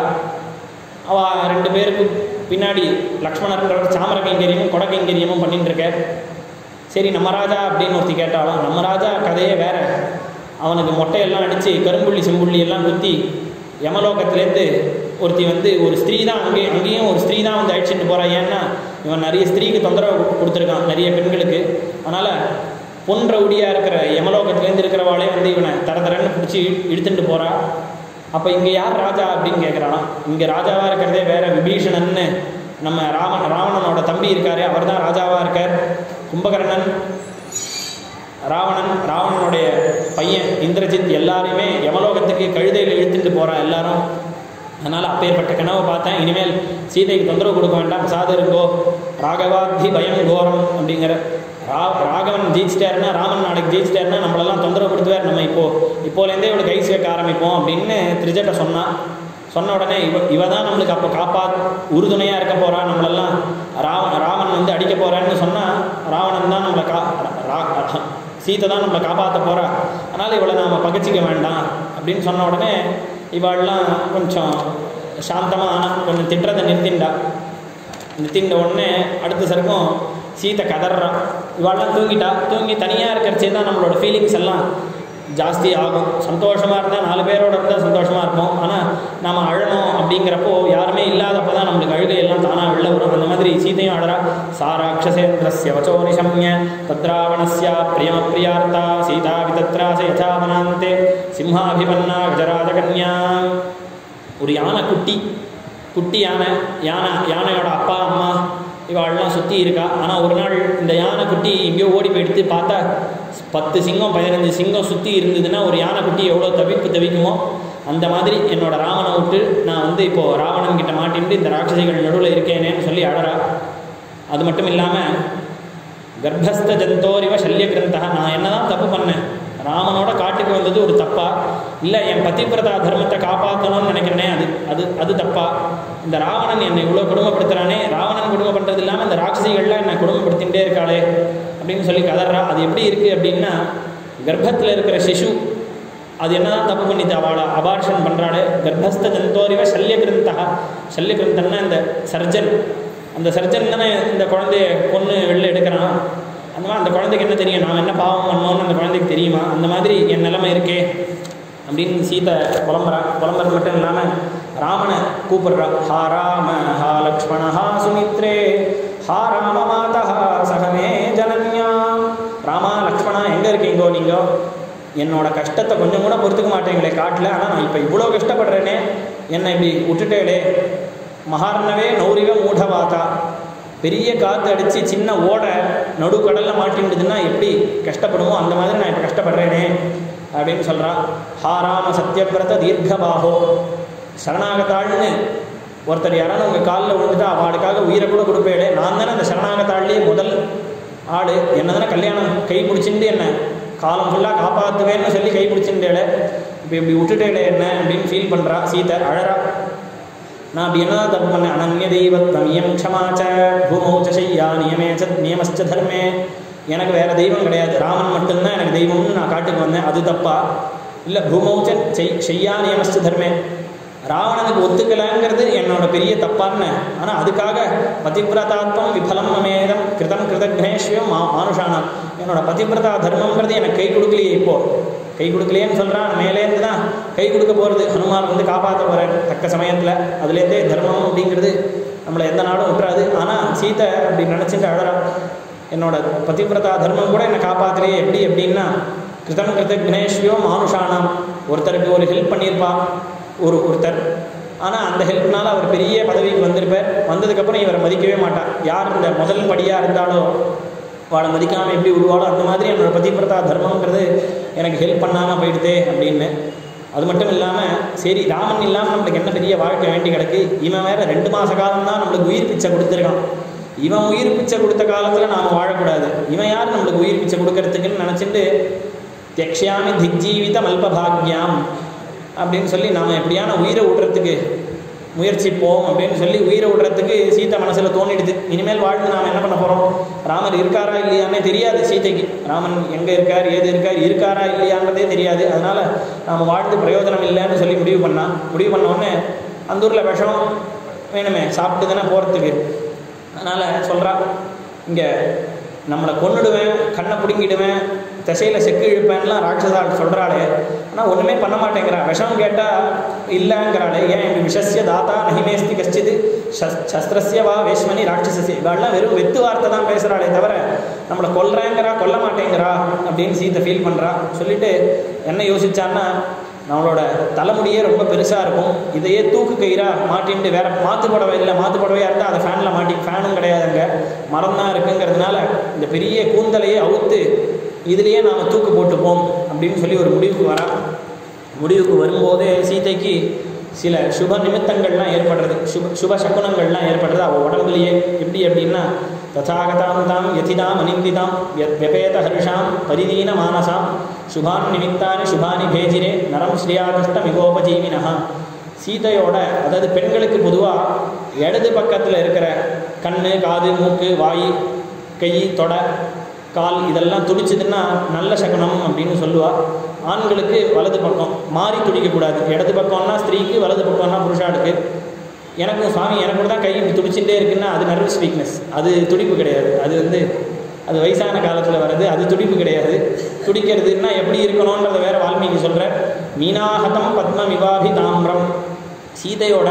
அவள் ரெண்டு பேருக்கு பின்னாடி லக்ஷ்மணர் சாமர கைங்கரியமும் கொடை கைங்கரியமும் பண்ணிட்டு இருக்க சரி நம்ம ராஜா அப்படின்னு ஒருத்தி கேட்டாலும் நம்ம ராஜா கதையே வேற அவனுக்கு மொட்டையெல்லாம் அடித்து கரும்புள்ளி செம்புள்ளி எல்லாம் குத்தி யமலோகத்திலேருந்து ஒருத்தி வந்து ஒரு ஸ்திரீ தான் அங்கே அங்கேயும் ஒரு ஸ்திரீ தான் வந்து அழிச்சிட்டு போகிறா ஏன்னா இவன் நிறைய ஸ்திரீக்கு தொந்தரவு கொடுத்துருக்கான் நிறைய பெண்களுக்கு அதனால் பொன் ரவுடியாக இருக்கிற யமலோகத்திலேருந்து இருக்கிறவாளே வந்து இவனை தர தரன்னு பிடிச்சி இழுத்துட்டு போகிறா அப்போ இங்கே யார் ராஜா அப்படின்னு கேட்குறான் இங்கே ராஜாவாக இருக்கிறதே வேற விபீஷணன்னு நம்ம ராவண ராவணனோட தம்பி இருக்காரு அவர் தான் ராஜாவாக இருக்கார் கும்பகர்ணன் ராவணன் ராவணனுடைய பையன் இந்திரஜித் எல்லாரையுமே யமலோகத்துக்கு கழுதையில் இழுத்துட்டு போகிறான் எல்லாரும் அதனால் அப்பேற்பட்ட கனவை பார்த்தேன் இனிமேல் சீதைக்கு தொந்தரவு கொடுக்க வேண்டாம் சாது இருக்கோ ராகவாத்தி பயம் கோரம் அப்படிங்கிற ரா ராகவன் ஜெயிச்சிட்டாருன்னா ராமன் நாளைக்கு ஜெயிச்சிட்டாருன்னா நம்மளெல்லாம் தொந்தரவு கொடுத்துவார் நம்ம இப்போ இப்போலேருந்தே இவளுக்கு கை சேர்க்க ஆரம்பிப்போம் அப்படின்னு திருஜட்ட சொன்னான் சொன்ன உடனே இவ இவ தான் நம்மளுக்கு அப்போ காப்பா உறுதுணையாக இருக்க போகிறா நம்மளெல்லாம் ராவ ராவன் வந்து அடிக்க போகிறான்னு சொன்னால் ராவணன் தான் நம்மளை கா ரா ரா- சீத்தை தான் நம்மளை காப்பாற்ற போகிறா அதனால் இவளை நாம் பகச்சிக்க வேண்டாம் அப்படின்னு சொன்ன உடனே இவாள்லாம் கொஞ்சம் சாந்தமாக ஆனா கொஞ்சம் திட்டுறதை நிறுத்திண்டா நிறுத்தின்ற உடனே அடுத்த சருக்கும் சீத்தை கதறான் இவாள்லாம் தூங்கிட்டா தூங்கி தனியாக இருக்கிறச்சே தான் நம்மளோட ஃபீலிங்ஸ் எல்லாம் ஜாஸ்தி ஆகும் சந்தோஷமாக இருந்தால் நாலு பேரோட இருந்தால் சந்தோஷமாக இருப்போம் ஆனால் நாம் அழணும் அப்படிங்கிறப்போ யாருமே இல்லாதப்போ தான் நம்மளுக்கு அழுகை எல்லாம் தானாக வெளில வரும் அந்த மாதிரி சீதையும் அழறா சாராட்சசேந்திரஸ்ய வச்சோ நிஷம்ய தத்ராவணஸ்ய பிரியம பிரியார்த்தா சீதா விதத்ராச யசாவனாந்தே சிம்ஹாபிபன்னா கஜராஜகன்யா ஒரு யானை குட்டி குட்டி யானை யானை யானையோட அப்பா அம்மா இவாள்லாம் சுற்றி இருக்கா ஆனால் ஒரு நாள் இந்த யானை குட்டி எங்கேயோ ஓடி போயிடுத்து பார்த்தா பத்து சிங்கம் பதினஞ்சு சிங்கம் சுற்றி இருந்ததுன்னா ஒரு யானை குட்டி எவ்வளோ தவிப்பு தவிக்குமோ அந்த மாதிரி என்னோட ராவனை விட்டு நான் வந்து இப்போது ராவணன் கிட்ட மாட்டின்ட்டு இந்த ராட்சசிகள் நடுவில் இருக்கேனேன்னு சொல்லி அழறா அது மட்டும் இல்லாமல் கர்ப்பஸ்த ஜந்தோரிவ சல்ய கிரந்தா நான் என்னதான் தப்பு பண்ணேன் ராமனோட காட்டுக்கு வந்தது ஒரு தப்பா இல்லை என் பதிவிரதா தர்மத்தை காப்பாற்றணும்னு நினைக்கிறேனே அது அது அது தப்பா இந்த ராவணன் என்னை இவ்வளோ கொடுமைப்படுத்துறானே ராவணன் கொடுமை பண்ணுறது இல்லாமல் இந்த ராட்சசிகள்லாம் என்னை கொடுமைப்படுத்திகிட்டே இருக்காளே அப்படின்னு சொல்லி கதறா அது எப்படி இருக்குது அப்படின்னா கர்ப்பத்தில் இருக்கிற சிசு அது என்னதான் தப்பு பண்ணிட்டு அவளை அபார்ஷன் பண்ணுறாள் கர்ப்பஸ்த ஜந்தோரிவ சல்யகிருந்தா சல்யகிருந்தன்னா இந்த சர்ஜன் அந்த சர்ஜன் தானே இந்த குழந்தைய பொண்ணு வெளில எடுக்கிறான் அந்த மாதிரி அந்த குழந்தைக்கு என்ன தெரியும் நாம் என்ன பாவம் பண்ணோம்னு அந்த குழந்தைக்கு தெரியுமா அந்த மாதிரி என் நிலைமை இருக்கே அப்படின்னு சீதை புலம்புறா புலம்புறது மட்டும் இல்லாமல் ராமனை கூப்பிடுறா ஹா ராம ஹா லக்ஷ்மண ஹா சுமித்ரே ஹா ராம மாதா சகமே ஜனன்யா ராமா லக்ஷ்மணா எங்கே இருக்கீங்கோ நீங்கள் என்னோட கஷ்டத்தை கொஞ்சம் கூட பொறுத்துக்க மாட்டேங்களே காட்டில் ஆனால் நான் இப்போ இவ்வளோ கஷ்டப்படுறேனே என்னை இப்படி விட்டுட்டேளே மகார்ணவே நௌரிவ மூடவாதா பெரிய காற்று அடித்து சின்ன ஓடை நடுக்கடலில் மாட்டின்டுதுன்னா எப்படி கஷ்டப்படுமோ அந்த மாதிரி நான் இப்போ கஷ்டப்படுறேனே அப்படின்னு சொல்கிறான் ஹாராம சத்யபிரத தீர்க்கபாகோ சரணாகத்தாள்னு ஒருத்தர் யாராவது உங்கள் காலில் விழுந்துட்டா அவளுக்காக உயிரை கூட கொடுப்பேளே நான் தானே அந்த சரணாகத்தாள்லேயே முதல் ஆள் என்ன தானே கல்யாணம் கை பிடிச்சிட்டு என்ன காலம் ஃபுல்லாக காப்பாற்றுவேன்னு சொல்லி கை பிடிச்சிட்டேளே இப்போ இப்படி விட்டுட்டேளே என்ன அப்படின்னு ஃபீல் பண்ணுறா சீதை அழறா நான் அப்படி என்ன தப்பு பண்ணேன் அனன்ய தெய்வத்தம் இயம் க்ஷமாச்ச பூமௌச்ச செய்யா நியமே ச நியமஸ்ச தர்மே எனக்கு வேற தெய்வம் கிடையாது ராமன் மட்டும்தான் எனக்கு தெய்வம்னு நான் காட்டுக்கு வந்தேன் அது தப்பா இல்லை பூமௌச்ச செய் செய்யா நியமஸ்ச தர்மே ராவணனுக்கு ஒத்துக்கலைங்கிறது என்னோட பெரிய தப்பான்னு ஆனால் அதுக்காக பதிவிரதாத்வம் விபலம் மமேதம் கிருதம் கிருதக்னேஷ்யம் மா மானுஷானம் என்னோட பதிவிரதா தர்மங்கிறது எனக்கு கை கொடுக்கலையே இப்போ கை கொடுக்கலையேன்னு சொல்கிறான் மேலேருந்து தான் கை கொடுக்க போகிறது ஹனுமான் வந்து காப்பாற்ற போகிறார் தக்க சமயத்தில் அதுலேருந்தே தர்மம் அப்படிங்கிறது நம்மளை எந்த நாடும் விட்டுறாது ஆனால் சீதை அப்படி நினச்சிட்டு அழறான் என்னோட பதிவிரதா தர்மம் கூட என்னை காப்பாற்றலையே எப்படி எப்படின்னா கிருதம் கிருதக்னேஷ்யோ மானுஷானாம் ஒருத்தருக்கு ஒரு ஹெல்ப் பண்ணியிருப்பா ஒரு ஒருத்தர் ஆனால் அந்த ஹெல்ப்னால அவர் பெரிய பதவிக்கு வந்திருப்பார் வந்ததுக்கப்புறம் இவரை மதிக்கவே மாட்டார் யார் இந்த முதல் படியாக இருந்தாலோ அவளை மதிக்காமல் எப்படி விடுவாளோ அந்த மாதிரி என்னோட பதிவிரதா தர்மங்கிறது எனக்கு ஹெல்ப் பண்ணாமல் போயிடுதே அப்படின்னு அது மட்டும் இல்லாமல் சரி ராமன் இல்லாமல் நம்மளுக்கு என்ன பெரிய வாழ்க்கை வேண்டி கிடக்கு இவன் வேற ரெண்டு மாத காலம் தான் நம்மளுக்கு உயிர் பிச்சை கொடுத்துருக்கான் இவன் உயிர் பிச்சை கொடுத்த காலத்தில் நாம் வாழக்கூடாது இவன் யார் நம்மளுக்கு உயிர் பிச்சை கொடுக்கறதுக்குன்னு நினச்சிட்டு தியக்ஷாமி திக்ஜீவிதம் அல்பபாக்யாம் அப்படின்னு சொல்லி நாம் எப்படியான உயிரை விடுறதுக்கு முயற்சிப்போம் அப்படின்னு சொல்லி உயிரை விடுறதுக்கு சீத்தை மனசில் தோணிடுது இனிமேல் வாழ்ந்து நாம் என்ன பண்ண போகிறோம் ராமர் இருக்காரா இல்லையானே தெரியாது சீதைக்கு ராமன் எங்கே இருக்கார் ஏது இருக்கார் இருக்காரா இல்லையான்றதே தெரியாது அதனால் நாம் வாழ்ந்து பிரயோஜனம் இல்லைன்னு சொல்லி முடிவு பண்ணான் முடிவு பண்ண உடனே அந்த ஊரில் விஷம் வேணுமே சாப்பிட்டு தானே போகிறதுக்கு அதனால் சொல்கிறா இங்கே நம்மளை கொன்னுடுவேன் கண்ணை பிடுங்கிடுவேன் திசையில் செக்கு இழுப்பேன்லாம் ராட்சசாள் சொல்கிறாளே ஆனால் ஒன்றுமே பண்ண மாட்டேங்கிறா விஷம் கேட்டால் இல்லைங்கிறாளே ஏன் இப்படி விஷஸ்ய தாத்தா நகிமேஸ்தி கஷ்டிது சஸ் சஸ்திரஸ்ய வா வேஷ்மணி ராட்சசசி இவாள்லாம் வெறும் வெத்து வார்த்தை தான் பேசுகிறாளே தவிர நம்மளை கொல்றேங்கிறா கொல்ல மாட்டேங்கிறா அப்படின்னு சீத்தை ஃபீல் பண்ணுறா சொல்லிட்டு என்ன யோசிச்சான்னா நம்மளோட தலைமுடியே ரொம்ப பெருசாக இருக்கும் இதையே தூக்கு கயிறா மாட்டின்ட்டு வேற மாற்று புடவை இல்லை மாற்று புடவையாக இருந்தால் அதை ஃபேனில் மாட்டி ஃபேனும் கிடையாதுங்க மரம் தான் இருக்குங்கிறதுனால இந்த பெரிய கூந்தலையே அவுத்து இதுலேயே நாம் தூக்கு போட்டுப்போம் அப்படின்னு சொல்லி ஒரு முடிவுக்கு வரா முடிவுக்கு வரும்போதே சீதைக்கு சில சுப நிமித்தங்கள்லாம் ஏற்படுறது சுப சுப சகுனங்கள்லாம் ஏற்படுறது அவள் உடம்புலையே எப்படி அப்படின்னா ததாகதாம் தாம் யதிதாம் அனிந்திதாம் வெபேத ஹர்ஷாம் பரிதீன மானசாம் சுபான் நிமித்தானி சுபானி பேஜிரே நரம் ஸ்ரீயாகிருஷ்ட மிகோபஜீவினஹா சீதையோட அதாவது பெண்களுக்கு பொதுவாக இடது பக்கத்தில் இருக்கிற கண் காது மூக்கு வாய் கை தொடை கால் இதெல்லாம் துடிச்சதுன்னா நல்ல சகுனம் அப்படின்னு சொல்லுவாள் ஆண்களுக்கு வலது பக்கம் மாறி துடிக்கக்கூடாது இடது பக்கம்னா ஸ்திரீக்கு வலது பக்கம்னா புருஷாளுக்கு எனக்கும் சுவாமி எனக்கு கூட தான் கை இப்படி துடிச்சுட்டே இருக்குன்னா அது நர்வஸ் வீக்னஸ் அது துடிப்பு கிடையாது அது வந்து அது வயசான காலத்தில் வர்றது அது துடிப்பு கிடையாது துடிக்கிறதுன்னா எப்படி இருக்கணுன்றத வேற வால்மீகி சொல்கிற மீனாகதம் பத்ம விவாபி தாமிரம் சீதையோட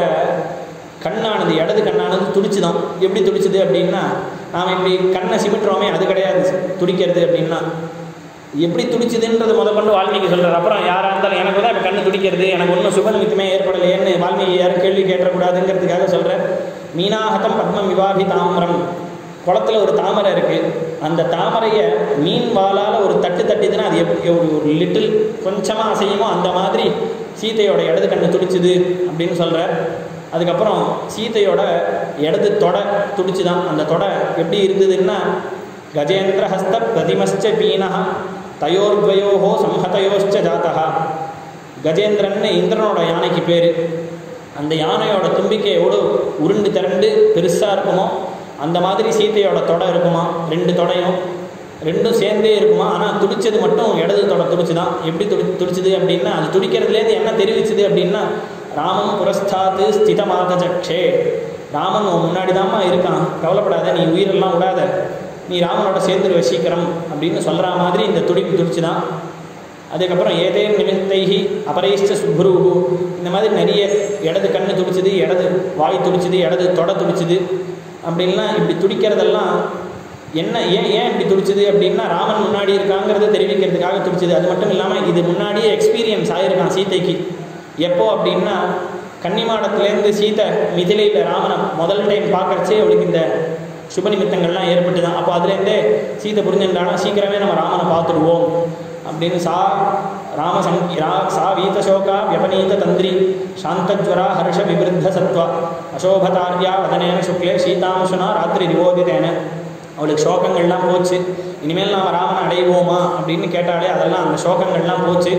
கண்ணானது இடது கண்ணானது துடிச்சுதான் எப்படி துடிச்சுது அப்படின்னா நாம் இப்படி கண்ணை சிமிட்டுறோமே அது கிடையாது துடிக்கிறது அப்படின்னா எப்படி துடிச்சுதுன்றது முத கொண்டு வால்மீகி சொல்கிறார் அப்புறம் யாராக இருந்தாலும் எனக்கு தான் இப்போ கண்ணு துடிக்கிறது எனக்கு ஒன்றும் சுபநிமித்தமே ஏற்படலையேன்னு வால்மீகி யாரும் கேள்வி கேட்டக்கூடாதுங்கிறதுக்காக சொல்கிறேன் மீனாகதம் பத்மம் விவாபி தாமிரம் குளத்துல ஒரு தாமரை இருக்குது அந்த தாமரையை மீன் வாலால் ஒரு தட்டு தட்டிதுன்னா அது எப் ஒரு லிட்டில் கொஞ்சமாக அசையுமோ அந்த மாதிரி சீதையோட இடது கண்ணு துடிச்சுது அப்படின்னு சொல்கிறார் அதுக்கப்புறம் சீதையோட இடது தொடை துடிச்சுதான் அந்த தொடை எப்படி இருந்ததுன்னா கஜேந்திர ஹஸ்த பிரதிமஸ்ச பீனஹ தயோர்வயோஹோ சம்ஹதயோஷ்ச ஜாத்தா கஜேந்திரன்னு இந்திரனோட யானைக்கு பேர் அந்த யானையோட தும்பிக்கை எவ்வளோ உருண்டு திரண்டு பெருசாக இருக்குமோ அந்த மாதிரி சீத்தையோட தொடை இருக்குமா ரெண்டு தொடையும் ரெண்டும் சேர்ந்தே இருக்குமா ஆனால் துடிச்சது மட்டும் இடது தொட துடிச்சு தான் எப்படி துடி துடிச்சுது அப்படின்னா அது துடிக்கிறதுலேருந்து என்ன தெரிவிச்சுது அப்படின்னா ராமம் புரஸ்தாத்து ஸ்திதமாத சக்ஷே ராமன் உன் முன்னாடி தாம்மா இருக்கான் கவலைப்படாத நீ உயிரெல்லாம் விடாத நீ ராமனோட சேர்ந்துருவ சீக்கிரம் அப்படின்னு சொல்கிற மாதிரி இந்த துடிப்பு துடிச்சு தான் அதுக்கப்புறம் ஏதே நிமித்தைகி அபரைஷ்ட சுப்ரூகு இந்த மாதிரி நிறைய இடது கண்ணு துடிச்சுது இடது வாய் துடிச்சுது இடது தொடை துடிச்சுது அப்படின்லாம் இப்படி துடிக்கிறதெல்லாம் என்ன ஏன் ஏன் இப்படி துடிச்சுது அப்படின்னா ராமன் முன்னாடி இருக்காங்கிறத தெரிவிக்கிறதுக்காக துடிச்சுது அது மட்டும் இல்லாமல் இது முன்னாடியே எக்ஸ்பீரியன்ஸ் ஆகிருக்கான் சீதைக்கு எப்போ அப்படின்னா கன்னிமாடத்துலேருந்து சீதை மிதிலையில் ராமனை முதல் டைம் பார்க்கறச்சே அவளுக்கு இந்த சுப நிமித்தங்கள்லாம் ஏற்பட்டு தான் அப்போ அதுலேருந்தே சீதை புரிஞ்சுட்டாலும் சீக்கிரமே நம்ம ராமனை பார்த்துடுவோம் அப்படின்னு சா ராமசங் ரா சா வீதசோகா வியபனீத தந்திரி சாந்தஜ்வரா ஹர்ஷ விவருத்த சத்வா அசோபதாரியா வதனேன சுக்லே சீதாம்சுனா ராத்திரி நிவோதிதேன அவளுக்கு சோகங்கள்லாம் போச்சு இனிமேல் நாம் ராமனை அடைவோமா அப்படின்னு கேட்டாலே அதெல்லாம் அந்த சோகங்கள்லாம் போச்சு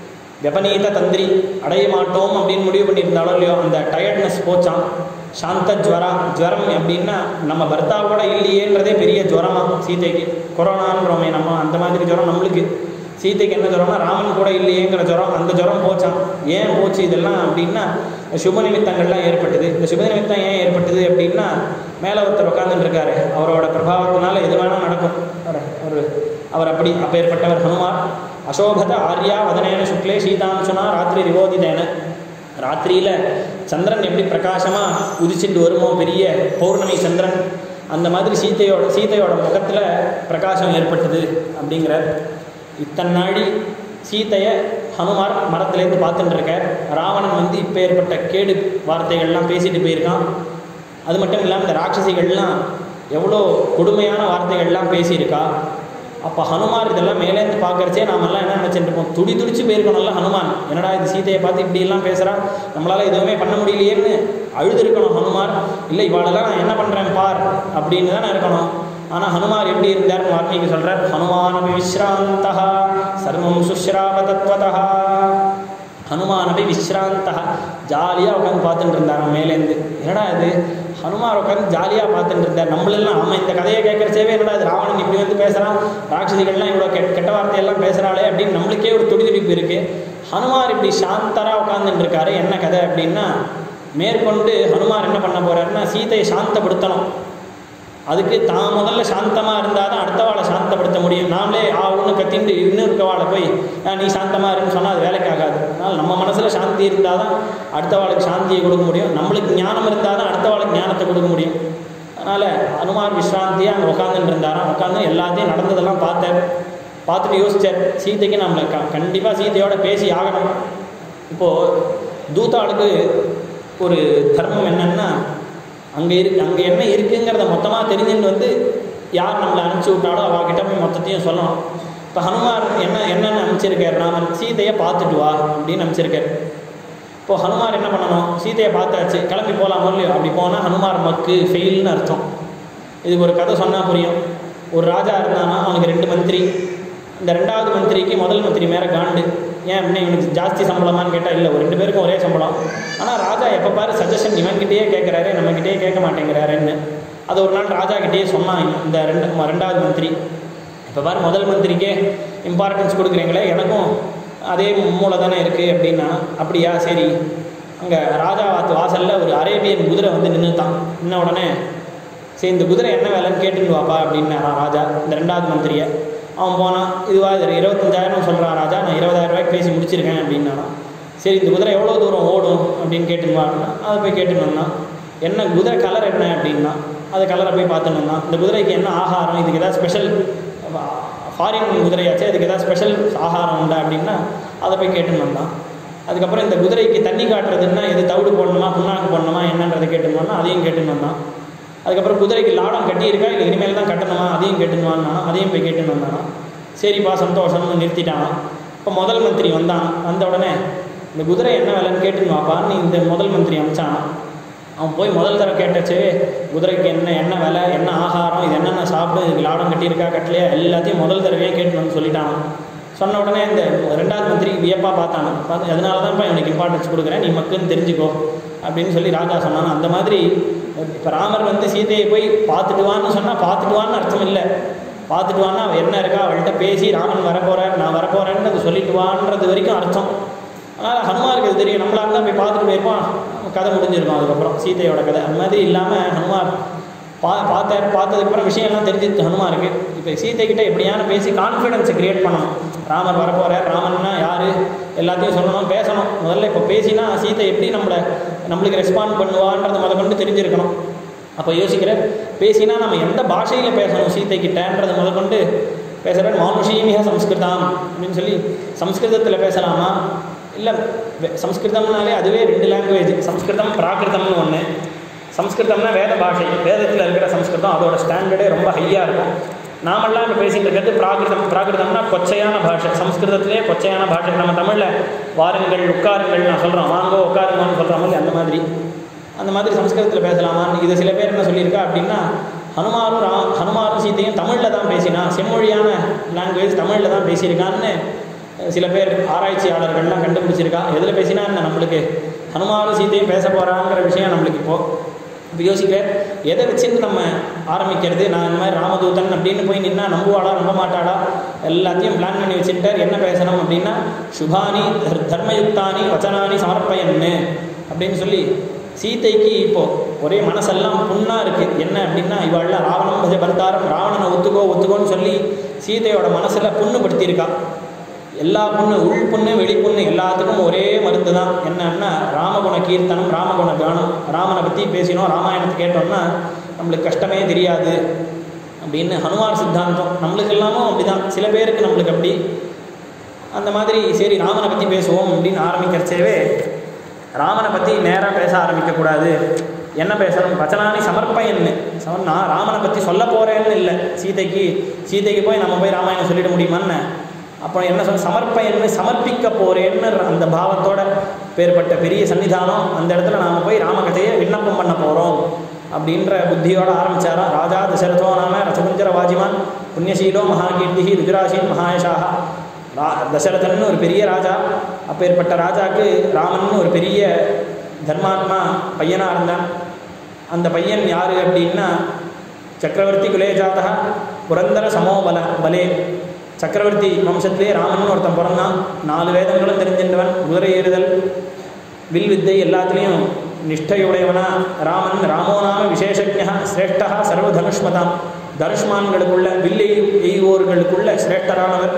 வெபனீத தந்திரி அடைய மாட்டோம் அப்படின்னு முடிவு பண்ணியிருந்தாலும் இல்லையோ அந்த டயர்ட்னஸ் போச்சான் சாந்த ஜுவரா ஜுவரம் அப்படின்னா நம்ம பர்த்தாவோட இல்லையேன்றதே பெரிய ஜுவரமா சீதைக்கு கொரோனான்றோமே நம்ம அந்த மாதிரி ஜுரம் நம்மளுக்கு சீதைக்கு என்ன ஜுரம்னா ராமன் கூட இல்லையேங்கிற ஜுரம் அந்த ஜுரம் போச்சான் ஏன் போச்சு இதெல்லாம் அப்படின்னா சுப நிமித்தங்கள்லாம் ஏற்பட்டது இந்த சுப நிமித்தம் ஏன் ஏற்பட்டது அப்படின்னா மேலே ஒருத்தர் உட்காந்துட்டு இருக்காரு அவரோட பிரபாவத்தினால எது வேணால் நடக்கும் அவர் அவர் அவர் அப்படி அப்பேற்பட்டவர் ஹனுமார் அசோபத ஆர்யா வதனேன சுக்லே சீதாம்சுனா ராத்திரி விவோதிதேன ராத்திரியில் சந்திரன் எப்படி பிரகாசமாக உதிச்சுட்டு வருமோ பெரிய பௌர்ணமி சந்திரன் அந்த மாதிரி சீதையோட சீதையோட முகத்தில் பிரகாசம் ஏற்பட்டது அப்படிங்கிற இத்தனை நாடி சீதையை ஹனுமார் மரத்துலேருந்து பார்த்துட்டு இருக்கார் ராவணன் வந்து இப்போ ஏற்பட்ட கேடு வார்த்தைகள்லாம் பேசிட்டு போயிருக்கான் அது மட்டும் இல்லாமல் இந்த ராட்சசிகள்லாம் எவ்வளோ கொடுமையான வார்த்தைகள்லாம் பேசியிருக்கா அப்போ ஹனுமார் இதெல்லாம் மேலேருந்து பார்க்கறச்சே நாமெல்லாம் என்ன நினச்சிட்டு இருப்போம் துடி துடிச்சு போயிருக்கணும்ல ஹனுமான் என்னடா இது சீதையை பார்த்து இப்படிலாம் பேசுகிறா நம்மளால் எதுவுமே பண்ண முடியலையேன்னு அழுதுருக்கணும் ஹனுமார் இல்லை இவாளெல்லாம் நான் என்ன பண்ணுறேன் பார் அப்படின்னு தானே இருக்கணும் ஆனால் ஹனுமார் எப்படி இருந்தார்னு வால்மீகி சொல்கிறார் ஹனுமானபி விஸ்ராந்தா சர்வம் சுஷ்ராவ தத்வதா ஹனுமானபி விஸ்ராந்தா ஜாலியாக உட்காந்து பார்த்துட்டு இருந்தாராம் மேலேருந்து என்னடா இது ஹனுமார் உட்காந்து ஜாலியாக பார்த்துட்டு இருந்தார் நம்மளெல்லாம் ஆமாம் இந்த கதையை கேட்குறச்சேவே என்னடா இது ராவணன் இப்படி வந்து பேசுகிறான் ராட்சசிகள்லாம் இவ்வளோ கெட் கெட்ட வார்த்தையெல்லாம் பேசுகிறாளே அப்படின்னு நம்மளுக்கே ஒரு துடி துடிப்பு இருக்குது ஹனுமார் இப்படி சாந்தராக உட்காந்துட்டு இருக்காரு என்ன கதை அப்படின்னா மேற்கொண்டு ஹனுமார் என்ன பண்ண போறாருன்னா சீதையை சாந்தப்படுத்தணும் அதுக்கு தான் முதல்ல சாந்தமாக இருந்தால் தான் அடுத்தவாளை சாந்தப்படுத்த முடியும் நாமளே ஆ ஒன்று கத்திண்டு இன்னும் இருக்கவாளை போய் "ஆ, நீ சாந்தமாக இருன்னு சொன்னால் அது வேலைக்கு ஆகாது அதனால் நம்ம மனசில் சாந்தி இருந்தால் தான் அடுத்தவாளுக்கு சாந்தியை கொடுக்க முடியும் நம்மளுக்கு ஞானம் இருந்தால் தான் அடுத்தவாளுக்கு ஞானத்தை கொடுக்க முடியும் அதனால் அனுமார் விஸ்ராந்தியாக அங்கே உட்காந்துட்டு இருந்தாராம் உட்காந்து எல்லாத்தையும் நடந்ததெல்லாம் பார்த்தார் பார்த்துட்டு யோசிச்சார் சீதைக்கு நம்மளை க கண்டிப்பாக சீதையோட பேசி ஆகணும் இப்போது தூத்தாளுக்கு ஒரு தர்மம் என்னன்னா அங்கே இருக்கு அங்கே என்ன இருக்குங்கிறத மொத்தமாக தெரிஞ்சுட்டு வந்து யார் நம்மளை அனுப்பிச்சி விட்டாலோ அவகிட்ட போய் மொத்தத்தையும் சொல்லணும் இப்போ ஹனுமார் என்ன என்னென்ன அனுப்பிச்சிருக்கார் ராமன் சீதையை பார்த்துட்டு வா அப்படின்னு அனுப்பிச்சிருக்கார் இப்போ ஹனுமார் என்ன பண்ணணும் சீதையை பார்த்தாச்சு கிளம்பி போகலாமோ இல்லையோ அப்படி போனால் ஹனுமார் மக்கு ஃபெயில்னு அர்த்தம் இதுக்கு ஒரு கதை சொன்னால் புரியும் ஒரு ராஜா இருந்தானா அவனுக்கு ரெண்டு மந்திரி இந்த ரெண்டாவது மந்திரிக்கு முதல் மந்திரி மேலே காண்டு ஏன் அப்படின்னா இவனுக்கு ஜாஸ்தி சம்பளமான்னு கேட்டால் இல்லை ஒரு ரெண்டு பேருக்கும் ஒரே சம்பளம் ஆனால் ராஜா எப்போ பாரு சஜஷன் இவன்கிட்டயே கேட்குறாரு நம்மக்கிட்டே கேட்க மாட்டேங்கிறாருன்னு அது ஒரு நாள் ராஜா கிட்டேயே சொன்னான் இந்த ரெண்டு ம- ரெண்டாவது மந்திரி இப்போ பாரு முதல் மந்திரிக்கே இம்பார்ட்டன்ஸ் கொடுக்குறீங்களே எனக்கும் அதே மூளை தானே இருக்குது அப்படின்னா அப்படியா சரி அங்கே ராஜாவாத்து வாசலில் ஒரு அரேபியன் குதிரை வந்து நின்றுட்டான் நின்ன உடனே சரி இந்த குதிரை என்ன வேலைன்னு கேட்டுன்னு வாப்பா அப்படின்னாரான் ராஜா இந்த ரெண்டாவது மந்திரியை அவன் போனான் இதுவா இது இருபத்தஞ்சாயிரம் சொல்கிறான் ராஜா நான் இருபதாயிரம் ரூபாய்க்கு பேசி முடிச்சிருக்கேன் அப்படின்னானான் சரி இந்த குதிரை எவ்வளோ தூரம் ஓடும் அப்படின்னு கேட்டுன்னு வாங்கினா அதை போய் கேட்டுன்னு வந்தான் என்ன குதிரை கலர் என்ன அப்படின்னா அது கலரை போய் பார்த்துன்னு வந்தான் இந்த குதிரைக்கு என்ன ஆகாரம் இதுக்கு ஏதாவது ஸ்பெஷல் ஃபாரின் குதிரையாச்சே அதுக்கு ஏதாவது ஸ்பெஷல் ஆகாரம் உண்டா அப்படின்னா அதை போய் கேட்டுன்னு வந்தான் அதுக்கப்புறம் இந்த குதிரைக்கு தண்ணி காட்டுறதுன்னா எது தவிடு போடணுமா புண்ணாக்கு போடணுமா என்னன்றதை கேட்டுன்னு வந்தான் அதையும் கேட்டுன்னு வந்தான் அதுக்கப்புறம் குதிரைக்கு லாடம் கட்டியிருக்கா இல்லை இனிமேல் தான் கட்டணுமா அதையும் கேட்டுன்னு வந்தானா அதையும் போய் கேட்டுன்னு வந்தானா சரிப்பா சந்தோஷம்னு நிறுத்திட்டான் இப்போ முதல் மந்திரி வந்தான் வந்த உடனே இந்த குதிரை என்ன வேலைன்னு கேட்டுன்னு வாப்பான்னு இந்த முதல் மந்திரி அமிச்சான் அவன் போய் முதல் தடவை கேட்டச்சு குதிரைக்கு என்ன என்ன விலை என்ன ஆகாரம் இது என்னென்ன சாப்பிடும் இதுக்கு லாடம் கட்டியிருக்கா கட்டலையா எல்லாத்தையும் முதல் தடவையே கேட்டு வந்து சொல்லிட்டான் சொன்ன உடனே இந்த ரெண்டாவது மந்திரி வியப்பாக பார்த்தாங்க பார்த்து அதனால தான்ப்பா இவனுக்கு இம்பார்ட்டன்ஸ் கொடுக்குறேன் நீ மக்கள்னு தெரிஞ்சுக்கோ அப்படின்னு சொல்லி ராஜா சொன்னான் அந்த மாதிரி இப்போ ராமர் வந்து சீதையை போய் பார்த்துட்டு வான்னு சொன்னால் பார்த்துட்டு வான்னு அர்த்தம் இல்லை பார்த்துட்டு வான்னா அவள் என்ன இருக்கா அவள்கிட்ட பேசி ராமன் வரப்போகிறார் நான் வரப்போகிறேன்னு அது சொல்லிட்டு வான்றது வரைக்கும் அர்த்தம் ஆனால் ஹனுமாருக்கு அது தெரியும் நம்மளாக இருந்தால் போய் பார்த்துட்டு போயிருப்பான் கதை முடிஞ்சிருக்கும் அதுக்கப்புறம் சீதையோட கதை அந்த மாதிரி இல்லாமல் ஹனுமார் பா பார்த்தார் பார்த்ததுக்கப்புறம் விஷயம்லாம் தெரிஞ்சிருச்சு ஹனுமாருக்கு இப்போ சீதைக்கிட்ட எப்படியான பேசி கான்ஃபிடென்ஸை கிரியேட் பண்ணணும் ராமர் வரப்போகிறார் ராமன்னா யார் எல்லாத்தையும் சொல்லணும் பேசணும் முதல்ல இப்போ பேசினா சீதை எப்படி நம்மளை நம்மளுக்கு ரெஸ்பாண்ட் பண்ணுவான்றது முத கொண்டு தெரிஞ்சிருக்கணும் அப்போ யோசிக்கிற பேசினா நம்ம எந்த பாஷையில் பேசணும் சீதைக்கிட்டன்றது முத கொண்டு பேசுகிற மானுஷீமிக சம்ஸ்கிருதம் அப்படின்னு சொல்லி சம்ஸ்கிருதத்தில் பேசலாமா இல்லை சம்ஸ்கிருதம்னாலே அதுவே ரெண்டு லாங்குவேஜ் சம்ஸ்கிருதம் பிராகிருதம்னு ஒன்று சம்ஸ்கிருதம்னா வேத பாஷை வேதத்தில் இருக்கிற சம்ஸ்கிருதம் அதோட ஸ்டாண்டர்டே ரொம்ப ஹையாக இருக்கும் நாமெல்லாம் இப்போ பேசிட்டு இருக்கிறது பிராகிருதம் பிராகிருதம்னா கொச்சையான பாஷை சம்ஸ்கிருதத்திலே கொச்சையான பாஷை நம்ம தமிழில் வாருங்கள் உட்காருங்கள் நான் சொல்கிறோம் வாங்கோ உட்காருங்கன்னு சொல்கிற மாதிரி அந்த மாதிரி அந்த மாதிரி சம்ஸ்கிருதத்தில் பேசலாமான்னு இது சில பேர் என்ன சொல்லியிருக்கா அப்படின்னா ஹனுமாரும் ரா ஹனுமாரும் சீத்தையும் தமிழில் தான் பேசினா செம்மொழியான லாங்குவேஜ் தமிழில் தான் பேசியிருக்கான்னு சில பேர் ஆராய்ச்சியாளர்கள்லாம் கண்டுபிடிச்சிருக்கா எதில் பேசினா என்ன நம்மளுக்கு ஹனுமாரும் சீத்தையும் பேச போகிறாங்கிற விஷயம் நம்மளுக்கு இப்போது இப்போ யோசிக்க எதை வச்சுட்டு நம்ம ஆரம்பிக்கிறது நான் இந்த மாதிரி ராமதூதன் அப்படின்னு போய் நின்னா நம்புவாளா நம்ப மாட்டாளா எல்லாத்தையும் பிளான் பண்ணி வச்சுட்டார் என்ன பேசணும் அப்படின்னா சுபானி தர்- தர்மயுக்தானி வச்சனானி சமர்ப்பயன்னு அப்படின்னு சொல்லி சீதைக்கு இப்போ ஒரே மனசெல்லாம் புண்ணா இருக்கு என்ன அப்படின்னா இவாள்லாம் ராவணம் பஜ பர்த்தாரம் ராவணனை ஒத்துக்கோ ஒத்துக்கோன்னு சொல்லி சீதையோட மனசுல புண்ணுபடுத்தியிருக்கா எல்லா புண்ணு உள் புண்ணு வெளி புண்ணு எல்லாத்துக்கும் ஒரே மருந்து தான் என்னன்னா ராமகுண கீர்த்தனம் ராமகுண கானம் ராமனை பற்றி பேசினோம் ராமாயணத்தை கேட்டோம்னா நம்மளுக்கு கஷ்டமே தெரியாது அப்படின்னு ஹனுமார் சித்தாந்தம் நம்மளுக்கு எல்லாமும் அப்படிதான் சில பேருக்கு நம்மளுக்கு அப்படி அந்த மாதிரி சரி ராமனை பற்றி பேசுவோம் அப்படின்னு ஆரம்பிக்கிறச்சேவே ராமனை பற்றி நேராக பேச ஆரம்பிக்கக்கூடாது என்ன பேசணும் வச்சனானி சமர்ப்பயன்னு சம நான் ராமனை பற்றி சொல்ல போகிறேன்னு இல்லை சீதைக்கு சீதைக்கு போய் நம்ம போய் ராமாயணம் சொல்லிட முடியுமான்னு அப்புறம் என்ன சொல்ல சமர்ப்பயன்னு சமர்ப்பிக்க போகிறேன்னு அந்த பாவத்தோட பேர்பட்ட பெரிய சன்னிதானம் அந்த இடத்துல நாம் போய் ராமகதையை விண்ணப்பம் பண்ண போகிறோம் அப்படின்ற புத்தியோட ஆரம்பிச்சாரா ராஜா தசரதோ நாம ரசகுஞ்சர வாஜிமான் புண்ணியசீலோ மகாகீர்த்தி ருஜுராசீன் மகாயஷாக ரா தசரதன் ஒரு பெரிய ராஜா அப்பேற்பட்ட ராஜாக்கு ராமன் ஒரு பெரிய தர்மாத்மா பையனாக இருந்தான் அந்த பையன் யார் அப்படின்னா சக்கரவர்த்தி குலே ஜாதா புரந்தர சமோபல பலே சக்கரவர்த்தி வம்சத்திலே ராமன் ஒருத்தன் பிறந்தான் நாலு வேதங்களும் தெரிஞ்சின்றவன் குதிரை ஏறுதல் வில் வித்தை எல்லாத்துலேயும் நிஷ்டையுடையவனா ராமன் ராமோ நாம விசேஷஜா சிரேஷ்டா சர்வ தனுஷ்மதாம் தனுஷ்மான்களுக்குள்ள வில்லை எய்வோர்களுக்குள்ள சிரேஷ்டரானவர்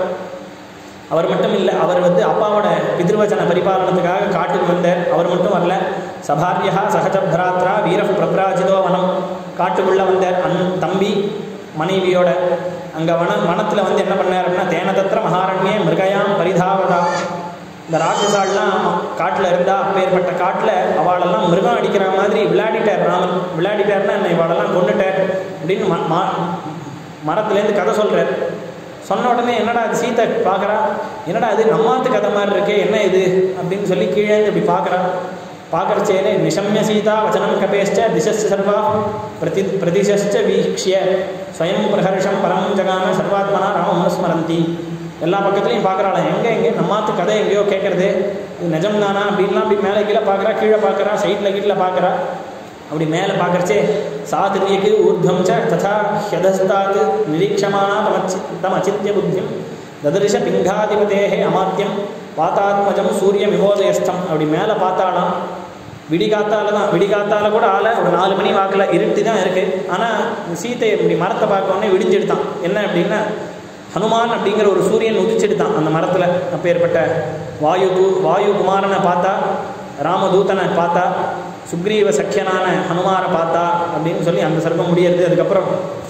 அவர் மட்டும் இல்லை அவர் வந்து அப்பாவோட பிதிர்வச்சன பரிபாலனத்துக்காக காட்டுக்கு வந்தார் அவர் மட்டும் வரல சபாரியா சகஜ பராத்ரா வீர பிரப்ராஜிதோ வனம் காட்டுக்குள்ளே வந்தார் அன் தம்பி மனைவியோட அங்கே வன வனத்தில் வந்து என்ன பண்ணார் அப்படின்னா தேனதத்திர மகாரண்யே மிருகயாம் பரிதாவதா இந்த ராட்சசாலாம் காட்டில் இருந்தா அப்பேற்பட்ட காட்டில் அவளெல்லாம் மிருகம் அடிக்கிற மாதிரி விளையாடிட்டார் ராமன் விளையாடிட்டார்னா என்ன இவாளெல்லாம் கொண்டுட்டார் அப்படின்னு ம- மா- மரத்துலேருந்து கதை சொல்கிறார் சொன்ன உடனே என்னடா அது சீத்தை பார்க்குறா என்னடா இது நம்மாத்து கதை மாதிரி இருக்கே என்ன இது அப்படின்னு சொல்லி கீழே இருந்து இப்படி பார்க்குறா பார்க்கறச்சேனே நிஷம்ய சீதா வச்சனம் கபேஷ்ட திசஸ் சர்வா பிரதி பிரதிஷ்ச வீக்ஷிய ஸ்வயம் பிரஹர்ஷம் பரம் ஜகாம சர்வாத்மனா ராம மனுஸ்மரந்தி எல்லா பக்கத்துலையும் பார்க்குறாளாம் எங்கே எங்கே நம்மாத்து கதை எங்கேயோ கேட்குறது இது நிஜம் தானா அப்படின்லாம் அப்படி மேலே கீழே பார்க்குறா கீழே பார்க்குறா சைடில் கீழே பார்க்குறா அப்படி மேலே பார்க்கறச்சே சாத்திரியக்கு ஊர்தம் ச ததா ஹியதஸ்தாத் நிரீட்சமானா தமச்சி தமச்சித்ய புத்தியம் ததர்ஷ பிங்காதிபதேகே அமாத்தியம் பாத்தாத்மஜம் சூரிய விமோதயஸ்தம் அப்படி மேலே பார்த்தாலாம் விடிகாத்தால தான் விடிகாத்தால கூட ஆள ஒரு நாலு மணி வாக்கில் இருட்டி தான் இருக்குது ஆனால் சீத்தை இப்படி மரத்தை பார்க்க உடனே விடிஞ்சிடுதான் என்ன அப்படின்னா ஹனுமான் அப்படிங்கிற ஒரு சூரியன் உதிச்சிடுதான் அந்த மரத்தில் அப்பேற்பட்ட வாயு தூ வாயு குமாரனை பார்த்தா ராமதூதனை பார்த்தா சுக்ரீவ சக்கியனான ஹனுமாரை பார்த்தா அப்படின்னு சொல்லி அந்த சர்க்கம் முடியறது அதுக்கப்புறம்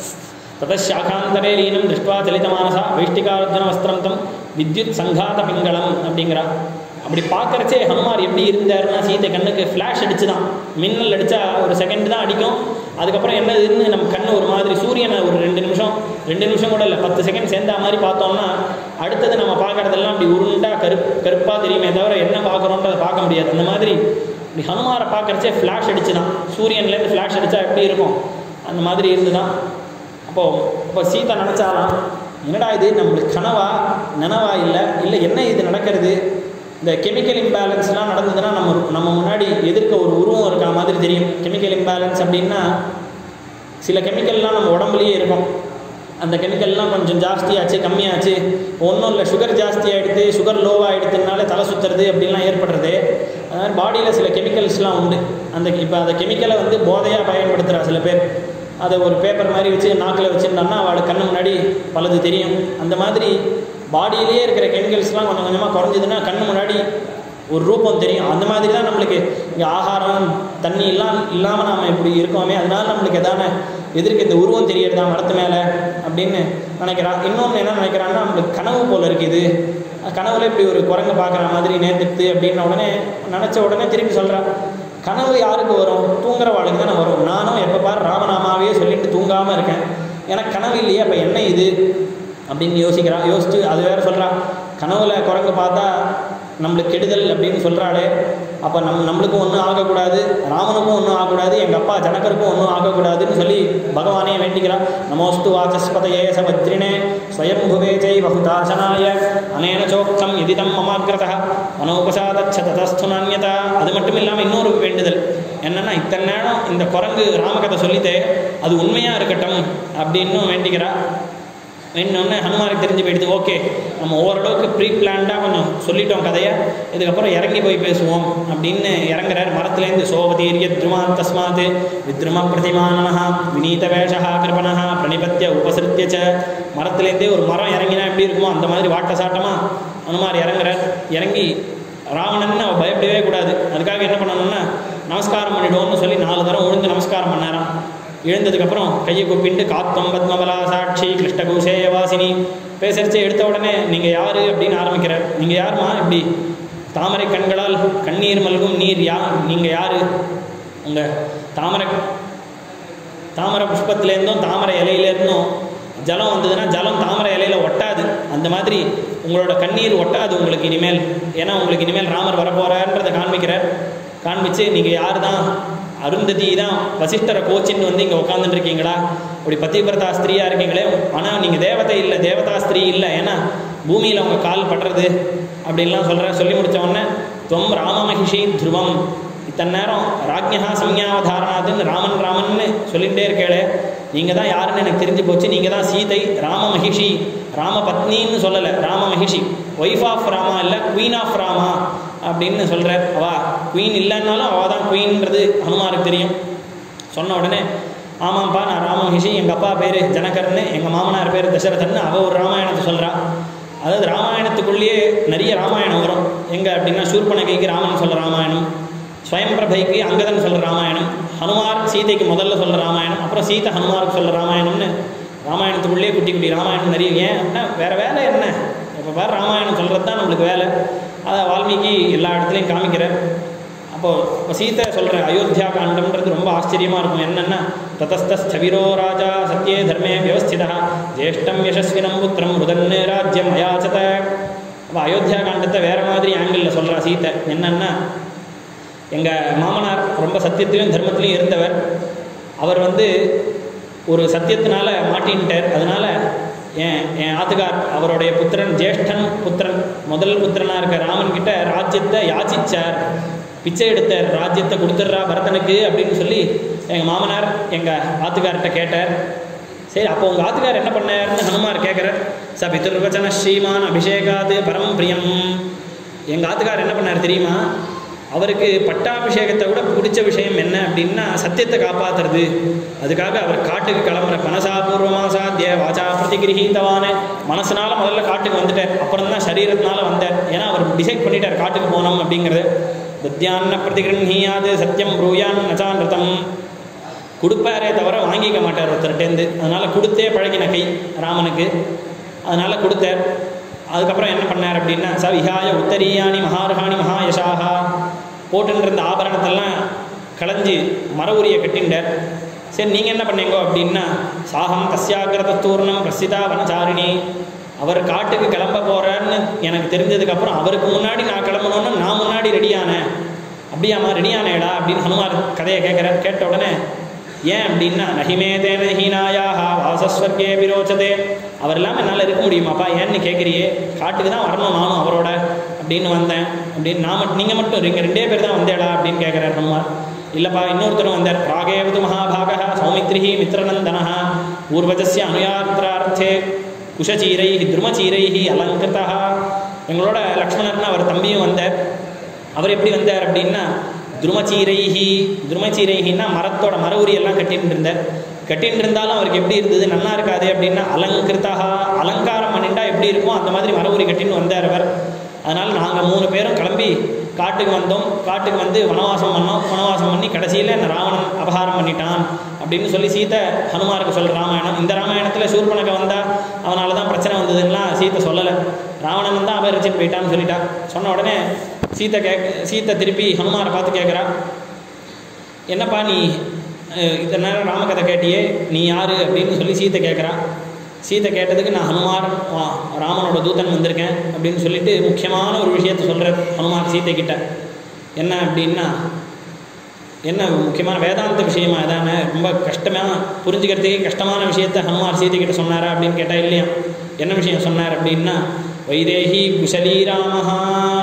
ததாக்காந்தரே லீனம் திருஷ்டுவா சலிதமானசா வைஷ்டிகார்ஜுன வஸ்திரம் தம் வித்யுத் சங்காத பிங்களம் அப்படிங்கிறா அப்படி பார்க்கறச்சே ஹனுமார் எப்படி இருந்தாருன்னா சீதை கண்ணுக்கு ஃப்ளாஷ் அடிச்சு தான் மின்னல் அடித்தா ஒரு செகண்ட் தான் அடிக்கும் அதுக்கப்புறம் என்னதுன்னு நம்ம கண்ணு ஒரு மாதிரி சூரியனை ஒரு ரெண்டு நிமிஷம் ரெண்டு நிமிஷம் கூட இல்லை பத்து செகண்ட் சேர்ந்தா மாதிரி பார்த்தோம்னா அடுத்தது நம்ம பார்க்கறதெல்லாம் அப்படி உருண்டா கருப் கருப்பாக தெரியுமே தவிர என்ன பார்க்குறோன்றதை பார்க்க முடியாது அந்த மாதிரி இப்படி ஹனுமாரை பார்க்கறச்சே ஃப்ளாஷ் அடிச்சு தான் சூரியன்லேருந்து ஃப்ளாஷ் அடித்தா எப்படி இருக்கும் அந்த மாதிரி இருந்து தான் அப்போது அப்போ சீதா நினச்சாலாம் என்னடா இது நம்மளுக்கு கனவா நனவா இல்லை இல்லை என்ன இது நடக்கிறது இந்த கெமிக்கல் இம்பேலன்ஸ்லாம் நடந்ததுன்னா நம்ம நம்ம முன்னாடி எதிர்க்க ஒரு உருவம் இருக்கா மாதிரி தெரியும் கெமிக்கல் இம்பேலன்ஸ் அப்படின்னா சில கெமிக்கல்லாம் நம்ம உடம்புலயே இருக்கும் அந்த கெமிக்கல்லாம் கொஞ்சம் ஜாஸ்தியாச்சு கம்மியாச்சு ஒன்றும் இல்லை சுகர் ஜாஸ்தி ஆகிடுது சுகர் லோவாகிடுதுனால தலை சுற்றுறது அப்படின்லாம் ஏற்படுறது அது மாதிரி பாடியில் சில கெமிக்கல்ஸ்லாம் உண்டு அந்த இப்போ அந்த கெமிக்கலை வந்து போதையாக பயன்படுத்துகிறா சில பேர் அதை ஒரு பேப்பர் மாதிரி வச்சு நாக்கில் வச்சுருந்தோம்னா அவளுக்கு கண்ணு முன்னாடி பலது தெரியும் அந்த மாதிரி பாடியிலேயே இருக்கிற கெமிக்கல்ஸ்லாம் கொஞ்சம் கொஞ்சமாக குறைஞ்சதுன்னா கண்ணு முன்னாடி ஒரு ரூபம் தெரியும் அந்த மாதிரி தான் நம்மளுக்கு இங்கே ஆகாரம் தண்ணி எல்லாம் இல்லாமல் நாம் இப்படி இருக்கோமே அதனால நம்மளுக்கு எதான எதிர்க்கு இந்த உருவம் தெரியறதா மரத்து மேலே அப்படின்னு நினைக்கிறா இன்னொன்று என்ன நினைக்கிறான்னா நம்மளுக்கு கனவு போல் இருக்குது கனவுல இப்படி ஒரு குரங்கு பார்க்குற மாதிரி நேர்ந்துட்டு அப்படின்ன உடனே நினச்ச உடனே திருப்பி சொல்கிறா கனவு யாருக்கு வரும் தூங்குறவாளுக்கு தானே வரும் நானும் எப்போ பாரு ராமநாமாவே சொல்லிட்டு தூங்காமல் இருக்கேன் எனக்கு கனவு இல்லையே அப்போ என்ன இது அப்படின்னு யோசிக்கிறா யோசிச்சு அது வேற சொல்கிறா கனவுல குரங்கு பார்த்தா நம்மளுக்கு கெடுதல் அப்படின்னு சொல்கிறாளே அப்போ நம் நம்மளுக்கும் ஒன்றும் ஆகக்கூடாது ராமனுக்கும் ஒன்றும் ஆகக்கூடாது எங்கள் அப்பா ஜனகருக்கும் ஒன்றும் ஆகக்கூடாதுன்னு சொல்லி பகவானே வேண்டிக்கிறா நமோஸ்து வாசஸ்பதையே சவத்ரினே ஸ்வயம்புவே ஜெய் பகுதாசனாய அனேன சோக்தம் எதிதம் மமாகிரதா மனோபசாதச்ச ததஸ்து நான்யதா அது மட்டும் இல்லாமல் இன்னொரு வேண்டுதல் என்னன்னா இத்தனை நேரம் இந்த குரங்கு ராமகதை சொல்லித்தே அது உண்மையாக இருக்கட்டும் அப்படின்னு வேண்டிக்கிறா வேணுன்னே ஹனுமாருக்கு தெரிஞ்சு போயிடுது ஓகே நம்ம ஓரளவுக்கு ப்ரீ பிளான்டாக கொஞ்சம் சொல்லிட்டோம் கதையை இதுக்கப்புறம் இறங்கி போய் பேசுவோம் அப்படின்னு இறங்குறார் மரத்துலேருந்து சோபதீரிய த்ருமான் தஸ்மாத் வித்ரும பிரதிமானனா வினீத வேஷா கிருபணா பிரணிபத்திய உபசிருத்திய ச மரத்துலேருந்தே ஒரு மரம் இறங்கினா எப்படி இருக்குமோ அந்த மாதிரி வாட்ட சாட்டமாக ஹனுமார் இறங்குறார் இறங்கி ராவணன் அவள் பயப்படவே கூடாது அதுக்காக என்ன பண்ணணும்னா நமஸ்காரம் பண்ணிடுவோம்னு சொல்லி நாலு தரம் உழுந்து நமஸ்காரம் பண்ணாராம் எழுந்ததுக்கப்புறம் கையை கூப்பிட்டு காத்தம் பத்மபலா சாட்சி கிருஷ்ணகூசேய வாசினி பேசரிச்சு எடுத்த உடனே நீங்கள் யார் அப்படின்னு ஆரம்பிக்கிறார் நீங்கள் யாருமா இப்படி தாமரை கண்களால் கண்ணீர் மல்கும் நீர் யா நீங்கள் யார் உங்கள் தாமரை தாமரை புஷ்பத்துலேருந்தும் தாமரை இலையிலேருந்தும் ஜலம் வந்ததுன்னா ஜலம் தாமரை இலையில ஒட்டாது அந்த மாதிரி உங்களோட கண்ணீர் ஒட்டாது உங்களுக்கு இனிமேல் ஏன்னா உங்களுக்கு இனிமேல் ராமர் வரப்போறான்றதை காண்பிக்கிறார் காண்பிச்சு நீங்கள் யார் தான் அருந்ததி தான் வசிஷ்டரை கோச்சின்னு வந்து இங்கே உட்காந்துட்டு இருக்கீங்களா இப்படி பத்திபிரதா ஸ்திரீயாக இருக்கீங்களே ஆனால் நீங்கள் தேவதை இல்லை தேவதா ஸ்திரீ இல்லை ஏன்னா பூமியில் உங்கள் கால் படுறது அப்படின்லாம் சொல்கிறேன் சொல்லி முடித்த உடனே துவம் ராமமகிஷி துருவம் இத்தனை நேரம் ராஜ்யா சம்யாவதாரணாதுன்னு ராமன் ராமன்னு சொல்லிகிட்டே இருக்கேளே நீங்கள் தான் யாருன்னு எனக்கு தெரிஞ்சு போச்சு நீங்கள் தான் சீதை ராம மகிஷி ராம பத்னின்னு சொல்லலை ராம மகிஷி ஒய்ஃப் ஆஃப் ராமா இல்லை குவீன் ஆஃப் ராமா அப்படின்னு சொல்கிறார் அவா குவீன் இல்லைன்னாலும் அவள் தான் குவீன்றது ஹனுமாருக்கு தெரியும் சொன்ன உடனே ஆமாம்ப்பா நான் ராம மகிஷி எங்கள் அப்பா பேர் ஜனகர்னு எங்கள் மாமனார் பேர் தசரதன்னு அவள் ஒரு ராமாயணத்தை சொல்கிறா அதாவது ராமாயணத்துக்குள்ளேயே நிறைய ராமாயணம் வரும் எங்கே அப்படின்னா சூர்பனகைக்கு ராமன் சொல்கிற ராமாயணம் ஸ்வயம்பிரபைக்கு அங்கதன் சொல்கிற ராமாயணம் ஹனுமார் சீதைக்கு முதல்ல சொல்கிற ராமாயணம் அப்புறம் சீதை ஹனுமாருக்கு சொல்கிற ராமாயணம்னு ராமாயணத்துக்குள்ளேயே குட்டி குட்டி ராமாயணம் நிறைய ஏன் அப்படின்னா வேறு வேலை என்ன இப்போ பாரு ராமாயணம் சொல்கிறது தான் நம்மளுக்கு வேலை அதை வால்மீகி எல்லா இடத்துலையும் காமிக்கிறார் அப்போது இப்போ சீதை சொல்கிற அயோத்தியா காண்டம்ன்றது ரொம்ப ஆச்சரியமாக இருக்கும் என்னென்னா ததஸ்தஸ்தவிரோ ராஜா சத்யே தர்மே வியவஸ்திதா ஜேஷ்டம் யசஸ்வினம் புத்திரம் ருதன்னு ராஜ்யம் அயாச்சத அப்போ அயோத்தியா காண்டத்தை வேறு மாதிரி ஆங்கிளில் சொல்கிறா சீதை என்னென்னா எங்கள் மாமனார் ரொம்ப சத்தியத்திலையும் தர்மத்திலையும் இருந்தவர் அவர் வந்து ஒரு சத்தியத்தினால மாட்டின்ட்டார் அதனால என் என் ஆத்துக்கார் அவருடைய புத்திரன் ஜேஷ்டன் புத்திரன் முதல் புத்திரனாக இருக்க ராமன் கிட்ட ராஜ்யத்தை யாச்சிச்சார் பிச்சை எடுத்தார் ராஜ்யத்தை கொடுத்துட்றா பரதனுக்கு அப்படின்னு சொல்லி எங்கள் மாமனார் எங்கள் ஆத்துக்கார்கிட்ட கேட்டார் சரி அப்போ உங்கள் ஆத்துக்கார் என்ன பண்ணார்னு ஹனுமார் கேட்குறார் ச பிதுர்வச்சன ஸ்ரீமான் அபிஷேகாது பரம் பிரியம் எங்கள் ஆத்துக்கார் என்ன பண்ணார் தெரியுமா அவருக்கு பட்டாபிஷேகத்தை விட பிடிச்ச விஷயம் என்ன அப்படின்னா சத்தியத்தை காப்பாற்றுறது அதுக்காக அவர் காட்டுக்கு கிளம்புற மனசா பூர்வமா சாத்திய வாச்சா பிரதிகிரகீத்தவான மனசுனால முதல்ல காட்டுக்கு வந்துட்டார் அப்புறம் தான் சரீரத்தினால வந்தார் ஏன்னா அவர் டிசைட் பண்ணிட்டார் காட்டுக்கு போனோம் அப்படிங்கிறது புத்தியான்ன பிரதிகிருஹீயாது சத்தியம் ப்ரூயான் நச்சான்ரதம் கொடுப்பாரே தவிர வாங்கிக்க மாட்டார் ஒருத்தர்கிட்டேருந்து அதனால் கொடுத்தே பழகின கை ராமனுக்கு அதனால் கொடுத்தார் அதுக்கப்புறம் என்ன பண்ணார் அப்படின்னா ச விஹாய உத்தரீயானி மகார்ஹாணி மகாயசாகா போட்டுருந்த ஆபரணத்தெல்லாம் களைஞ்சி மர உரிய கட்டிண்டார் சரி நீங்கள் என்ன பண்ணீங்கோ அப்படின்னா சாகம் தஸ்யாகிரதத்தூர்ணம் பிரசிதா வனச்சாரிணி அவர் காட்டுக்கு கிளம்ப போகிறேன்னு எனக்கு தெரிஞ்சதுக்கப்புறம் அவருக்கு முன்னாடி நான் கிளம்பணுன்னு நான் முன்னாடி ரெடியானேன் அப்படியாம்மா ரெடியானேடா அப்படின்னு ஹனுமார் கதையை கேட்குறார் கேட்ட உடனே ஏன் அப்படின்னா நகிமே தேன ஹீனாயாக வாசஸ்வர்கே விரோச்சதே அவர் இல்லாமல் என்னால் இருக்க முடியுமாப்பா ஏன்னு கேட்குறியே காட்டுக்கு தான் வரணும் நானும் அவரோட அப்படின்னு வந்தேன் அப்படின்னு நான் மட்டும் நீங்கள் மட்டும் நீங்கள் ரெண்டே பேர் தான் வந்தேடா அப்படின்னு கேட்குறாரு ஹனுமார் இல்லைப்பா இன்னொருத்தரும் வந்தார் ராகேவது மகாபாக சௌமித்ரிஹி மித்ரநந்தனः ஊர்வஜஸ்ய அனுயாத்திரார்த்தே குஷச்சீரை துருமச்சீரை அலங்கிருதா எங்களோட லக்ஷ்மணர்னு அவர் தம்பியும் வந்தார் அவர் எப்படி வந்தார் அப்படின்னா துருமச்சீரைஹி துருமச்சீரைஹின்னா மரத்தோட மர உரி எல்லாம் கட்டின்னு இருந்தார் கட்டின்னு இருந்தாலும் அவருக்கு எப்படி இருந்தது நல்லா இருக்காது அப்படின்னா அலங்கிருத்தா அலங்காரம் பண்ணிட்டா எப்படி இருக்குமோ அந்த மாதிரி மர உரி கட்டின்னு வந்தார் அவர் அதனால் நாங்கள் மூணு பேரும் கிளம்பி காட்டுக்கு வந்தோம் காட்டுக்கு வந்து வனவாசம் பண்ணோம் வனவாசம் பண்ணி கடைசியில் இந்த ராவணன் அபகாரம் பண்ணிட்டான் அப்படின்னு சொல்லி சீதை ஹனுமாருக்கு சொல்கிற ராமாயணம் இந்த ராமாயணத்தில் சூர்பனக வந்தால் அவனால தான் பிரச்சனை வந்ததுன்னா சீதை சொல்லலை ராவணன் தான் அபகரிச்சுட்டு போயிட்டான்னு சொல்லிட்டா சொன்ன உடனே சீத்தை கேக் சீத்தை திருப்பி ஹனுமாரை பார்த்து கேட்குறா என்னப்பா நீ அஹ், இத்தனை நேரம் ராமகதை கேட்டியே நீ யார் அப்படின்னு சொல்லி சீத்தை கேட்குறா சீத்தை கேட்டதுக்கு நான் ஹனுமார் வா, ராமனோட தூதன் வந்திருக்கேன் அப்படின்னு சொல்லிட்டு முக்கியமான ஒரு விஷயத்த சொல்கிறார் ஹனுமார் சீத்தை கிட்ட என்ன அப்படின்னா என்ன முக்கியமான வேதாந்த விஷயமா அதானே ரொம்ப கஷ்டமாக புரிஞ்சுக்கிறதுக்கே கஷ்டமான விஷயத்த ஹனுமார் சீதை கிட்ட சொன்னாரா அப்படின்னு கேட்டால் இல்லையா என்ன விஷயம் சொன்னார் அப்படின்னா வைதேகி குஷலீ ராமஹா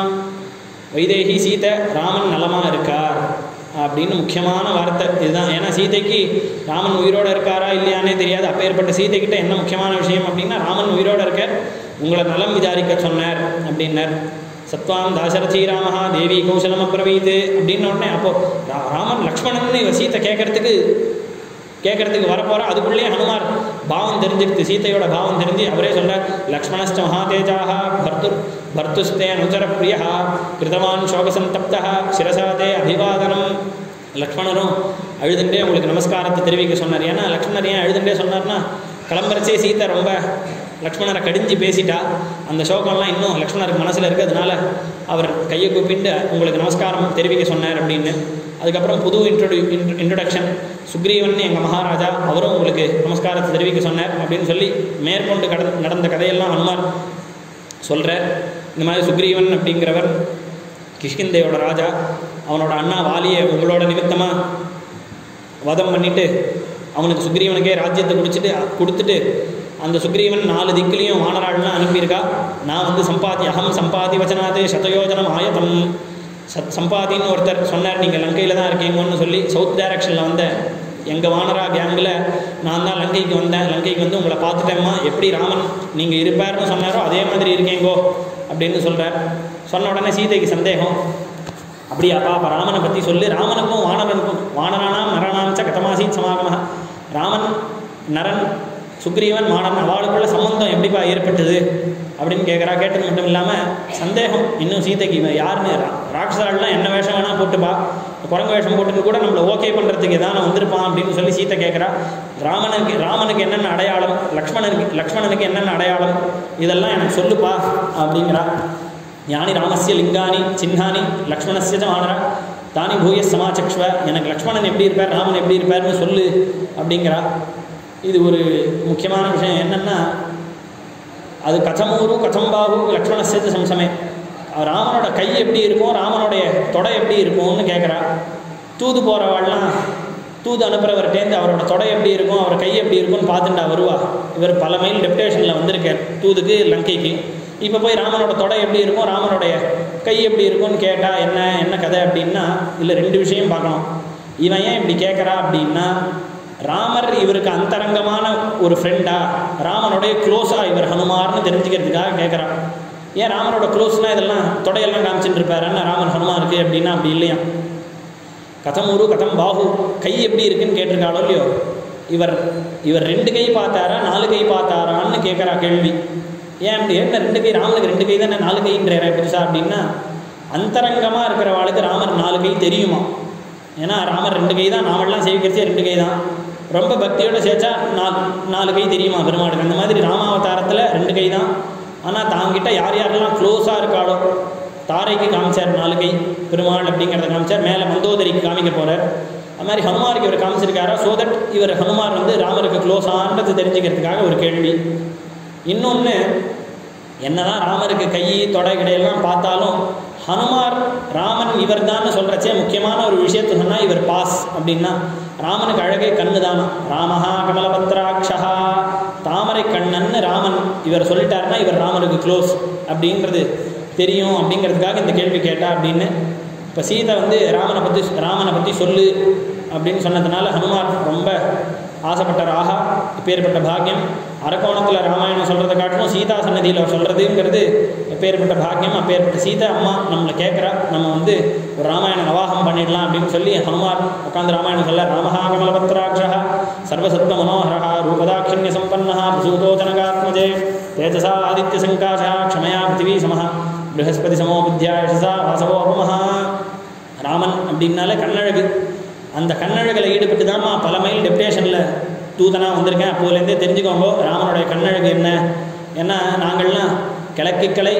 வைதேகி சீதை ராமன் நலமாக இருக்கார் அப்படின்னு முக்கியமான வார்த்தை இதுதான் ஏன்னா சீதைக்கு ராமன் உயிரோடு இருக்காரா இல்லையானே தெரியாது அப்பேற்பட்ட சீதை கிட்ட என்ன முக்கியமான விஷயம் அப்படின்னா ராமன் உயிரோடு இருக்கார் உங்களை நலம் விசாரிக்க சொன்னார் அப்படின்னார் சத்வாம் தாசரதி ராமஹா தேவி கௌசலம் அப்ரவீத் அப்படின்ன உடனே அப்போ ரா- ராமன் லக்ஷ்மணன் இவ சீத்தை கேட்கறதுக்கு கேட்கறதுக்கு வரப்போற அதுக்குள்ளேயே ஹனுமார் பாவம் தெரிஞ்சிருது சீதையோட பாவம் தெரிஞ்சு அவரே சொல்றார் லக்ஷ்மணஸ்ட மகாதேஜாக பர்து பர்துஸ்தே அனுச்சர பிரியா கிருதவான் சோகசந்தப்தா சிரசாதே அபிவாதனம் லக்ஷ்மணரும் அழுதுண்டே உங்களுக்கு நமஸ்காரத்தை தெரிவிக்க சொன்னார் ஏன்னா லக்ஷ்மணர் ஏன் அழுதுண்டே சொன்னார்னா கிளம்புறச்சே சீதை ரொம்ப லக்ஷ்மணரை கடிஞ்சு பேசிட்டா அந்த சோகம்லாம் இன்னும் லக்ஷ்மணருக்கு மனசில் இருக்குது அதனால அவர் கையை கூப்பிட்டு உங்களுக்கு நமஸ்காரம் தெரிவிக்க சொன்னார் அப்படின்னு அதுக்கப்புறம் புது இன்ட்ரோடு இன்ட்ரொடக்ஷன் சுக்ரீவன் எங்கள் மகாராஜா அவரும் உங்களுக்கு நமஸ்காரத்தை தெரிவிக்க சொன்னார் அப்படின்னு சொல்லி மேற்கொண்டு கட நடந்த கதையெல்லாம் ஹனுமார் சொல்கிறார் இந்த மாதிரி சுக்ரீவன் அப்படிங்கிறவர் கிஷ்கிந்தையோட ராஜா அவனோட அண்ணா வாலியை உங்களோட நிமித்தமாக வதம் பண்ணிட்டு அவனுக்கு சுக்ரீவனுக்கே ராஜ்யத்தை குடிச்சிட்டு கொடுத்துட்டு அந்த சுக்ரீவன் நாலு திக்குலையும் வானராள்லாம் அனுப்பியிருக்கா நான் வந்து சம்பாதி அகம் சம்பாதி வச்சனாதே சதயோஜனம் ஆயதம் சத் சம்பாதின்னு ஒருத்தர் சொன்னார் நீங்கள் லங்கையில் தான் இருக்கீங்கன்னு சொல்லி சவுத் டைரக்ஷனில் வந்த எங்கள் வானரா கேங்கில் நான் தான் லங்கைக்கு வந்தேன் லங்கைக்கு வந்து உங்களை பார்த்துட்டேம்மா எப்படி ராமன் நீங்கள் இருப்பார்னு சொன்னாரோ அதே மாதிரி இருக்கீங்கோ அப்படின்னு சொல்கிறார் சொன்ன உடனே சீதைக்கு சந்தேகம் அப்படியாப்பா அப்போ ராமனை பற்றி சொல்லி ராமனுக்கும் வானரனுக்கும் வானரானாம் நரனாம் ச கதமாசீத் சமாகம ராமன் நரன் சுக்ரீவன் வானரன் அவளுக்குள்ள சம்பந்தம் எப்படிப்பா ஏற்பட்டது அப்படின்னு கேட்குறா கேட்டது மட்டும் இல்லாமல் சந்தேகம் இன்னும் சீதைக்கு இவன் யாருன்னு ரா- ராட்சசாள்லாம் என்ன வேஷம் வேணால் போட்டுப்பா குரங்கு வேஷம் போட்டுட்டு கூட நம்மளை ஓகே பண்ணுறதுக்கு எதான வந்திருப்பான் அப்படின்னு சொல்லி சீதை கேட்குறா ராமனுக்கு ராமனுக்கு என்னென்ன அடையாளம் லக்ஷ்மணனுக்கு லக்ஷ்மணனுக்கு என்னென்ன அடையாளம் இதெல்லாம் எனக்கு சொல்லுப்பா அப்படிங்கிறா ஞானி ராமஸ்ய லிங்கானி சின்னானி லக்ஷ்மணஸ்ய ச வானரா தானி பூய சமாச்சக்ஷ்வ எனக்கு லக்ஷ்மணன் எப்படி இருப்பார் ராமன் எப்படி இருப்பார்னு சொல்லு அப்படிங்கிறா இது ஒரு முக்கியமான விஷயம் என்னென்னா அது கதமூரு கதம்பாகு லக்ஷ்மணஸ்ய சம்சமே ராமனோட கை எப்படி இருக்கும் ராமனுடைய தொடை எப்படி இருக்கும்னு கேட்குறா தூது போகிறவாள்லாம் தூது அனுப்புகிறவர்கிட்டேருந்து அவரோட தொடை எப்படி இருக்கும் அவர் கை எப்படி இருக்கும்னு பார்த்துட்டா வருவா இவர் பல மைல் டெப்டேஷனில் வந்திருக்கார் தூதுக்கு லங்கைக்கு இப்போ போய் ராமனோட தொடை எப்படி இருக்கும் ராமனுடைய கை எப்படி இருக்கும்னு கேட்டால் என்ன என்ன கதை அப்படின்னா இல்லை ரெண்டு விஷயம் பார்க்கணும் இவன் ஏன் இப்படி கேட்குறா அப்படின்னா ராமர் இவருக்கு அந்தரங்கமான ஒரு ஃப்ரெண்டா ராமனுடைய க்ளோஸா இவர் ஹனுமார்னு தெரிஞ்சுக்கிறதுக்காக கேட்குறான் ஏன் ராமனோட க்ளோஸ்னா இதெல்லாம் தொடையெல்லாம் காமிச்சுட்டு இருப்பாருன்னா ராமன் ஹனுமாருக்கு அப்படின்னா அப்படி இல்லையா கதம் உரு கதம் பாகு கை எப்படி இருக்குன்னு கேட்டிருக்காளோ இல்லையோ இவர் இவர் ரெண்டு கை பார்த்தாரா நாலு கை பார்த்தாரான்னு கேட்குறா கேள்வி ஏன் அப்படி என்ன ரெண்டு கை ராமனுக்கு ரெண்டு கை தானே நாலு கைன்றேன் புதுசா அப்படின்னா அந்தரங்கமாக இருக்கிறவாளுக்கு ராமர் நாலு கை தெரியுமா ஏன்னா ராமர் ரெண்டு கை தான் நாமெல்லாம் சேவிக்கிறச்சே ரெண்டு கை தான் ரொம்ப பக்தியோட சேர்த்தா நாலு நாலு கை தெரியுமா பெருமாளுக்கு அந்த மாதிரி ராமாவதாரத்தில் ரெண்டு கை தான் ஆனால் தாங்கிட்ட யார் யாரெல்லாம் க்ளோஸாக இருக்காளோ தாரைக்கு காமிச்சார் நாலு கை பெருமாள் அப்படிங்கிறத காமிச்சார் மேலே மந்தோதரிக்கு காமிக்க போகிறார் அது மாதிரி ஹனுமாருக்கு இவர் காமிச்சிருக்காரா ஸோ தட் இவர் ஹனுமார் வந்து ராமருக்கு க்ளோஸ் ஆன்றது தெரிஞ்சுக்கிறதுக்காக ஒரு கேள்வி இன்னொன்று என்னதான் ராமருக்கு கை தொடை கிடையெல்லாம் பார்த்தாலும் ஹனுமார் ராமன் இவர் தான் சொல்கிறச்சே முக்கியமான ஒரு விஷயத்தை சொன்னால் இவர் பாஸ் அப்படின்னா ராமனுக்கு அழகே கண்ணு தானா ராமஹா கமலபத்ராட்சா தாமரை கண்ணன்னு ராமன் இவர் சொல்லிட்டாருன்னா இவர் ராமனுக்கு க்ளோஸ் அப்படின்றது தெரியும் அப்படிங்கிறதுக்காக இந்த கேள்வி கேட்டா அப்படின்னு இப்போ சீதை வந்து ராமனை பற்றி ராமனை பற்றி சொல்லு அப்படின்னு சொன்னதுனால ஹனுமார் ரொம்ப ஆசைப்பட்டார் ஆஹா இப்பேற்பட்ட பாக்கியம் அரக்கோணத்தில் ராமாயணம் சொல்கிறத காட்டிலும் சீதா சன்னதியில் சொல்கிறதுங்கிறது எப்பேற்பட்ட பாக்கியம் அப்பேற்பட்ட சீதா அம்மா நம்மளை கேட்குறா நம்ம வந்து ஒரு ராமாயண நவாகம் பண்ணிடலாம் அப்படின்னு சொல்லி ஹனுமார் உட்காந்து ராமாயணம் சொல்ல ராமஹா கமலபத்ராட்சா சர்வசத்வ மனோகரா ரூபதாட்சண்ய சம்பன்னா பிரசூதோ ஜனகாத்மஜே தேஜசா ஆதித்ய சங்காஷா க்ஷமயா பிருத்திவி சமஹ ப்ரஹஸ்பதி சமோ புத்தியா யசசா வாசவோபமஹா ராமன் அப்படின்னாலே கண்ணழகு அந்த கண்ணழகில் ஈடுபட்டு தான்மா பல மைல் டெப்டேஷனில் தூதனாக வந்திருக்கேன் அப்போதுலேருந்தே தெரிஞ்சுக்கோங்க ராமனுடைய கண்ணழகு என்ன ஏன்னா நாங்கள்லாம் கிழக்கு கிளை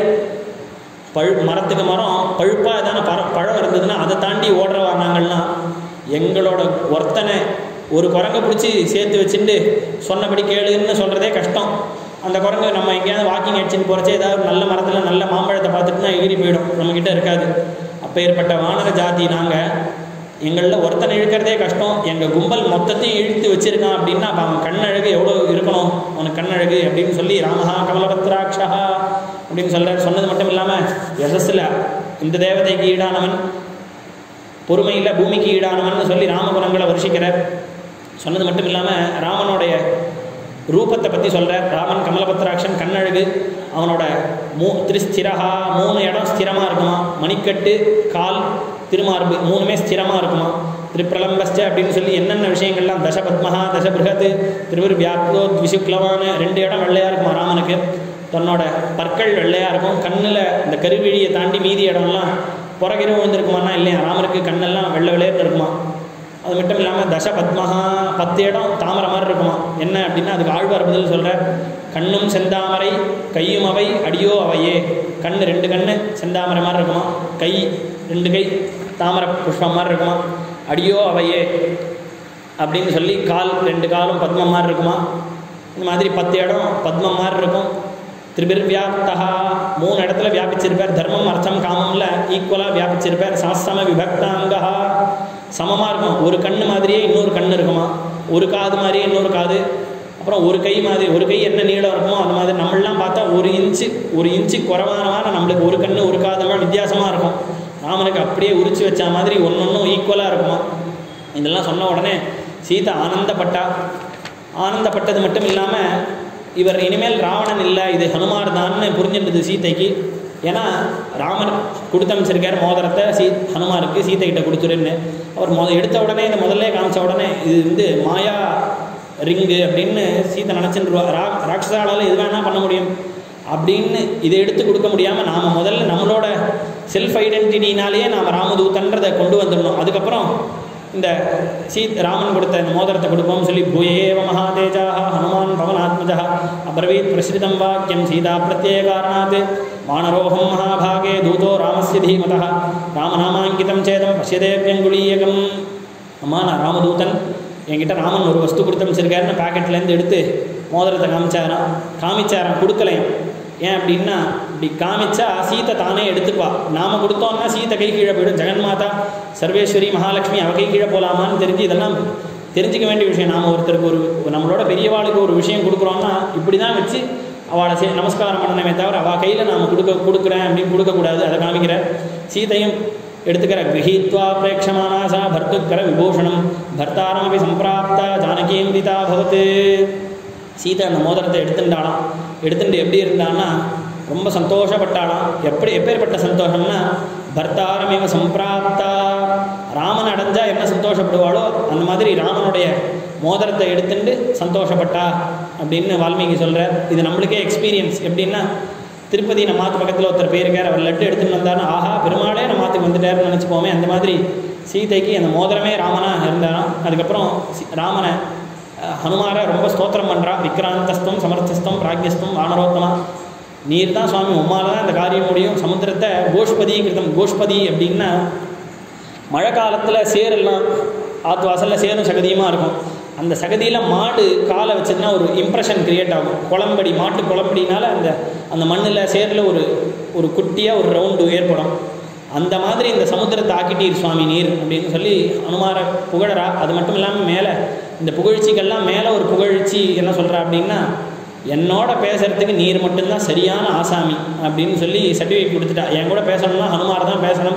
பழு மரத்துக்கு மரம் பழுப்பாக எதான பழ பழம் இருந்ததுன்னா அதை தாண்டி ஓடுறவா நாங்கள்லாம் எங்களோட ஒருத்தனை ஒரு குரங்கை பிடிச்சி சேர்த்து வச்சுட்டு சொன்னபடி கேளுன்னு சொல்கிறதே கஷ்டம் அந்த குரங்கு நம்ம எங்கேயாவது வாக்கிங் அடிச்சுன்னு போகிறச்சே ஏதாவது நல்ல மரத்தில் நல்ல மாம்பழத்தை பார்த்துட்டுனா எகிரி போயிடும் நம்மக்கிட்ட இருக்காது அப்போ ஏற்பட்ட வானர ஜாதி நாங்கள் எங்களில் ஒருத்தனை இழுக்கிறதே கஷ்டம் எங்கள் கும்பல் மொத்தத்தையும் இழுத்து வச்சிருக்கான் அப்படின்னா அப்போ அவன் கண்ணழகு எவ்வளோ இருக்கணும் அவனுக்கு கண்ணழகு அப்படின்னு சொல்லி ராமஹா கமலபத்ராட்சா அப்படின்னு சொல்கிறார் சொன்னது மட்டும் இல்லாமல் யசஸில் இந்த தேவதைக்கு ஈடானவன் பொறுமையில் பூமிக்கு ஈடானவன் சொல்லி ராமகுணங்களை வருஷிக்கிறார் சொன்னது மட்டும் இல்லாமல் ராமனுடைய ரூபத்தை பற்றி சொல்கிறார் ராமன் கமலபத்ராட்சன் கண்ணழகு அவனோட மூ திருஸ்திரஹா மூணு இடம் ஸ்திரமாக இருக்குமா மணிக்கட்டு கால் திருமார்பு மூணுமே ஸ்திரமாக இருக்குமா திரிப்பிரலம்பஸ்ட அப்படின்னு சொல்லி என்னென்ன விஷயங்கள்லாம் தசபத்மஹா தசபிருகத் திருவிரு வியாப்தோ த்விசுக்லவான ரெண்டு இடம் வெள்ளையாக இருக்குமா ராமனுக்கு தன்னோட பற்கள் வெள்ளையாக இருக்கும் கண்ணில் இந்த கருவிழியை தாண்டி மீதி இடம்லாம் புறகிற விழுந்திருக்குமானா இல்லையா ராமருக்கு கண்ணெல்லாம் வெள்ளை வெள்ளையர்னு இருக்குமா அது மட்டும் இல்லாமல் தச பத்மஹா பத்து இடம் தாமரை மாதிரி இருக்குமா என்ன அப்படின்னா அதுக்கு ஆழ்வார் பதில் சொல்கிற கண்ணும் செந்தாமரை கையும் அவை அடியோ அவையே கண் ரெண்டு கண்ணு செந்தாமரை மாதிரி இருக்குமா கை ரெண்டு கை தாமரை புஷ்பம் மாதிரி இருக்குமா அடியோ அவையே அப்படின்னு சொல்லி கால் ரெண்டு காலும் பத்மம் மாதிரி இருக்குமா இந்த மாதிரி பத்து இடம் பத்மம் மாதிரி இருக்கும் திரிபிர் வியாப்தா மூணு இடத்துல வியாபிச்சிருப்பார் தர்மம் அர்த்தம் காமம்ல ஈக்குவலாக வியாபிச்சிருப்பார் சாஸ்தம விபக்தாங்கா சமமாக இருக்கும் ஒரு கண்ணு மாதிரியே இன்னொரு கண் இருக்குமா ஒரு காது மாதிரியே இன்னொரு காது அப்புறம் ஒரு கை மாதிரி ஒரு கை என்ன நீளம் இருக்குமோ அந்த மாதிரி நம்மளாம் பார்த்தா ஒரு இன்ச்சு ஒரு இன்ச்சு குறைவானமான நம்மளுக்கு ஒரு கண்ணு ஒரு காதெல்லாம் வித்தியாசமாக இருக்கும் ராமனுக்கு அப்படியே உரிச்சு வச்ச மாதிரி ஒன்று ஒன்றும் ஈக்குவலாக இருக்குமா இதெல்லாம் சொன்ன உடனே சீதா ஆனந்தப்பட்டா ஆனந்தப்பட்டது மட்டும் இல்லாமல் இவர் இனிமேல் ராவணன் இல்லை இது ஹனுமார் தான்னு புரிஞ்சிருந்தது சீதைக்கு ஏன்னா ராமர் கொடுத்து அமைச்சிருக்கார் மோதிரத்தை சீ ஹனுமாருக்கு சீதைகிட்ட கொடுத்துருன்னு அவர் மொ எடுத்த உடனே இந்த முதல்ல காமிச்ச உடனே இது வந்து மாயா ரிங்கு அப்படின்னு சீதை நினச்சிருவா ரா ராட்சசாலால் இது வேணால் பண்ண முடியும் அப்படின்னு இதை எடுத்து கொடுக்க முடியாமல் நாம் முதல்ல நம்மளோட செல்ஃப் ஐடென்டிட்டினாலேயே நாம் ராமதூதன்றதை கொண்டு வந்துடணும் அதுக்கப்புறம் இந்த சீத் ராமன் கொடுத்த இந்த மோதிரத்தை கொடுப்போம்னு சொல்லி பூயேவ மகாதேஜாக ஹனுமான் பவனாத்மஜா அப்ரவீத் பிரசிரிதம் வாக்கியம் சீதா பிரத்யேக காரணாத் வானரோகம் மகாபாகே தூதோ ராமஸ்ய தீமதः ராமநாமாங்கிதம் சேதம் பசியதேவியங்குளீயகம் அம்மா நான் ராமதூதன் என்கிட்ட ராமன் ஒரு வஸ்து கொடுத்து அமைச்சிருக்காருன்னு பாக்கெட்லேருந்து எடுத்து மோதிரத்தை காமிச்சாராம் காமிச்சாராம் கொடுக்கலையாம் ஏன் அப்படின்னா இப்படி காமிச்சா சீத்தை தானே எடுத்துப்பா நாம் கொடுத்தோம்னா சீத்தை கை கீழே போயிடும் ஜெகன்மாதா சர்வேஸ்வரி மகாலட்சுமி அவ கை கீழே போகலாமான்னு தெரிஞ்சு இதெல்லாம் தெரிஞ்சுக்க வேண்டிய விஷயம் நாம் ஒருத்தருக்கு ஒரு நம்மளோட பெரியவாளுக்கு ஒரு விஷயம் கொடுக்குறோம்னா இப்படி தான் வச்சு அவளை சே நமஸ்காரம் பண்ணணுமே தவிர அவள் கையில் நாம் கொடுக்க கொடுக்குறேன் அப்படின்னு கொடுக்கக்கூடாது அதை காமிக்கிற சீதையும் எடுத்துக்கிற கிரகீத்வா பிரேட்சமானா சா பர்த்துக்கர விபூஷணம் பர்த்தாரமபி சம்பிராப்தா ஜானகீந்திதா பவத்து சீதை அந்த மோதிரத்தை எடுத்துட்டாளாம் எடுத்துட்டு எப்படி இருந்தான்னா ரொம்ப சந்தோஷப்பட்டாளாம் எப்படி எப்பேற்பட்ட சந்தோஷம்னா பர்த்தாரமிவ சம்பிராப்தா ராமன் அடைஞ்சா என்ன சந்தோஷப்படுவாளோ அந்த மாதிரி ராமனுடைய மோதிரத்தை எடுத்துட்டு சந்தோஷப்பட்டா அப்படின்னு வால்மீகி சொல்கிறார் இது நம்மளுக்கே எக்ஸ்பீரியன்ஸ் எப்படின்னா திருப்பதி நம்ம மாத்து பக்கத்தில் ஒருத்தர் போயிருக்கார் அவர் லட்டு எடுத்துன்னு வந்தாருன்னா ஆஹா பெருமாளே நம்ம மாத்துக்கு வந்துட்டாருன்னு நினச்சிப்போமே அந்த மாதிரி சீதைக்கு அந்த மோதிரமே ராமனாக இருந்தாராம் அதுக்கப்புறம் சி- ராமனை அஹ், ஹனுமாரை ரொம்ப ஸ்தோத்திரம் பண்ணுறா விக்ராந்தஸ்தம் சமர்த்தஸ்தம் பிராக்யஸ்தம் வானரோத்தமா நீர் தான் சுவாமி உம்மால தான் இந்த காரியம் முடியும் சமுத்திரத்தை கோஷ்பதி கிருதம் கோஷ்பதி அப்படின்னா மழை காலத்தில் சேரெல்லாம் ஆத்து வாசலில் சேரும் சகதியுமாக இருக்கும் அந்த சகதியில் மாடு காலை வச்சதுன்னா ஒரு இம்ப்ரெஷன் கிரியேட் ஆகும் குளம்படி மாட்டு குளம்படினால அந்த அந்த மண்ணில் சேரில் ஒரு ஒரு குட்டியாக ஒரு ரவுண்டு ஏற்படும் அந்த மாதிரி இந்த சமுத்திரத்தை ஆக்கிட்டீர் சுவாமி நீர் அப்படின்னு சொல்லி அனுமார புகழறா அது மட்டும் இல்லாமல் மேலே இந்த புகழ்ச்சிக்கெல்லாம் மேலே ஒரு புகழ்ச்சி என்ன சொல்கிறா அப்படின்னா என்னோட பேசுறதுக்கு நீர் மட்டும்தான் சரியான ஆசாமி அப்படின்னு சொல்லி சர்டிஃபிகேட் கொடுத்துட்டா என் கூட பேசணும்னா ஹனுமார் தான் பேசணும்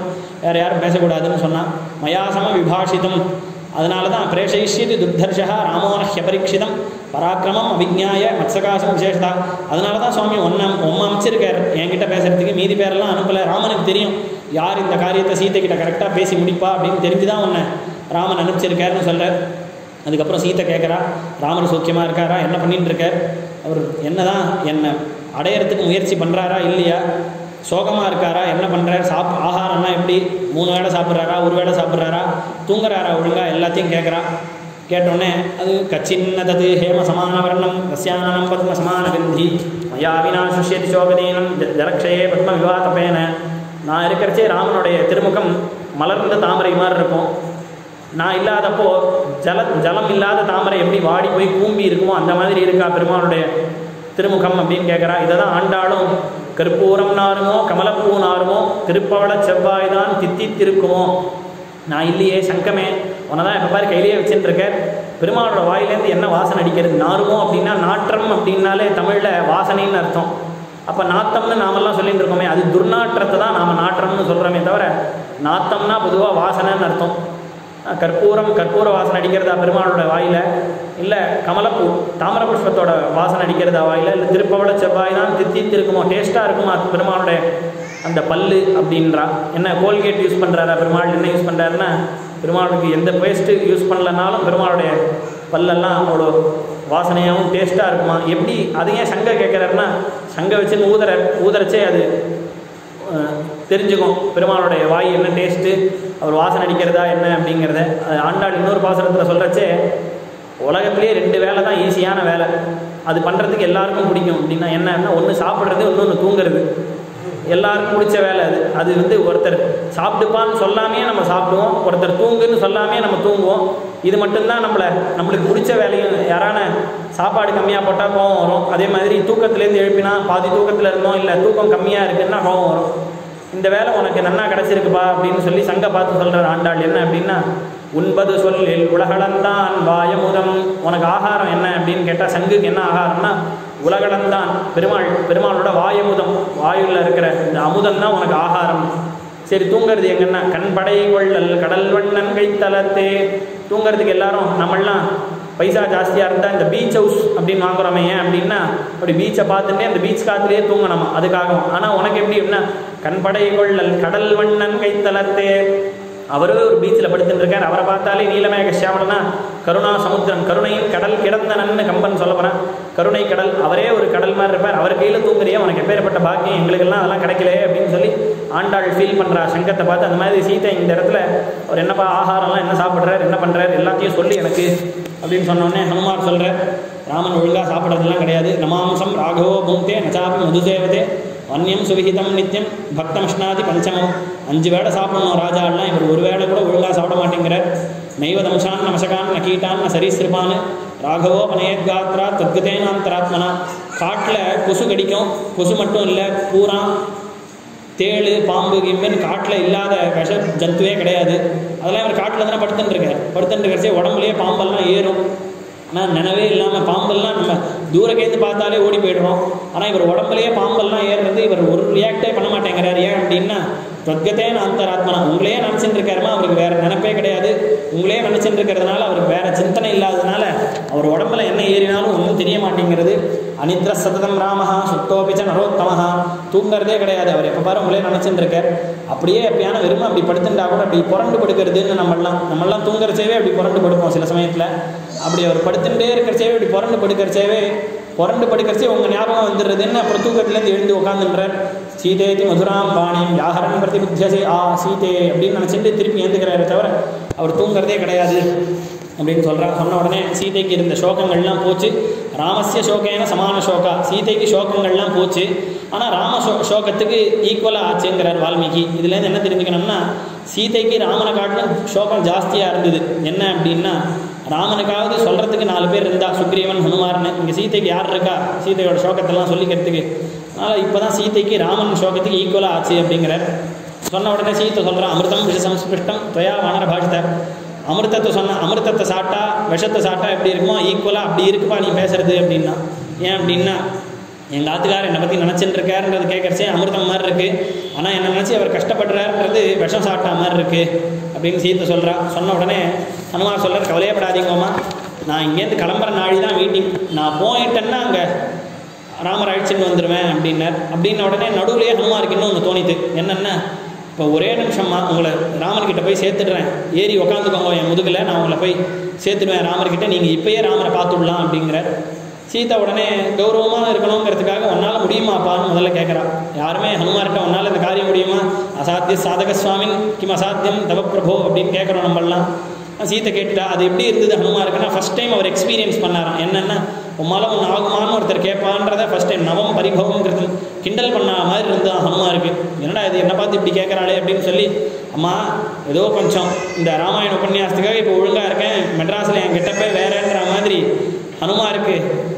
வேறு யாரும் பேசக்கூடாதுன்னு சொன்னான் மயாசம விபாஷிதம் அதனால தான் பிரேஷயிஷ்யது துர்தர்ஷா ராமோனஹ்ய பரீட்சிதம் பராக்கிரமம் அபிஜ்ஞாய மத்சகாசம் விசேஷதா அதனால தான் சுவாமி ஒன்றை ஒம்ம அமைச்சிருக்கார் என்கிட்ட பேசுறதுக்கு மீதி பேரெல்லாம் அனுப்பலை ராமனுக்கு தெரியும் யார் இந்த காரியத்தை சீத்தை கிட்ட கரெக்டாக பேசி முடிப்பா அப்படின்னு தெரிஞ்சு தான் உன்னை ராமன் அனுப்பிச்சிருக்காருன்னு சொல்கிறார் அதுக்கப்புறம் சீத்தை கேட்குறா ராமர் சௌக்கியமாக இருக்காரா என்ன பண்ணிட்டு இருக்கார் அவர் என்னதான் என்னை அடையறதுக்கு முயற்சி பண்ணுறாரா இல்லையா சோகமாக இருக்காரா என்ன பண்ணுறாரு சாப் ஆகாரம்லாம் எப்படி மூணு வேளை சாப்பிட்றாரா ஒரு வேளை சாப்பிட்றாரா தூங்குறாரா ஒழுங்கா எல்லாத்தையும் கேட்குறா கேட்டோடனே அது கச்சின்ன தது ஹேம சமான வர்ணம் ரஸ்யானம் பத்ம சமான கந்தி மயா வினா சுஷ்யதி சோகதீனம் ஜ- ஜலக்ஷயே பத்ம விவாதப்பேன நான் இருக்கிறச்சே ராமனுடைய திருமுகம் மலர்ந்த தாமரை மாதிரி இருக்கும் நான் இல்லாதப்போ ஜல ஜலம் இல்லாத தாமரை எப்படி வாடி போய் கூம்பி இருக்குமோ அந்த மாதிரி இருக்கா பெருமாளுடைய திருமுகம் அப்படின்னு கேட்குறா இதை தான் ஆண்டாளும் கற்பூரம் நாருமோ கமலப்பூ நாருமோ திருப்பவள செவ்வாய் தான் தித்தித்திருக்குமோ நான் இல்லையே சங்கமே உன்னை தான் எப்போ பாரு கையிலேயே வச்சுட்டு இருக்கேன் பெருமாளோட வாயிலேருந்து என்ன வாசனை அடிக்கிறது நாருமோ அப்படின்னா நாற்றம் அப்படின்னாலே தமிழில் வாசனைன்னு அர்த்தம் அப்போ நாத்தம்னு நாமெல்லாம் சொல்லிட்டு இருக்கோமே அது துர்நாற்றத்தை தான் நாம் நாற்றம்னு சொல்கிறோமே தவிர நாத்தம்னா பொதுவாக வாசனைன்னு அர்த்தம் அஹ் கற்பூரம் கற்பூர வாசனை அடிக்கிறதா பெருமாளோட வாயில் இல்லை கமலப்பூ தாமர புஷ்பத்தோட வாசனை அடிக்கிறதா வாயில் இல்லை திருப்பவள செவ்வாய் தான் தித்தித்து இருக்குமோ டேஸ்ட்டாக இருக்குமா பெருமாளுடைய அந்த பல்லு அப்படின்றா என்ன கோல்கேட் யூஸ் பண்ணுறாரா பெருமாள் என்ன யூஸ் பண்ணுறாருன்னா பெருமாளுக்கு எந்த பேஸ்ட்டு யூஸ் பண்ணலனாலும் பெருமாளுடைய பல்லெல்லாம் அவ்வளோ வாசனையாகவும் டேஸ்ட்டாக இருக்குமா எப்படி அதையே சங்க கேட்குறாருன்னா சங்க வச்சு ஊதற ஊதறச்சே அது அஹ், தெரிஞ்சுக்கும் பெருமாளுடைய வாய் என்ன டேஸ்ட்டு அவர் வாசனை அடிக்கிறதா என்ன அப்படிங்கிறத அது ஆண்டாள் இன்னொரு பாசனத்தில் சொல்கிறச்சே உலகத்திலேயே ரெண்டு வேலை தான் ஈஸியான வேலை அது பண்ணுறதுக்கு எல்லாருக்கும் பிடிக்கும் அப்படின்னா என்னன்னா ஒன்று சாப்பிட்றது இன்னொன்று தூங்குறது எல்லாருக்கும் பிடிச்ச வேலை அது அது வந்து ஒருத்தர் சாப்பிட்டுப்பான்னு சொல்லாமே நம்ம சாப்பிடுவோம் ஒருத்தர் தூங்குன்னு சொல்லாமே நம்ம தூங்குவோம் இது மட்டும்தான் நம்மளை நம்மளுக்கு பிடிச்ச வேலையும் யாரான சாப்பாடு கம்மியாக போட்டால் கோவம் வரும் அதே மாதிரி தூக்கத்துலேருந்து எழுப்பினா பாதி தூக்கத்தில் இருந்தோம் இல்லை தூக்கம் கம்மியாக இருக்குன்னா கோவம் வரும் இந்த வேலை உனக்கு நன்னா கிடச்சிருக்குப்பா அப்படின்னு சொல்லி சங்க பார்த்து சொல்கிறார் ஆண்டாள் என்ன அப்படின்னா உண்பது சொல்லில் உலகளந்தான் வாயமுதம் உனக்கு ஆகாரம் என்ன அப்படின்னு கேட்டால் சங்குக்கு என்ன ஆகாரம்னா உலகளந்தான் பெருமாள் பெருமாளோட வாயமுதம் வாயுவில் இருக்கிற இந்த அமுதம் தான் உனக்கு ஆகாரம் சரி தூங்குறது எங்கன்னா கண்படை கொள்ளல் கடல் வண்ணன் கைத்தலத்தே தூங்குறதுக்கு எல்லாரும் நம்மளாம் பைசா ஜாஸ்தியாக இருந்தால் இந்த பீச் ஹவுஸ் அப்படின்னு வாங்குறோமே ஏன் அப்படின்னா அப்படி பீச்சை பார்த்துட்டே அந்த பீச் காத்துலேயே தூங்கணுமா அதுக்காகவும் ஆனால் உனக்கு எப்படி அப்படின்னா கண்படை கொள்ளல் கடல் வண்ணன் கைத்தலத்தே அவரே ஒரு பீச்சில் படுத்துட்டு இருக்கார் அவரை பார்த்தாலே நீலமேக சியாமலனா கருணா சமுத்திரம் கருணையின் கடல் கிடந்தனன்னு கம்பன் சொல்ல போறான் கருணை கடல் அவரே ஒரு கடல் மாதிரி இருப்பார் அவர் கையில் தூங்குறியே உனக்கு எப்பேற்பட்ட பாக்கியம் எங்களுக்கெல்லாம் அதெல்லாம் கிடைக்கலையே அப்படின்னு சொல்லி ஆண்டாள் ஃபீல் பண்ணுறா சங்கத்தை பார்த்து அந்த மாதிரி சீதை இந்த இடத்துல அவர் என்னப்பா ஆகாரம்லாம் என்ன சாப்பிட்றாரு என்ன பண்ணுறாரு எல்லாத்தையும் சொல்லி எனக்கு அப்படின்னு சொன்னோடனே ஹனுமார் சொல்கிறார் ராமன் ஒழுங்காக சாப்பிட்றதெல்லாம் கிடையாது நமாம்சம் ராகவோ பூந்தே நச்சாபி மதுசேவதே வன்னியம் சுவிகிதம் நித்தியம் பக்தமஷ்னாதி பஞ்சமம் அஞ்சு வேளை சாப்பிடணும் ராஜாலாம் இவர் ஒரு வேளை கூட ஒழுங்காக சாப்பிட மாட்டேங்கிறார் நைவ தம்சான் நமசகான் ந கீட்டான் ந சரீசிருப்பான் ராகவோ பனயத்காத்ரா தத்கதேனாந்தராத்மனா காட்டில் கொசு கடிக்கும் கொசு மட்டும் இல்லை பூரா தேள் பாம்பு கிம்புன்னு காட்டில் இல்லாத விஷ ஜந்துவே கிடையாது அதெல்லாம் இவர் காட்டில் தானே படுத்துட்டு இருக்கார் படுத்துட்டு இருக்கிறச்சே உடம்புலயே பாம்பெல்லாம் ஏறும் ஆனால் நினைவே இல்லாமல் பாம்பெல்லாம் நம்ம தூரக்கேந்து பார்த்தாலே ஓடி போயிடுறோம் ஆனால் இவர் உடம்புலயே பாம்பெல்லாம் ஏறுறது இவர் ஒரு ரியாக்டே பண்ண மாட்டேங்கிறார் ஏன் அப்படின்னா தொத்கத்தேன அந்தராத்மனா உங்களையே நினச்சிட்டு இருக்காருமா அவருக்கு வேற நினைப்பே கிடையாது உங்களே நினச்சிட்டு இருக்கிறதுனால அவருக்கு வேற சிந்தனை இல்லாததுனால அவர் உடம்புல என்ன ஏறினாலும் ஒன்றும் தெரிய மாட்டேங்கிறது அனித்ர சததம் ராமஹா சுத்தோபிச்ச நரோத்தமஹா தூங்குறதே கிடையாது அவர் எப்போ பாரு உங்களே நினச்சிட்டு இருக்கார் அப்படியே எப்பயான வெறும் அப்படி படுத்துட்டா கூட அப்படி புரண்டு படுக்கிறதுன்னு நம்மளாம் நம்மளாம் தூங்குறச்சேவே அப்படி புரண்டு படுப்போம் சில சமயத்தில் அப்படி அவர் படுத்துட்டே இருக்கிறச்சேவே இப்படி புரண்டு படுக்கிறச்சேவே புரண்டு படுக்கிறச்சே உங்கள் ஞாபகம் வந்துடுறதுன்னு அப்புறம் தூக்கத்துலேருந்து எழுந்து உட்காந்துன்றார் சீதேதி மதுராம் பாணியம் யாகரன் பிரதிபுத்தியசே ஆ சீதே அப்படின்னு நினச்சிட்டு திருப்பி ஏந்துக்கிறாரே தவிர அவர் தூங்குறதே கிடையாது அப்படின்னு சொல்கிறார் சொன்ன உடனே சீதைக்கு இருந்த சோகங்கள்லாம் போச்சு ராமஸ்ய சோகேன சமான சோகா சீதைக்கு சோகங்கள்லாம் போச்சு ஆனால் ராம சோ சோகத்துக்கு ஈக்குவலாக ஆச்சுங்கிறார் வால்மீகி இதுலேருந்து என்ன தெரிஞ்சுக்கணும்னா சீதைக்கு ராமனை காட்டிலும் சோகம் ஜாஸ்தியாக இருந்தது என்ன அப்படின்னா ராமனுக்காவது சொல்கிறதுக்கு நாலு பேர் இருந்தா சுக்ரீவன் ஹனுமார்னு இங்கே சீதைக்கு யார் இருக்கா சீதையோட சோகத்தெல்லாம் சொல்லிக்கிறதுக்கு அதனால் இப்போ தான் சீதைக்கு ராமன் சோகத்துக்கு ஈக்குவலாக ஆச்சு அப்படிங்கிறார் சொன்ன உடனே சீத்தை சொல்கிறான் அமிர்தம் விஷ சம்ஸ்பிருஷ்டம் துவயா வானர பாஷித அமிர்தத்தை சொன்ன அமிர்தத்தை சாப்பிட்டா விஷத்தை சாப்பிட்டா எப்படி இருக்குமோ ஈக்குவலாக அப்படி இருக்குப்பா நீ பேசுறது அப்படின்னா ஏன் அப்படின்னா எங்கள் ஆத்துக்காரர் என்னை பற்றி நினச்சிட்டு இருக்காருன்றது கேட்கறச்சே அமிர்தம் மாதிரி இருக்குது ஆனால் என்னை நினச்சி அவர் கஷ்டப்படுறாருன்றது விஷம் சாப்பிட்டா மாதிரி இருக்குது அப்படின்னு சீத்தை சொல்கிறா சொன்ன உடனே ஹனுமார் சொல்கிறார் கவலையப்படாதீங்கம்மா நான் இங்கேருந்து கிளம்புற நாளி தான் மீட்டிங் நான் போயிட்டேன்னா அங்கே ராமர் அழிச்சுட்டு வந்துடுவேன் அப்படின்னார் அப்படின்ன உடனே நடுவுலேயே ஹனுமாருக்கு இன்னொன்று தோணித்து என்னென்ன இப்போ ஒரே நிமிஷமா உங்களை ராமர்கிட்ட போய் சேர்த்துடுறேன் ஏறி உக்காந்துக்கோங்க என் முதுகில் நான் உங்களை போய் சேர்த்துடுவேன் ராமர்கிட்ட நீங்கள் இப்பயே ராமரை பார்த்துடலாம் அப்படிங்கிற சீதா உடனே கௌரவமாக இருக்கணுங்கிறதுக்காக உன்னால் முடியுமாப்பான்னு முதல்ல கேட்குறா யாருமே ஹனுமார்கிட்ட உன்னால் இந்த காரியம் முடியுமா அசாத்திய சாதக சுவாமின் கிம் அசாத்தியம் தவ பிரபோ அப்படின்னு கேட்குறோம் நம்மளாம் சீத்தை கேட்டுட்டா அது எப்படி இருந்தது ஹனுமாருக்குன்னா ஃபஸ்ட் டைம் அவர் எக்ஸ்பீரியன்ஸ் பண்ணாராம் என்னென்னா உம்மால ஒன்று ஆகுமான்னு ஒருத்தர் கேட்பான்றத ஃபஸ்ட் டைம் நவம் பரிபவங்கிறது கிண்டல் பண்ண மாதிரி இருந்தா ஹனுமாருக்கு என்னடா இது என்ன பார்த்து இப்படி கேட்குறாளே அப்படின்னு சொல்லி அம்மா ஏதோ கொஞ்சம் இந்த ராமாயண உபன்யாசத்துக்காக இப்போ ஒழுங்காக இருக்கேன் மெட்ராஸில் என் கிட்ட போய் வேறேன்ற மாதிரி ஹனுமாருக்கு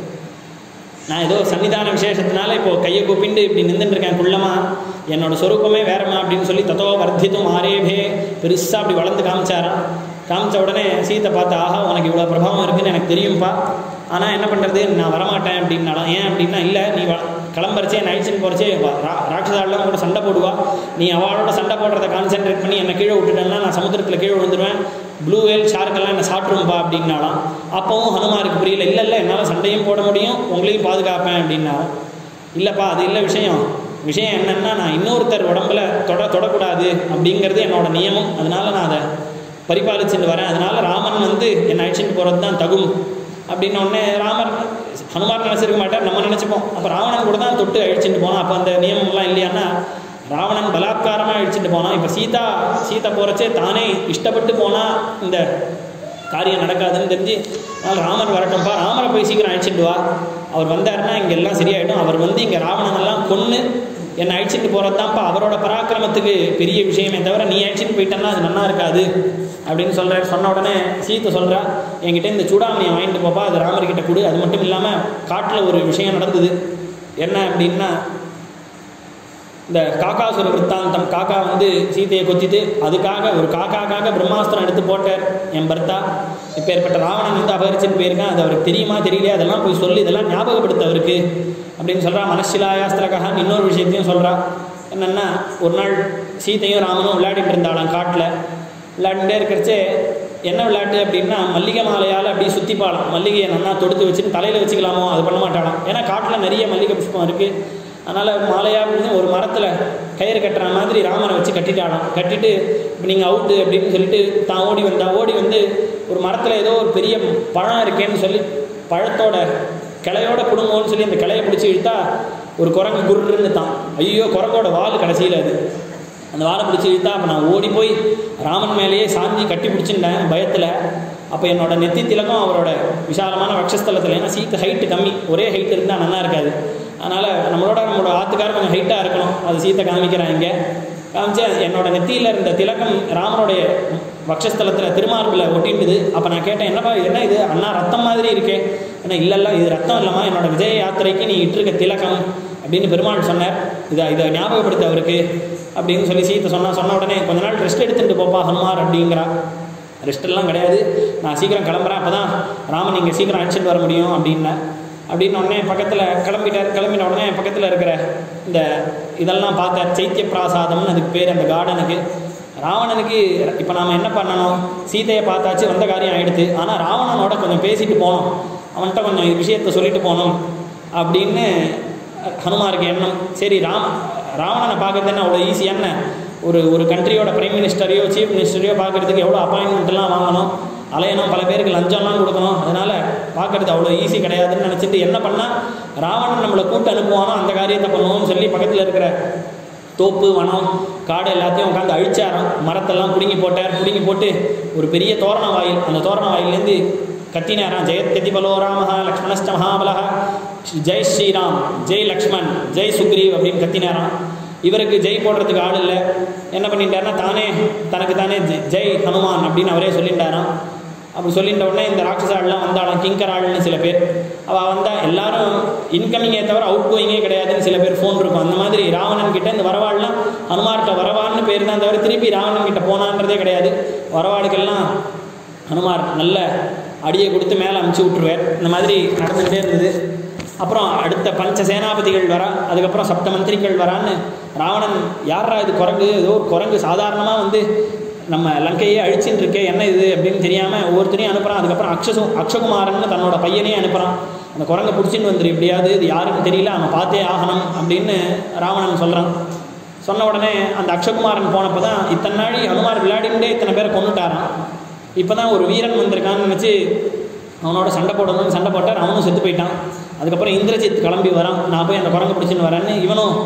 நான் ஏதோ சன்னிதான விசேஷத்தினால இப்போ கையை கூப்பிண்டு இப்படி நின்றுட்டு இருக்கேன் குள்ளமா என்னோட சொரூபமே வேறமா அப்படின்னு சொல்லி தத்தோ வர்த்தித்தும் ஆரேபே பெருசாக அப்படி வளர்ந்து காமிச்சாராம் காமிச்ச உடனே சீத்தை பார்த்து ஆஹா உனக்கு இவ்வளோ பிரபாவம் இருக்குன்னு எனக்கு தெரியும்ப்பா ஆனால் என்ன பண்ணுறது நான் வரமாட்டேன் அப்படின்னாலாம் ஏன் அப்படின்னா இல்லை நீ வ கிளம்புறச்சே நைட்ஸுன்னு போகிறச்சே ராட்சதாலாம் கூட சண்டை போடுவா நீ அவளோட சண்டை போடுறத கான்சென்ட்ரேட் பண்ணி என்னை கீழே விட்டுட்டேன்னா நான் சமுத்திரத்தில் கீழே விழுந்துருவேன் ப்ளூ வேல் ஷார்க்கெல்லாம் என்னை சாப்பிட்ரும்பா அப்படின்னாலாம் அப்போவும் ஹனுமாருக்கு புரியல இல்லை இல்லை என்னால் சண்டையும் போட முடியும் உங்களையும் பாதுகாப்பேன் அப்படின்னாலும் இல்லைப்பா அது இல்லை விஷயம் விஷயம் என்னென்னா நான் இன்னொருத்தர் உடம்புல தொட தொடக்கூடாது அப்படிங்கிறது என்னோட நியமம் அதனால நான் அதை பரிபாலிச்சுட்டு வரேன் அதனால ராமன் வந்து என்னை அழிச்சிட்டு போகிறது தான் தகும் அப்படின்ன உடனே ராமர் ஹனுமார் நினச்சிருக்க மாட்டார் நம்ம நினச்சிப்போம் அப்போ ராவணன் கூட தான் தொட்டு அழிச்சிட்டு போனான் அப்போ அந்த நியமம்லாம் இல்லையான்னா ராவணன் பலாத்காரமாக அழிச்சிட்டு போனான் இப்போ சீதா சீதா போகிறச்சே தானே இஷ்டப்பட்டு போனால் இந்த காரியம் நடக்காதுன்னு தெரிஞ்சு அதனால் ராமர் வரட்டும்ப்பா ராமரை போய் சீக்கிரம் அழிச்சிட்டு வா அவர் வந்தாருன்னா இங்கே எல்லாம் சரியாயிடும் அவர் வந்து இங்கே ராவணனெல்லாம் கொன்று என்னை அழிச்சிட்டு போகிறது தான்ப்பா அவரோட பராக்கிரமத்துக்கு பெரிய விஷயமே தவிர நீ அழிச்சிட்டு போயிட்டேன்னா அது நல்லா இருக்காது அப்படின்னு சொல்கிறார் சொன்ன உடனே சீத்தை சொல்கிறா என்கிட்ட இந்த சூடாமணியை வாங்கிட்டு போப்பா அது ராமர்கிட்ட கொடு அது மட்டும் இல்லாமல் காட்டில் ஒரு விஷயம் நடந்தது என்ன அப்படின்னா இந்த காக்காசுர விற்த்தாந்தம் காக்கா வந்து சீதையை கொத்திட்டு அதுக்காக ஒரு காக்காக்காக பிரம்மாஸ்திரம் எடுத்து போட்டார் என் பர்த்தா இப்போ ஏற்பட்ட ராவணன் வந்து அபகரிச்சுட்டு போயிருக்கான் அது அவருக்கு தெரியுமா தெரியலையா அதெல்லாம் போய் சொல்லி இதெல்லாம் ஞாபகப்படுத்த அவருக்கு அப்படின்னு சொல்கிறா மனசிலாயாஸ்திரகான்னு இன்னொரு விஷயத்தையும் சொல்கிறா என்னென்னா ஒரு நாள் சீதையும் ராமனும் விளையாடிட்டு இருந்தாளாம் காட்டில் விளையாடிட்டே இருக்கிறச்சே என்ன விளையாட்டு அப்படின்னா மல்லிகை மாலையால் அப்படியே சுற்றிப்பாளாம் மல்லிகையை நல்லா தொடுத்து வச்சுட்டு தலையில் வச்சுக்கலாமோ அது பண்ண மாட்டாளாம் ஏன்னா காட்டில் நிறைய மல்லிகை புஷ்பம் இருக்குது அதனால் மாலையாக அப்படின்னு ஒரு மரத்தில் கயிறு கட்டுற மாதிரி ராமனை வச்சு கட்டிட்டாளாம் கட்டிட்டு இப்போ நீங்கள் அவுட்டு அப்படின்னு சொல்லிட்டு தான் ஓடி வந்தா ஓடி வந்து ஒரு மரத்தில் ஏதோ ஒரு பெரிய பழம் இருக்கேன்னு சொல்லி பழத்தோட கிளையோட பிடுங்கோன்னு சொல்லி அந்த கிளையை பிடிச்சி இழுத்தா ஒரு குரங்கு குருன்னு தான் ஐயோ குரங்கோட வால் கடைசியில் அது அந்த வாழை பிடிச்சி இழுத்தா அப்போ நான் ஓடி போய் ராமன் மேலேயே சாஞ்சி கட்டி பிடிச்சிருந்தேன் பயத்தில் அப்போ என்னோட நெத்தி திலகம் அவரோட விசாலமான வக்ஷஸ்தலத்தில் ஏன்னா சீட்டு ஹைட்டு கம்மி ஒரே ஹைட் இருந்தால் நல்லா இருக்காது அதனால் நம்மளோட நம்மளோட ஆத்துக்காரர் கொஞ்சம் ஹைட்டாக இருக்கணும் அது சீத்தை காமிக்கிறேன் இங்கே காமிச்சு என்னோட நெத்தியில் இருந்த திலகம் ராமனுடைய வக்ஷஸ்தலத்தில் திருமார்பில் ஒட்டிட்டுது அப்போ நான் கேட்டேன் என்னப்பா இது என்ன இது அண்ணா ரத்தம் மாதிரி இருக்கே ஏன்னா இல்லைல்ல இது ரத்தம் இல்லைம்மா என்னோட விஜய யாத்திரைக்கு நீ இட்டிருக்க திலகம் அப்படின்னு பெருமாள் சொன்னார் இதை இதை ஞாபகப்படுத்த அவருக்கு அப்படின்னு சொல்லி சீத்தை சொன்னா சொன்ன உடனே கொஞ்ச நாள் ரெஸ்ட் எடுத்துட்டு போப்பா ஹனுமார் அப்படிங்கிறா ரெஸ்டெல்லாம் கிடையாது நான் சீக்கிரம் கிளம்புறேன் அப்போ தான் ராமன் இங்கே சீக்கிரம் அழைச்சிட்டு வர முடியும் அப்படின்னேன் அப்படின்னு உடனே பக்கத்தில் கிளம்பிட்டார் கிளம்பின உடனே பக்கத்தில் இருக்கிற இந்த இதெல்லாம் பார்த்தார் சைத்திய பிராசாதம்னு அதுக்கு பேர் அந்த கார்டனுக்கு ராவணனுக்கு இப்போ நாம் என்ன பண்ணணும் சீதையை பார்த்தாச்சு வந்த காரியம் ஆயிடுது ஆனால் ராவணனோட கொஞ்சம் பேசிட்டு போனோம் அவன்கிட்ட கொஞ்சம் விஷயத்தை சொல்லிட்டு போகணும் அப்படின்னு ஹனுமாருக்கு எண்ணம் சரி ராம் ராவணனை பார்க்கறது என்ன அவ்வளோ ஈஸி என்ன ஒரு ஒரு கண்ட்ரியோட பிரைம் மினிஸ்டரையோ சீஃப் மினிஸ்டரையோ பார்க்கறதுக்கு எவ்வளோ அப்பாயின்மெண்ட்லாம் வாங்கணும் அலையணும் பல பேருக்கு லஞ்சம்லாம் கொடுக்கணும் அதனால் பார்க்கறது அவ்வளோ ஈஸி கிடையாதுன்னு நினச்சிட்டு என்ன பண்ணால் ராவணன் நம்மளை கூட்டு அனுப்புவானோ அந்த காரியத்தை பண்ணுவோம்னு சொல்லி பக்கத்தில் இருக்கிற தோப்பு வனம் காடு எல்லாத்தையும் உட்காந்து அழிச்சாராம் மரத்தெல்லாம் பிடுங்கி போட்டார் பிடுங்கி போட்டு ஒரு பெரிய தோரண வாயில் அந்த தோரண வாயிலேருந்து கத்தினாராம் ஜெயத்யதி பலோ ராமஹா லக்ஷ்மணஸ்ட மகாபலஹ ஜெய் ஸ்ரீராம் ஜெய் லக்ஷ்மண் ஜெய் சுக்ரீவ் அப்படின்னு கத்தினாராம் இவருக்கு ஜெய் போடுறதுக்கு ஆள் இல்லை என்ன பண்ணிட்டாருன்னா தானே தனக்கு தானே ஜெய் ஜெய் ஹனுமான் அப்படின்னு அவரே சொல்லிட்டாராம் அப்படி சொல்லிட்ட உடனே இந்த ராட்சசாள்லாம் வந்தாலும் கிங்கர் ஆள்னு சில பேர் அவள் வந்தால் எல்லாரும் இன்கமிங்கே தவிர அவுட் கோயிங்கே கிடையாதுன்னு சில பேர் ஃபோன் இருக்கும் அந்த மாதிரி ராவணன் கிட்ட இந்த வரவாள்லாம் ஹனுமார்கிட்ட வரவான்னு பேர் தான் தவிர திருப்பி ராவணன் கிட்ட போனான்றதே கிடையாது வரவாளுக்கெல்லாம் ஹனுமார் நல்ல அடியை கொடுத்து மேலே அமுச்சு விட்டுருவார் இந்த மாதிரி நடந்துகிட்டே இருந்தது அப்புறம் அடுத்த பஞ்ச சேனாபதிகள் வரா அதுக்கப்புறம் சப்த மந்திரிகள் வரான்னு ராவணன் யாரா இது குரங்கு ஏதோ ஒரு குரங்கு சாதாரணமாக வந்து நம்ம லங்கையே அழிச்சுட்டு இருக்கே என்ன இது அப்படின்னு தெரியாமல் ஒவ்வொருத்தரையும் அனுப்புகிறான் அதுக்கப்புறம் அக்ஷசு அக்ஷகுமாரன்னு தன்னோட பையனையும் அனுப்புகிறான் அந்த குரங்கை பிடிச்சின்னு வந்துரு எப்படியாவது இது யாருன்னு தெரியல அவன் பார்த்தே ஆகணும் அப்படின்னு ராவணன் சொல்கிறான் சொன்ன உடனே அந்த அக்ஷகுமாரன் போனப்போ தான் இத்தனை நாளி ஹனுமார் விளையாடிண்டே இத்தனை பேரை கொண்டுட்டாரான் இப்போ தான் ஒரு வீரன் வந்திருக்கான்னு நினச்சி அவனோட சண்டை போடணும்னு சண்டை போட்டார் அவனும் செத்து போயிட்டான் அதுக்கப்புறம் இந்திரஜித் கிளம்பி வரான் நான் போய் அந்த குரங்கு பிடிச்சின்னு வரேன்னு இவனும்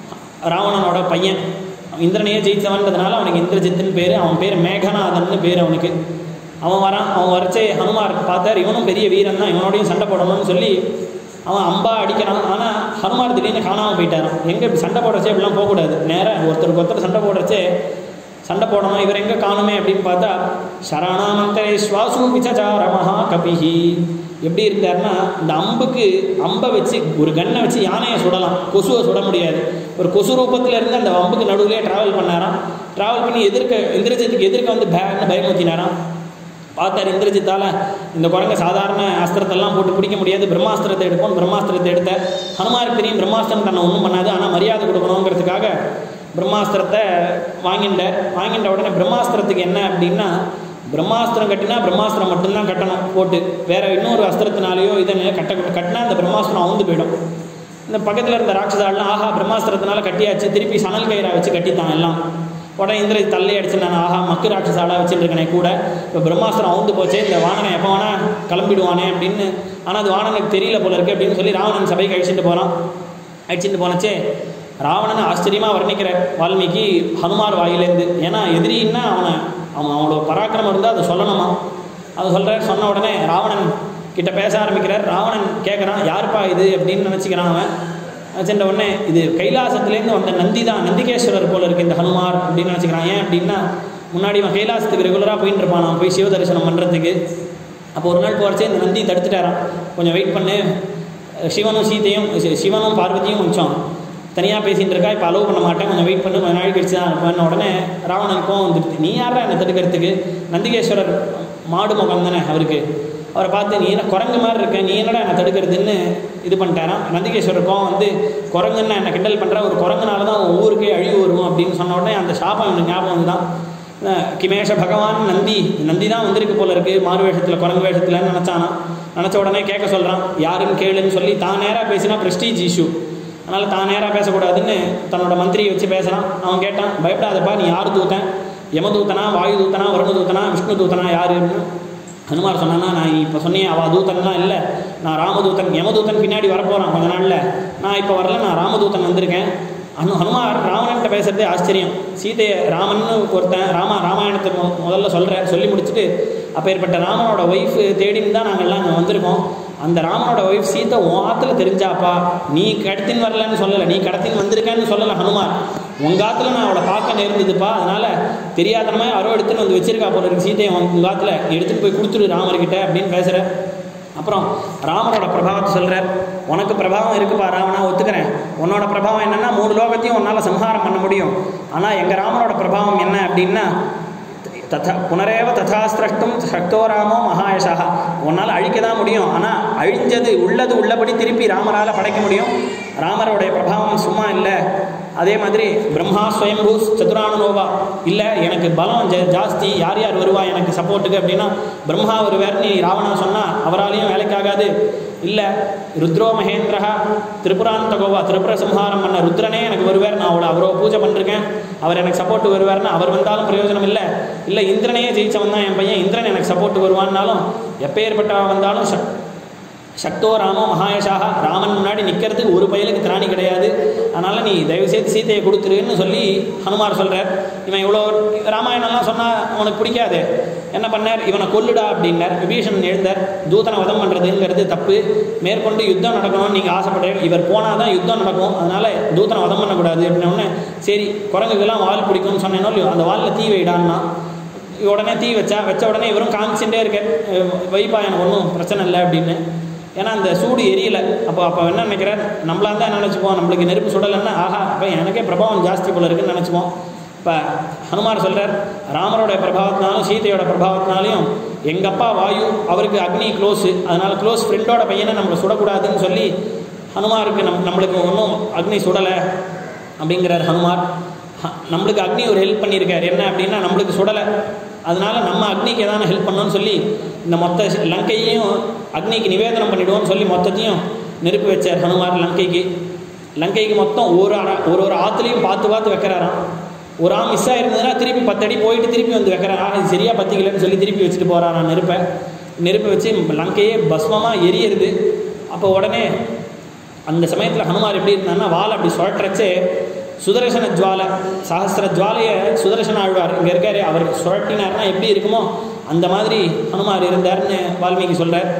ராவணனோட பையன் இந்திரனையே ஜெயித்தவன்றதுனால அவனுக்கு இந்திரஜித்துன்னு பேர் அவன் பேர் மேகநாதன்னு பேர் அவனுக்கு அவன் வரான் அவன் வரைச்சே ஹனுமார் பார்த்தார் இவனும் பெரிய வீரன் தான் இவனோடையும் சண்டை போடணும்னு சொல்லி அவன் அம்பா அடிக்கிறான் ஆனால் ஹனுமார் திடீர்னு காணாமல் போயிட்டாரான் எங்கே இப்படி சண்டை போடுறச்சே இப்படிலாம் போகக்கூடாது நேராக ஒருத்தருக்கு ஒருத்தர் சண்டை போடுறச்சே சண்டை போடணும் இவர் எங்கே காணுமே அப்படின்னு பார்த்தா சரணாமந்தரே ஸ்வாசு விசச்சார மகா கபிஹி எப்படி இருந்தாருன்னா இந்த அம்புக்கு அம்பை வச்சு ஒரு கன்னை வச்சு யானையை சுடலாம் கொசுவை சுட முடியாது ஒரு கொசு ரூபத்தில் இருந்து அந்த அம்புக்கு நடுவிலே ட்ராவல் பண்ணாராம் ட்ராவல் பண்ணி எதிர்க்க இந்திரஜித்துக்கு எதிர்க்க வந்து பேன்னு பயமுத்தினாராம் பார்த்தார் இந்திரஜித்தால் இந்த குரங்க சாதாரண அஸ்திரத்தெல்லாம் போட்டு பிடிக்க முடியாது பிரம்மாஸ்திரத்தை எடுப்போம் பிரம்மாஸ்திரத்தை எடுத்த ஹனுமாருக்கு தெரியும் பிரம்மாஸ்திரம் தன்னை ஒன்றும் பண்ணாது ஆனால் மரியாதை கொடுக்கணுங்கிறதுக்காக பிரம்மாஸ்திரத்தை வாங்கிட்டார் வாங்கிட்ட உடனே பிரம்மாஸ்திரத்துக்கு என்ன அப்படின்னா பிரம்மாஸ்திரம் கட்டினா பிரம்மாஸ்திரம் மட்டும்தான் கட்டணும் போட்டு வேற இன்னொரு அஸ்திரத்தினாலேயோ இதனை கட்ட கட்டினா அந்த பிரம்மாஸ்திரம் அவுந்து போயிடும் இந்த பக்கத்தில் இருந்த ராட்சதாலாம் ஆஹா பிரம்மாஸ்திரத்தினால கட்டியாச்சு திருப்பி சணல் கயிறா வச்சு கட்டித்தான் எல்லாம் உடனே இந்திர தள்ளி அடிச்சு நான் ஆஹா மக்கு ராட்சசாலாக வச்சுருக்கனே கூட இப்போ பிரம்மாஸ்திரம் அவுந்து போச்சே இந்த வானனை எப்போ வேணா கிளம்பிடுவானே அப்படின்னு ஆனால் அது வானனுக்கு தெரியல போல இருக்கு அப்படின்னு சொல்லி ராவணன் சபைக்கு அழிச்சிட்டு போகிறான் அழிச்சிட்டு போனச்சே ராவணன் ஆச்சரியமாக வர்ணிக்கிறார் வால்மீகி ஹனுமார் வாயிலேருந்து ஏன்னா எதிரின்னா அவனை அவன் அவனோட பராக்கிரமம் இருந்தால் அதை சொல்லணுமா அதை சொல்கிறார் சொன்ன உடனே ராவணன் கிட்ட பேச ஆரம்பிக்கிறார் ராவணன் கேட்குறான் யாருப்பா இது அப்படின்னு நினச்சிக்கிறான் அவன் நினச்சிட்ட உடனே இது கைலாசத்துலேருந்து வந்த நந்தி தான் நந்திகேஸ்வரர் போல இருக்கு இந்த ஹனுமார் அப்படின்னு நினச்சிக்கிறான் ஏன் அப்படின்னா முன்னாடி இவன் கைலாசத்துக்கு ரெகுலராக போயிட்டு இருப்பான் அவன் போய் சிவ தரிசனம் பண்ணுறதுக்கு அப்போ ஒரு நாள் போகிறச்சே இந்த நந்தி தடுத்துட்டாரான் கொஞ்சம் வெயிட் பண்ணு சிவனும் சீத்தையும் சி- சிவனும் பார்வதியும் கொஞ்சம் தனியாக பேசிகிட்டு இருக்கா இப்போ அலோவ் பண்ண மாட்டேன் கொஞ்சம் வெயிட் பண்ணு கொஞ்சம் நாள் கழிச்சு தான் பண்ண உடனே ராவணன் கோவம் வந்துடுது நீ யாரா என்னை தடுக்கிறதுக்கு நந்திகேஸ்வரர் மாடு முகம் தானே அவருக்கு அவரை பார்த்து நீ என்ன குரங்கு மாதிரி இருக்க நீ என்னடா என்னை தடுக்கிறதுன்னு இது பண்ணிட்டாராம் நந்திகேஸ்வரர் கோவம் வந்து குரங்குன்னு என்னை கிண்டல் பண்ணுற ஒரு குரங்குனால தான் உன் ஊருக்கே அழிவு வரும் அப்படின்னு சொன்ன உடனே அந்த சாபம் எனக்கு ஞாபகம் வந்துதான் அஹ் கிமேஷ பகவான் நந்தி நந்தி தான் வந்திருக்கு போல இருக்கு மாறு வேஷத்தில் குரங்கு வேஷத்துலன்னு நினச்சானா நினச்ச உடனே கேட்க சொல்கிறான் யாருன்னு கேளுன்னு சொல்லி தான் நேராக பேசினா ப்ரெஸ்டீஜ் இஷ்யூ அதனால் தான் நேராக பேசக்கூடாதுன்னு தன்னோட மந்திரியை வச்சு பேசுகிறான் அவன் கேட்டான் பயப்படாதப்பா நீ யார் தூத்தன் யமதூத்தனா வாயு தூத்தனா வருண தூத்தனா விஷ்ணு தூத்தனா யாருன்னு ஹனுமார் சொன்னான்னா நான் இப்போ சொன்னேன் அவள் தூத்தன்லாம் இல்லை நான் ராமதூதன் யமதூதன் பின்னாடி வரப்போகிறான் கொஞ்ச நாளில் நான் இப்போ வரல நான் ராமதூதன் வந்திருக்கேன் அனு ஹனுமார் ராவணன்ட்ட பேசுறதே ஆச்சரியம் சீதையை ராமன்னு ஒருத்தன் ராமா ராமாயணத்தை மு- முதல்ல சொல்கிறேன் சொல்லி முடிச்சுட்டு அப்பேற்பட்ட ராமனோட ஒய்ஃப் தேடின்னு தான் நாங்கள்லாம் இங்கே வந்திருக்கோம் அந்த ராமனோட ஒய்ஃப் சீதை உன் ஆத்துல தெரிஞ்சாப்பா நீ கடத்தின்னு வரலன்னு சொல்லலை நீ கடத்தின்னு வந்திருக்கேன்னு சொல்லலை ஹனுமார் உங்க ஆத்துல நான் அவளை பார்க்க நேர்ந்ததுப்பா அதனால தெரியாதனமே யாரோ எடுத்துன்னு வந்து வச்சிருக்கா போல இருக்கு சீதையை உங்க ஆத்துல எடுத்துட்டு போய் கொடுத்துரு ராமர்கிட்ட அப்படின்னு பேசுற அப்புறம் ராமரோட பிரபாவத்தை சொல்றார் உனக்கு பிரபாவம் இருக்குப்பா ராவணா ஒத்துக்கிறேன் உன்னோட பிரபாவம் என்னன்னா மூணு லோகத்தையும் உன்னால சம்ஹாரம் பண்ண முடியும் ஆனா எங்க ராமரோட பிரபாவம் என்ன அப்படின்னா ததா புனரேவ ததா சிரஷ்டும் சக்தோ ராமோ மகாயசா உன்னால் அழிக்க தான் முடியும் ஆனால் அழிஞ்சது உள்ளது உள்ளபடி திருப்பி ராமரால் படைக்க முடியும் ராமருடைய பிரபாவம் சும்மா இல்லை அதே மாதிரி பிரம்மா ஸ்வயம்பூ சதுரானனோவா இல்லை எனக்கு பலம் ஜா- ஜாஸ்தி யார் யார் வருவா எனக்கு சப்போர்ட்டுக்கு அப்படின்னா பிரம்மா வருவார் நீ ராவணா சொன்னால் அவராலையும் வேலைக்காகாது இல்லை ருத்ரோ மகேந்திரா திரிபுராந்த கோவா திரிபுர சம்ஹாரம் பண்ண ருத்ரனே எனக்கு வருவார் நான் அவளை அவரோ பூஜை பண்ணிருக்கேன் அவர் எனக்கு சப்போர்ட் வருவார்னா அவர் வந்தாலும் பிரயோஜனம் இல்லை இல்லை இந்திரனையே ஜெயிச்சவன் தான் என் பையன் இந்திரன் எனக்கு சப்போர்ட் வருவான்னாலும் எப்பேற்பட்டவன் வந்தாலும் சக்- சக்தோ ராமோ மகாயசாக ராமன் முன்னாடி நிற்கிறதுக்கு ஒரு பயலுக்கு திராணி கிடையாது அதனால் நீ தயவுசெய்து சீதையை கொடுத்துருன்னு சொல்லி ஹனுமார் சொல்கிறார் இவன் இவ்வளோ ராமாயணம்லாம் சொன்னால் அவனுக்கு பிடிக்காது என்ன பண்ணார் இவனை கொல்லுடா அப்படின்னார் விபீஷணன் எழுந்தார் தூதனை வதம் பண்ணுறதுங்கிறது தப்பு மேற்கொண்டு யுத்தம் நடக்கணும்னு நீங்கள் ஆசைப்படுறீங்க இவர் போனால் தான் யுத்தம் நடக்கும் அதனால் தூதனை வதம் பண்ணக்கூடாது அப்படின்ன உடனே சரி குரங்குக்கெல்லாம் வால் பிடிக்கும்னு சொன்னேனோ இல்லையோ அந்த வாலில் தீ வைடான்னா உடனே தீ வச்சா வச்ச உடனே இவரும் காமிச்சுட்டே இருக்க வைப்பா எனக்கு ஒன்றும் பிரச்சனை இல்லை அப்படின்னு ஏன்னா அந்த சூடு எரியல அப்போ அப்போ என்ன நினைக்கிறார் நம்மளா தான் நினச்சிப்போம் நம்மளுக்கு நெருப்பு சுடலைன்னா ஆஹா அப்போ எனக்கே பிரபாவம் ஜாஸ்தி போல இருக்குன்னு நினச்சிப்போம் இப்போ ஹனுமார் சொல்கிறார் ராமரோட பிரபாவத்தினாலும் சீதையோட பிரபாவத்தினாலையும் எங்கள் அப்பா வாயு அவருக்கு அக்னி க்ளோஸு அதனால் க்ளோஸ் ஃப்ரெண்டோட பையனை நம்மளை சுடக்கூடாதுன்னு சொல்லி ஹனுமாருக்கு நம் நம்மளுக்கு ஒன்றும் அக்னி சுடலை அப்படிங்கிறார் ஹனுமார் ஹ- நம்மளுக்கு அக்னி ஒரு ஹெல்ப் பண்ணியிருக்கார் என்ன அப்படின்னா நம்மளுக்கு சுடலை அதனால நம்ம அக்னிக்கு எதாவது ஹெல்ப் பண்ணணும்னு சொல்லி இந்த மொத்த ஸ்- லங்கையையும் அக்னிக்கு நிவேதனம் பண்ணிடுவோம்னு சொல்லி மொத்தத்தையும் நெருப்பு வச்சார் ஹனுமார் லங்கைக்கு லங்கைக்கு மொத்தம் ஒரு அற- ஒரு ஒரு ஆற்றுலையும் பார்த்து பார்த்து வைக்கிறாராம் ஒரு ஆள் மிஸ் ஆயிருந்ததுன்னா திருப்பி பத்து அடி போயிட்டு திருப்பி வந்து வைக்கிறாரா இது சரியா பத்திக்கலன்னு சொல்லி திருப்பி வச்சுட்டு போறாராம் நெருப்பை நெருப்பை வச்சு லங்கையே பஸ்மமாக எரியுது அப்போ உடனே அந்த சமயத்தில் ஹனுமார் எப்படி இருந்தாருன்னா வால் அப்படி சுழற்றச்சே சுதர்சன ஜுவாலை சஹஸ்ர ஜுவாலையை சுதர்சன ஆழ்வார் இங்கே இருக்காரு அவர் சுழட்டினார்னா எப்படி இருக்குமோ அந்த மாதிரி ஹனுமார் இருந்தார்னு வால்மீகி சொல்கிறார்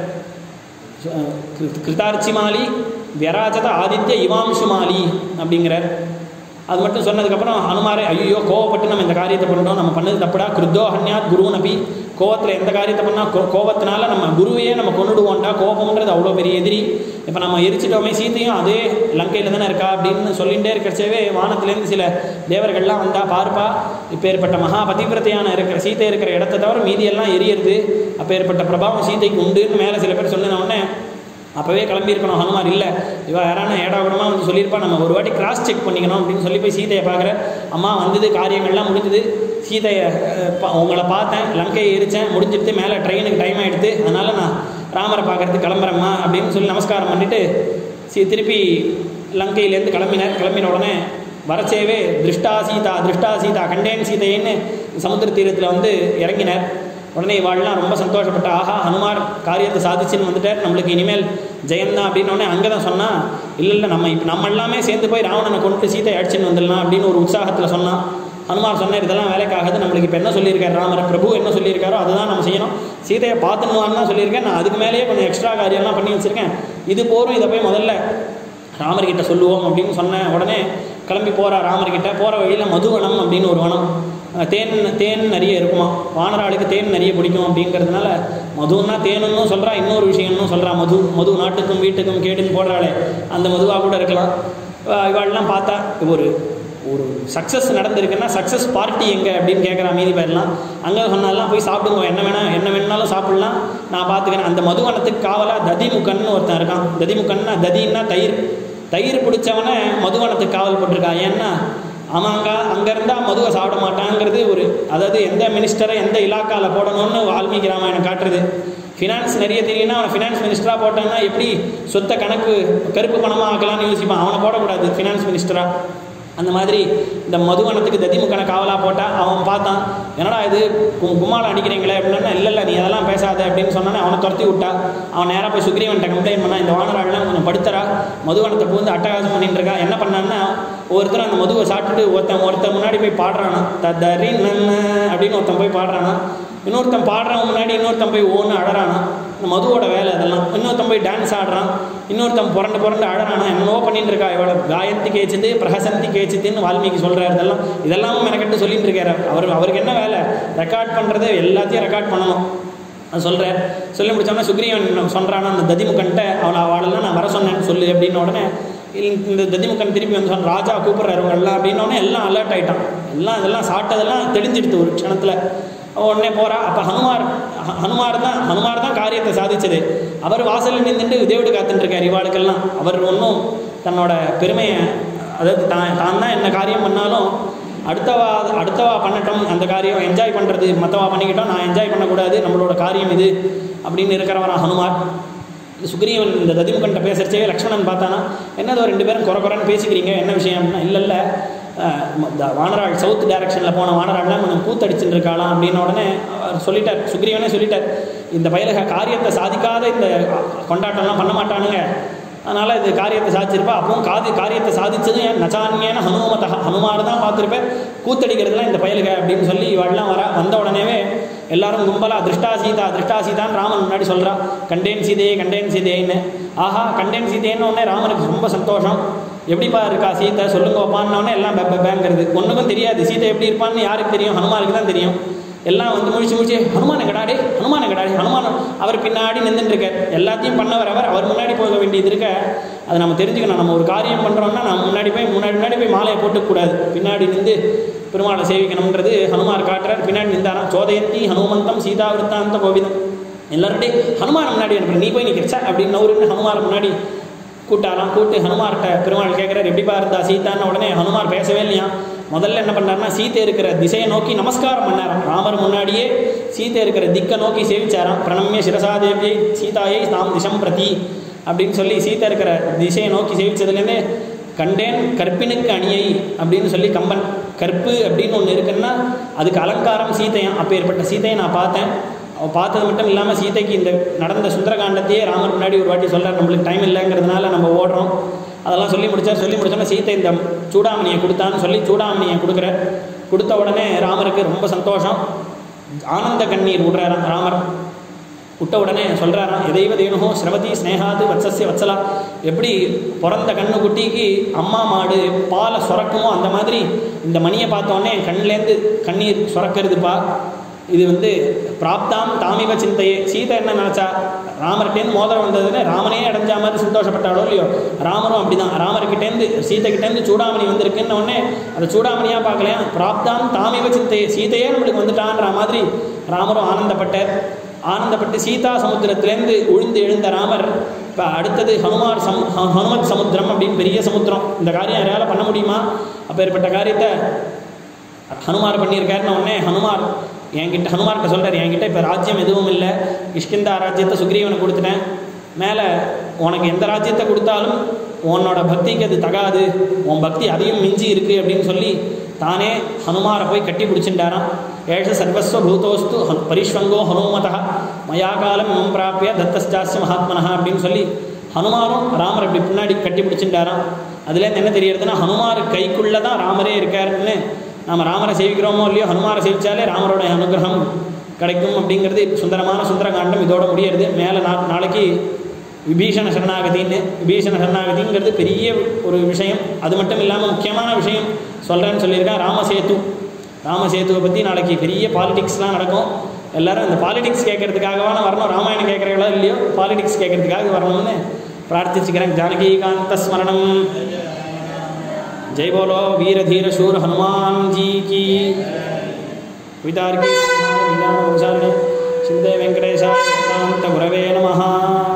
கிருதார்ச்சிமாலி வியராஜத ஆதித்ய இவாம்சுமாலி அப்படிங்கிறார் அது மட்டும் சொன்னதுக்கப்புறம் ஹனுமாரே ஐயோ கோவப்பட்டு நம்ம இந்த காரியத்தை பண்ணிட்டோம் நம்ம பண்ணது தப்புடா கிருத்தோ ஹன்யாத் குருவன் அப்பி கோவத்தில் எந்த காரியத்தை பண்ணால் கோ கோவத்தினால நம்ம குருவையே நம்ம கொண்டுடுவோம்டா கோபம்ன்றது அவ்வளோ பெரிய எதிரி இப்போ நம்ம எரிச்சிட்டோமே சீத்தையும் அதே லங்கையில் தானே இருக்கா அப்படின்னு சொல்லிகிட்டே இருக்கிறச்சவே வானத்துலேருந்து சில தேவர்கள்லாம் வந்தா பார்ப்பா இப்போ ஏற்பட்ட மகா பதிவிரத்தையான இருக்கிற சீதை இருக்கிற இடத்த தவிர மீதியெல்லாம் எரியறது அப்போ ஏற்பட்ட பிரபாவம் சீதைக்கு உண்டுன்னு மேலே சில பேர் சொன்ன உடனே அப்போவே கிளம்பியிருக்கணும் ஹனுமார் இல்லை இவா யாரான ஏடாகுடமாக வந்து சொல்லியிருப்பா நம்ம ஒரு வாட்டி கிராஸ் செக் பண்ணிக்கணும் அப்படின்னு சொல்லி போய் சீதையை பார்க்குற அம்மா வந்தது காரியங்கள்லாம் முடிஞ்சது சீதையை அஹ், பா- உங்களை பார்த்தேன் லங்கையை எரித்தேன் முடிஞ்சிட்டு மேலே ட்ரெயினுக்கு டைம் ஆகிடுது அதனால் நான் ராமரை பார்க்கறதுக்கு கிளம்புறேம்மா அப்படின்னு சொல்லி நமஸ்காரம் பண்ணிவிட்டு சி திருப்பி லங்கையிலேருந்து கிளம்பினார் கிளம்பின உடனே வரச்சேவே திருஷ்டா சீதா திருஷ்டா சீதா கண்டேன் சீதைன்னு சமுத்திர தீரத்தில் வந்து இறங்கினார் உடனே இவாள்லாம் ரொம்ப சந்தோஷப்பட்ட ஆஹா ஹனுமார் காரியத்தை சாதிச்சுன்னு வந்துட்டார் நம்மளுக்கு இனிமேல் ஜெயம்தான் அப்படின்னு உடனே அங்கே தான் சொன்னா இல்லை இல்லை நம்ம இப்போ நம்ம எல்லாமே சேர்ந்து போய் ராவணனை கொண்டு சீதை அடிச்சுன்னு வந்துடலாம் அப்படின்னு ஒரு உற்சாகத்தில் சொன்னான் ஹனுமார் சொன்னார் இதெல்லாம் வேலைக்காகாது நம்மளுக்கு இப்போ என்ன சொல்லியிருக்காரு ராமர் பிரபு என்ன சொல்லியிருக்காரோ அதுதான் நம்ம செய்யணும் சீதையை பார்த்துன்னு தான் சொல்லியிருக்கேன் நான் அதுக்கு மேலேயே கொஞ்சம் எக்ஸ்ட்ரா காரியம்லாம் பண்ணி வச்சுருக்கேன் இது போரும் இதை போய் முதல்ல ராமர்கிட்ட சொல்லுவோம் அப்படின்னு சொன்ன உடனே கிளம்பி போகிறா ராமர்கிட்ட போகிற வழியில் மதுவனம் அப்படின்னு ஒரு வனம் அஹ் தேன் தேன் நிறைய இருக்குமா வானராளுக்கு தேன் நிறைய பிடிக்கும் அப்படிங்கிறதுனால மதுன்னா தேனுன்னு சொல்கிறா இன்னொரு விஷயம்னு சொல்கிறா மது மது நாட்டுக்கும் வீட்டுக்கும் கேடுன்னு போடுறாளே அந்த மதுவாக கூட இருக்கலாம் அஹ் இவாள்லாம் பார்த்தா ஒரு ஒரு சக்ஸஸ் நடந்திருக்குன்னா சக்ஸஸ் பார்ட்டி எங்கே அப்படின்னு கேட்குறா மீதி பேர்லாம் அங்கே சொன்னாலாம் போய் சாப்பிடுங்க என்ன வேணா என்ன வேணாலும் சாப்பிட்லாம் நான் பார்த்துக்கிறேன் அந்த மதுவனத்துக்கு காவலாக ததிமுகன்னு ஒருத்தன் இருக்கான் ததிமுகன்னா ததின்னா தயிர் தயிர் பிடிச்சவனை மதுவனத்துக்கு காவல் போட்டிருக்கான் ஏன்னா அவன் அங்கே அங்கே இருந்தால் மதுவை சாப்பிட மாட்டாங்கிறது ஒரு அதாவது எந்த மினிஸ்டரை எந்த இலாக்காவில் போடணும்னு வால்மீகி ராமாயணம் காட்டுறது ஃபினான்ஸ் நிறைய தெரியும்னா அவனை ஃபினான்ஸ் மினிஸ்டராக போட்டான்னா எப்படி சொத்தை கணக்கு கருப்பு பணமாக ஆக்கலாம்னு யோசிப்பான் அவனை போடக்கூடாது ஃபினான்ஸ் மினிஸ்டராக அந்த மாதிரி இந்த மதுவனத்துக்கு ததிமுகனை காவலாக போட்டால் அவன் பார்த்தான் என்னடா இது கு- கும்மாளம் அடிக்கிறீங்களே அப்படின்னா இல்லை இல்லை நீ அதெல்லாம் பேசாத அப்படின்னு சொன்னானே அவனை துரத்தி விட்டா அவன் நேராக போய் சுக்ரீவன்ட்ட கம்ப்ளைண்ட் பண்ணான் இந்த வானராள்லாம் கொஞ்சம் படுத்துறா மதுவனத்தை பூந்து அட்டகாசம் பண்ணிட்டு இருக்கா என்ன பண்ணான்னா ஒருத்தர் அந்த மதுவை சாப்பிட்டுட்டு ஒருத்தன் ஒருத்தன் முன்னாடி போய் பாடுறானா தரி நன்ன அப்படின்னு ஒருத்தன் போய் பாடுறானா இன்னொருத்தன் பாடுறவன் முன்னாடி இன்னொருத்தன் போய் ஓன்னு அழறானா இந்த மதுவோட வேலை அதெல்லாம் இன்னொருத்தன் போய் டான்ஸ் ஆடுறான் இன்னொருத்தன் புரண்டு புரண்டு அழறானா என்னவோ பண்ணிட்டு இருக்கா இவளை காயந்தி கேச்சுது பிரகசந்தி கேச்சுதுன்னு வால்மீகி சொல்றாரு இதெல்லாம் இதெல்லாமும் மெனக்கட்டு சொல்லிட்டு இருக்காரு அவர் அவருக்கு என்ன வேலை ரெக்கார்ட் பண்ணுறது எல்லாத்தையும் ரெக்கார்ட் பண்ணணும் அது சொல்கிறார் சொல்லி முடிச்சோன்னா சுக்ரீவன் சொல்கிறானா அந்த ததிமுகன்ட்ட அவளை அவளெல்லாம் நான் வர சொன்னேன்னு சொல்லு அப்படின்னு உடனே இல்ல, இந்த ததிமுகன் திருப்பி வந்து சொன்ன ராஜா கூப்பிட்றாரு இவங்க எல்லாம் அப்படின்னு உடனே எல்லாம் அலர்ட் ஆயிட்டான் எல்லாம் இதெல்லாம் சாப்பிட்டதெல்லாம் தெளிஞ்சிடுது ஒரு க்ஷணத்தில் உடனே போகிறா அப்போ ஹனுமார் ஹ- ஹனுமார் தான் ஹனுமார் தான் காரியத்தை சாதிச்சது அவர் வாசலில் நின்றுட்டு தேவடு காத்துட்டு இருக்கார் இவாளுக்கெல்லாம் அவர் ஒன்றும் தன்னோட பெருமையை அதாவது தான் தான் தான் என்ன காரியம் பண்ணாலும் அடுத்தவா அடுத்தவா பண்ணட்டும் அந்த காரியம் என்ஜாய் பண்ணுறது மற்றவா பண்ணிக்கிட்டோம் நான் என்ஜாய் பண்ணக்கூடாது நம்மளோட காரியம் இது அப்படின்னு இருக்கிறவரா ஹனுமார் இது சுக்ரீவன் இந்த ததிமுகன்ட்ட பேசுறச்சே லக்ஷ்மணன் பார்த்தானா என்னதோ ரெண்டு பேரும் குறை குறைன்னு பேசிக்கிறீங்க என்ன விஷயம் அப்படின்னா இல்லை இல்லை அஹ், ம- இந்த வானராள் சவுத் டைரக்ஷனில் போன வானராள்லாம் கொஞ்சம் கூத்தடிச்சுட்டு இருக்காளாம் அப்படின்னு உடனே அவர் சொல்லிட்டார் சுக்ரீவனே சொல்லிட்டார் இந்த பயலுக காரியத்தை சாதிக்காத இந்த கொண்டாட்டம்லாம் பண்ண மாட்டானுங்க அதனால் இது காரியத்தை சாதிச்சிருப்பா அப்பவும் காதி காரியத்தை சாதிச்சதும் என் நச்சான்யேன ஹனுமத ஹனுமார் தான் பார்த்துருப்பேன் கூத்தடிக்கிறதுலாம் இந்த பயலுக அப்படின்னு சொல்லி இவள்லாம் வர வந்த உடனேவே எல்லாரும் கும்பலா திருஷ்டா சீதா திருஷ்டா சீதான்னு ராமன் முன்னாடி சொல்றா கண்டேன் சீதையே கண்டேன் சீதைன்னு ஆஹா கண்டேன் சீதைன்னு உடனே ராமனுக்கு ரொம்ப சந்தோஷம் எப்படிப்பா இருக்கா சீதை சொல்லுங்க உடனே எல்லாம் பெ பேங்கிறது ஒன்றுக்கும் தெரியாது சீதை எப்படி இருப்பான்னு யாருக்கு தெரியும் ஹனுமாருக்கு தான் தெரியும் எல்லாம் வந்து முழிச்சு முழிச்சு ஹனுமான் எங்கடாடே ஹனுமான் எங்கடாடே ஹனுமான் அவர் பின்னாடி நின்றுட்டு இருக்கார் எல்லாத்தையும் பண்ணவர் அவர் அவர் முன்னாடி போக வேண்டியது இருக்க அதை நம்ம தெரிஞ்சுக்கணும் நம்ம ஒரு காரியம் பண்ணுறோம்னா நம்ம முன்னாடி போய் முன்னாடி முன்னாடி போய் மாலையை போட்டுக்கூடாது பின்னாடி நின்று பெருமாளை சேவிக்கணுன்றது ஹனுமார் காட்டுறார் பின்னாடி நின்றாராம் சோதயந்தி ஹனுமந்தம் சீதா விருத்தாந்த கோவிதம் எல்லாருடைய ஹனுமான் முன்னாடி அனுப்புற நீ போய் நிற்கிறச்சா அப்படின்னு நவருன்னு ஹனுமார் முன்னாடி கூட்டாலாம் கூட்டு ஹனுமார்கிட்ட பெருமாள் கேட்குறாரு எப்படிப்பா இருந்தா சீதான்னு உடனே ஹனுமார் பேசவே இல்லையா முதல்ல என்ன பண்ணாருன்னா சீத்தை இருக்கிற திசையை நோக்கி நமஸ்காரம் பண்ணாராம் ராமர் முன்னாடியே சீத்தை இருக்கிற திக்கை நோக்கி சேவிச்சாராம் பிரணம்ய சிரசாதேவியை சீதாயை தாம் திசம் பிரதி அப்படின்னு சொல்லி சீத்தை இருக்கிற திசையை நோக்கி சேவிச்சதுலேருந்தே கண்டேன் கற்பினுக்கு அணியை அப்படின்னு சொல்லி கம்பன் கற்பு அப்படின்னு ஒன்று இருக்குன்னா அதுக்கு அலங்காரம் சீத்தையான் அப்போ ஏற்பட்ட சீத்தையை நான் பார்த்தேன் அவள் பார்த்தது மட்டும் இல்லாமல் சீதைக்கு இந்த நடந்த சுந்தரகாண்டத்தையே ராமர் முன்னாடி ஒரு வாட்டி சொல்கிறார் நம்மளுக்கு டைம் இல்லைங்கிறதுனால நம்ம ஓடுறோம் அதெல்லாம் சொல்லி முடிச்சார் சொல்லி முடிச்சோன்னா சீத்தை இந்த சூடாமணியை கொடுத்தான்னு சொல்லி சூடாமணியை கொடுக்குற கொடுத்த உடனே ராமருக்கு ரொம்ப சந்தோஷம் ஆனந்த கண்ணீர் விடுறாராம் ராமர் விட்ட உடனே சொல்கிறாராம் எதைவ தேனுகோ ஸ்ரவதி ஸ்னேகாது வத்சஸ்ய வத்சலா எப்படி பிறந்த கண்ணு குட்டிக்கு அம்மா மாடு பாலை சுரக்குமோ அந்த மாதிரி இந்த மணியை பார்த்தோன்னே என் கண்ணிலேருந்து கண்ணீர் சுரக்கிறதுப்பா இது வந்து பிராப்தாம் தாமிவ சிந்தையே சீதை என்ன நினச்சா ராமர்கிட்டேருந்து மோதிரம் வந்ததுன்னு ராமனே அடைஞ்சா மாதிரி சந்தோஷப்பட்டாலோ இல்லையோ ராமரும் அப்படிதான் ராமர்கிட்டேருந்து சீதைக்கிட்டேருந்து சூடாமணி வந்திருக்குன்ன உடனே அந்த சூடாமணியாக பார்க்கலையா பிராப்தாம் தாமிவ சிந்தையே சீதையே நம்மளுக்கு வந்துட்டான்ற மாதிரி ராமரும் ஆனந்தப்பட்டார் ஆனந்தப்பட்டு சீதா சமுத்திரத்திலேருந்து உழுந்து எழுந்த ராமர் இப்போ அடுத்தது ஹனுமார் சம் ஹ- ஹனுமத் சமுத்திரம் அப்படின்னு பெரிய சமுத்திரம் இந்த காரியம் யாரால பண்ண முடியுமா அப்பேற்பட்ட காரியத்தை ஹனுமார் பண்ணியிருக்காருன்னு உடனே ஹனுமார் என்கிட்ட ஹனுமார்கிட்ட சொல்கிறார் என்கிட்ட இப்போ ராஜ்யம் எதுவும் இல்லை கிஷ்கிந்தா ராஜ்யத்தை சுக்ரீவனுக்கு கொடுத்துட்டேன் மேலே உனக்கு எந்த ராஜ்யத்தை கொடுத்தாலும் உன்னோட பக்திக்கு அது தகாது உன் பக்தி அதையும் மிஞ்சி இருக்கு அப்படின்னு சொல்லி தானே ஹனுமாரை போய் கட்டி பிடிச்சிட்டாராம் ஏஷ சர்வஸ்வ பூதோஸ்து ஹனு பரிஷ்வங்கோ ஹனுமதா மயா காலம் இமம் பிராப்பிய தத்தஸ்டாஸ்ய மகாத்மனஹா அப்படின்னு சொல்லி ஹனுமாரும் ராமர் இப்படி பின்னாடி கட்டி பிடிச்சிட்டாராம் அதுலேருந்து என்ன தெரியறதுன்னா ஹனுமார் கைக்குள்ளே தான் ராமரே இருக்காருன்னு நாம் ராமரை சேவிக்கிறோமோ இல்லையோ ஹனுமாரை சேவிச்சாலே ராமரோட அனுகிரகம் கிடைக்கும் அப்படிங்கிறது சுந்தரமான சுந்தரகாண்டம் இதோட முடியறது மேலே நா நாளைக்கு விபீஷண சரணாகதின்னு விபீஷண சரணாகதிங்கிறது பெரிய ஒரு விஷயம் அது மட்டும் இல்லாமல் முக்கியமான விஷயம் சொல்கிறேன்னு சொல்லியிருக்கேன் ராமசேது ராமசேதுவை பற்றி நாளைக்கு பெரிய பாலிடிக்ஸ்லாம் நடக்கும் எல்லாரும் இந்த பாலிடிக்ஸ் கேட்கறதுக்காகவான வரணும் ராமாயணம் கேட்குறீங்களோ இல்லையோ பாலிடிக்ஸ் கேட்கறதுக்காக வரணும்னு பிரார்த்திச்சுக்கிறேன் ஜானகீகாந்த ஸ்மரணம் जय बोलो वीर धीर शूर हनुमान जी की वितार्की शिंदे वेंकटेशाय वेदांत गुरवे नमः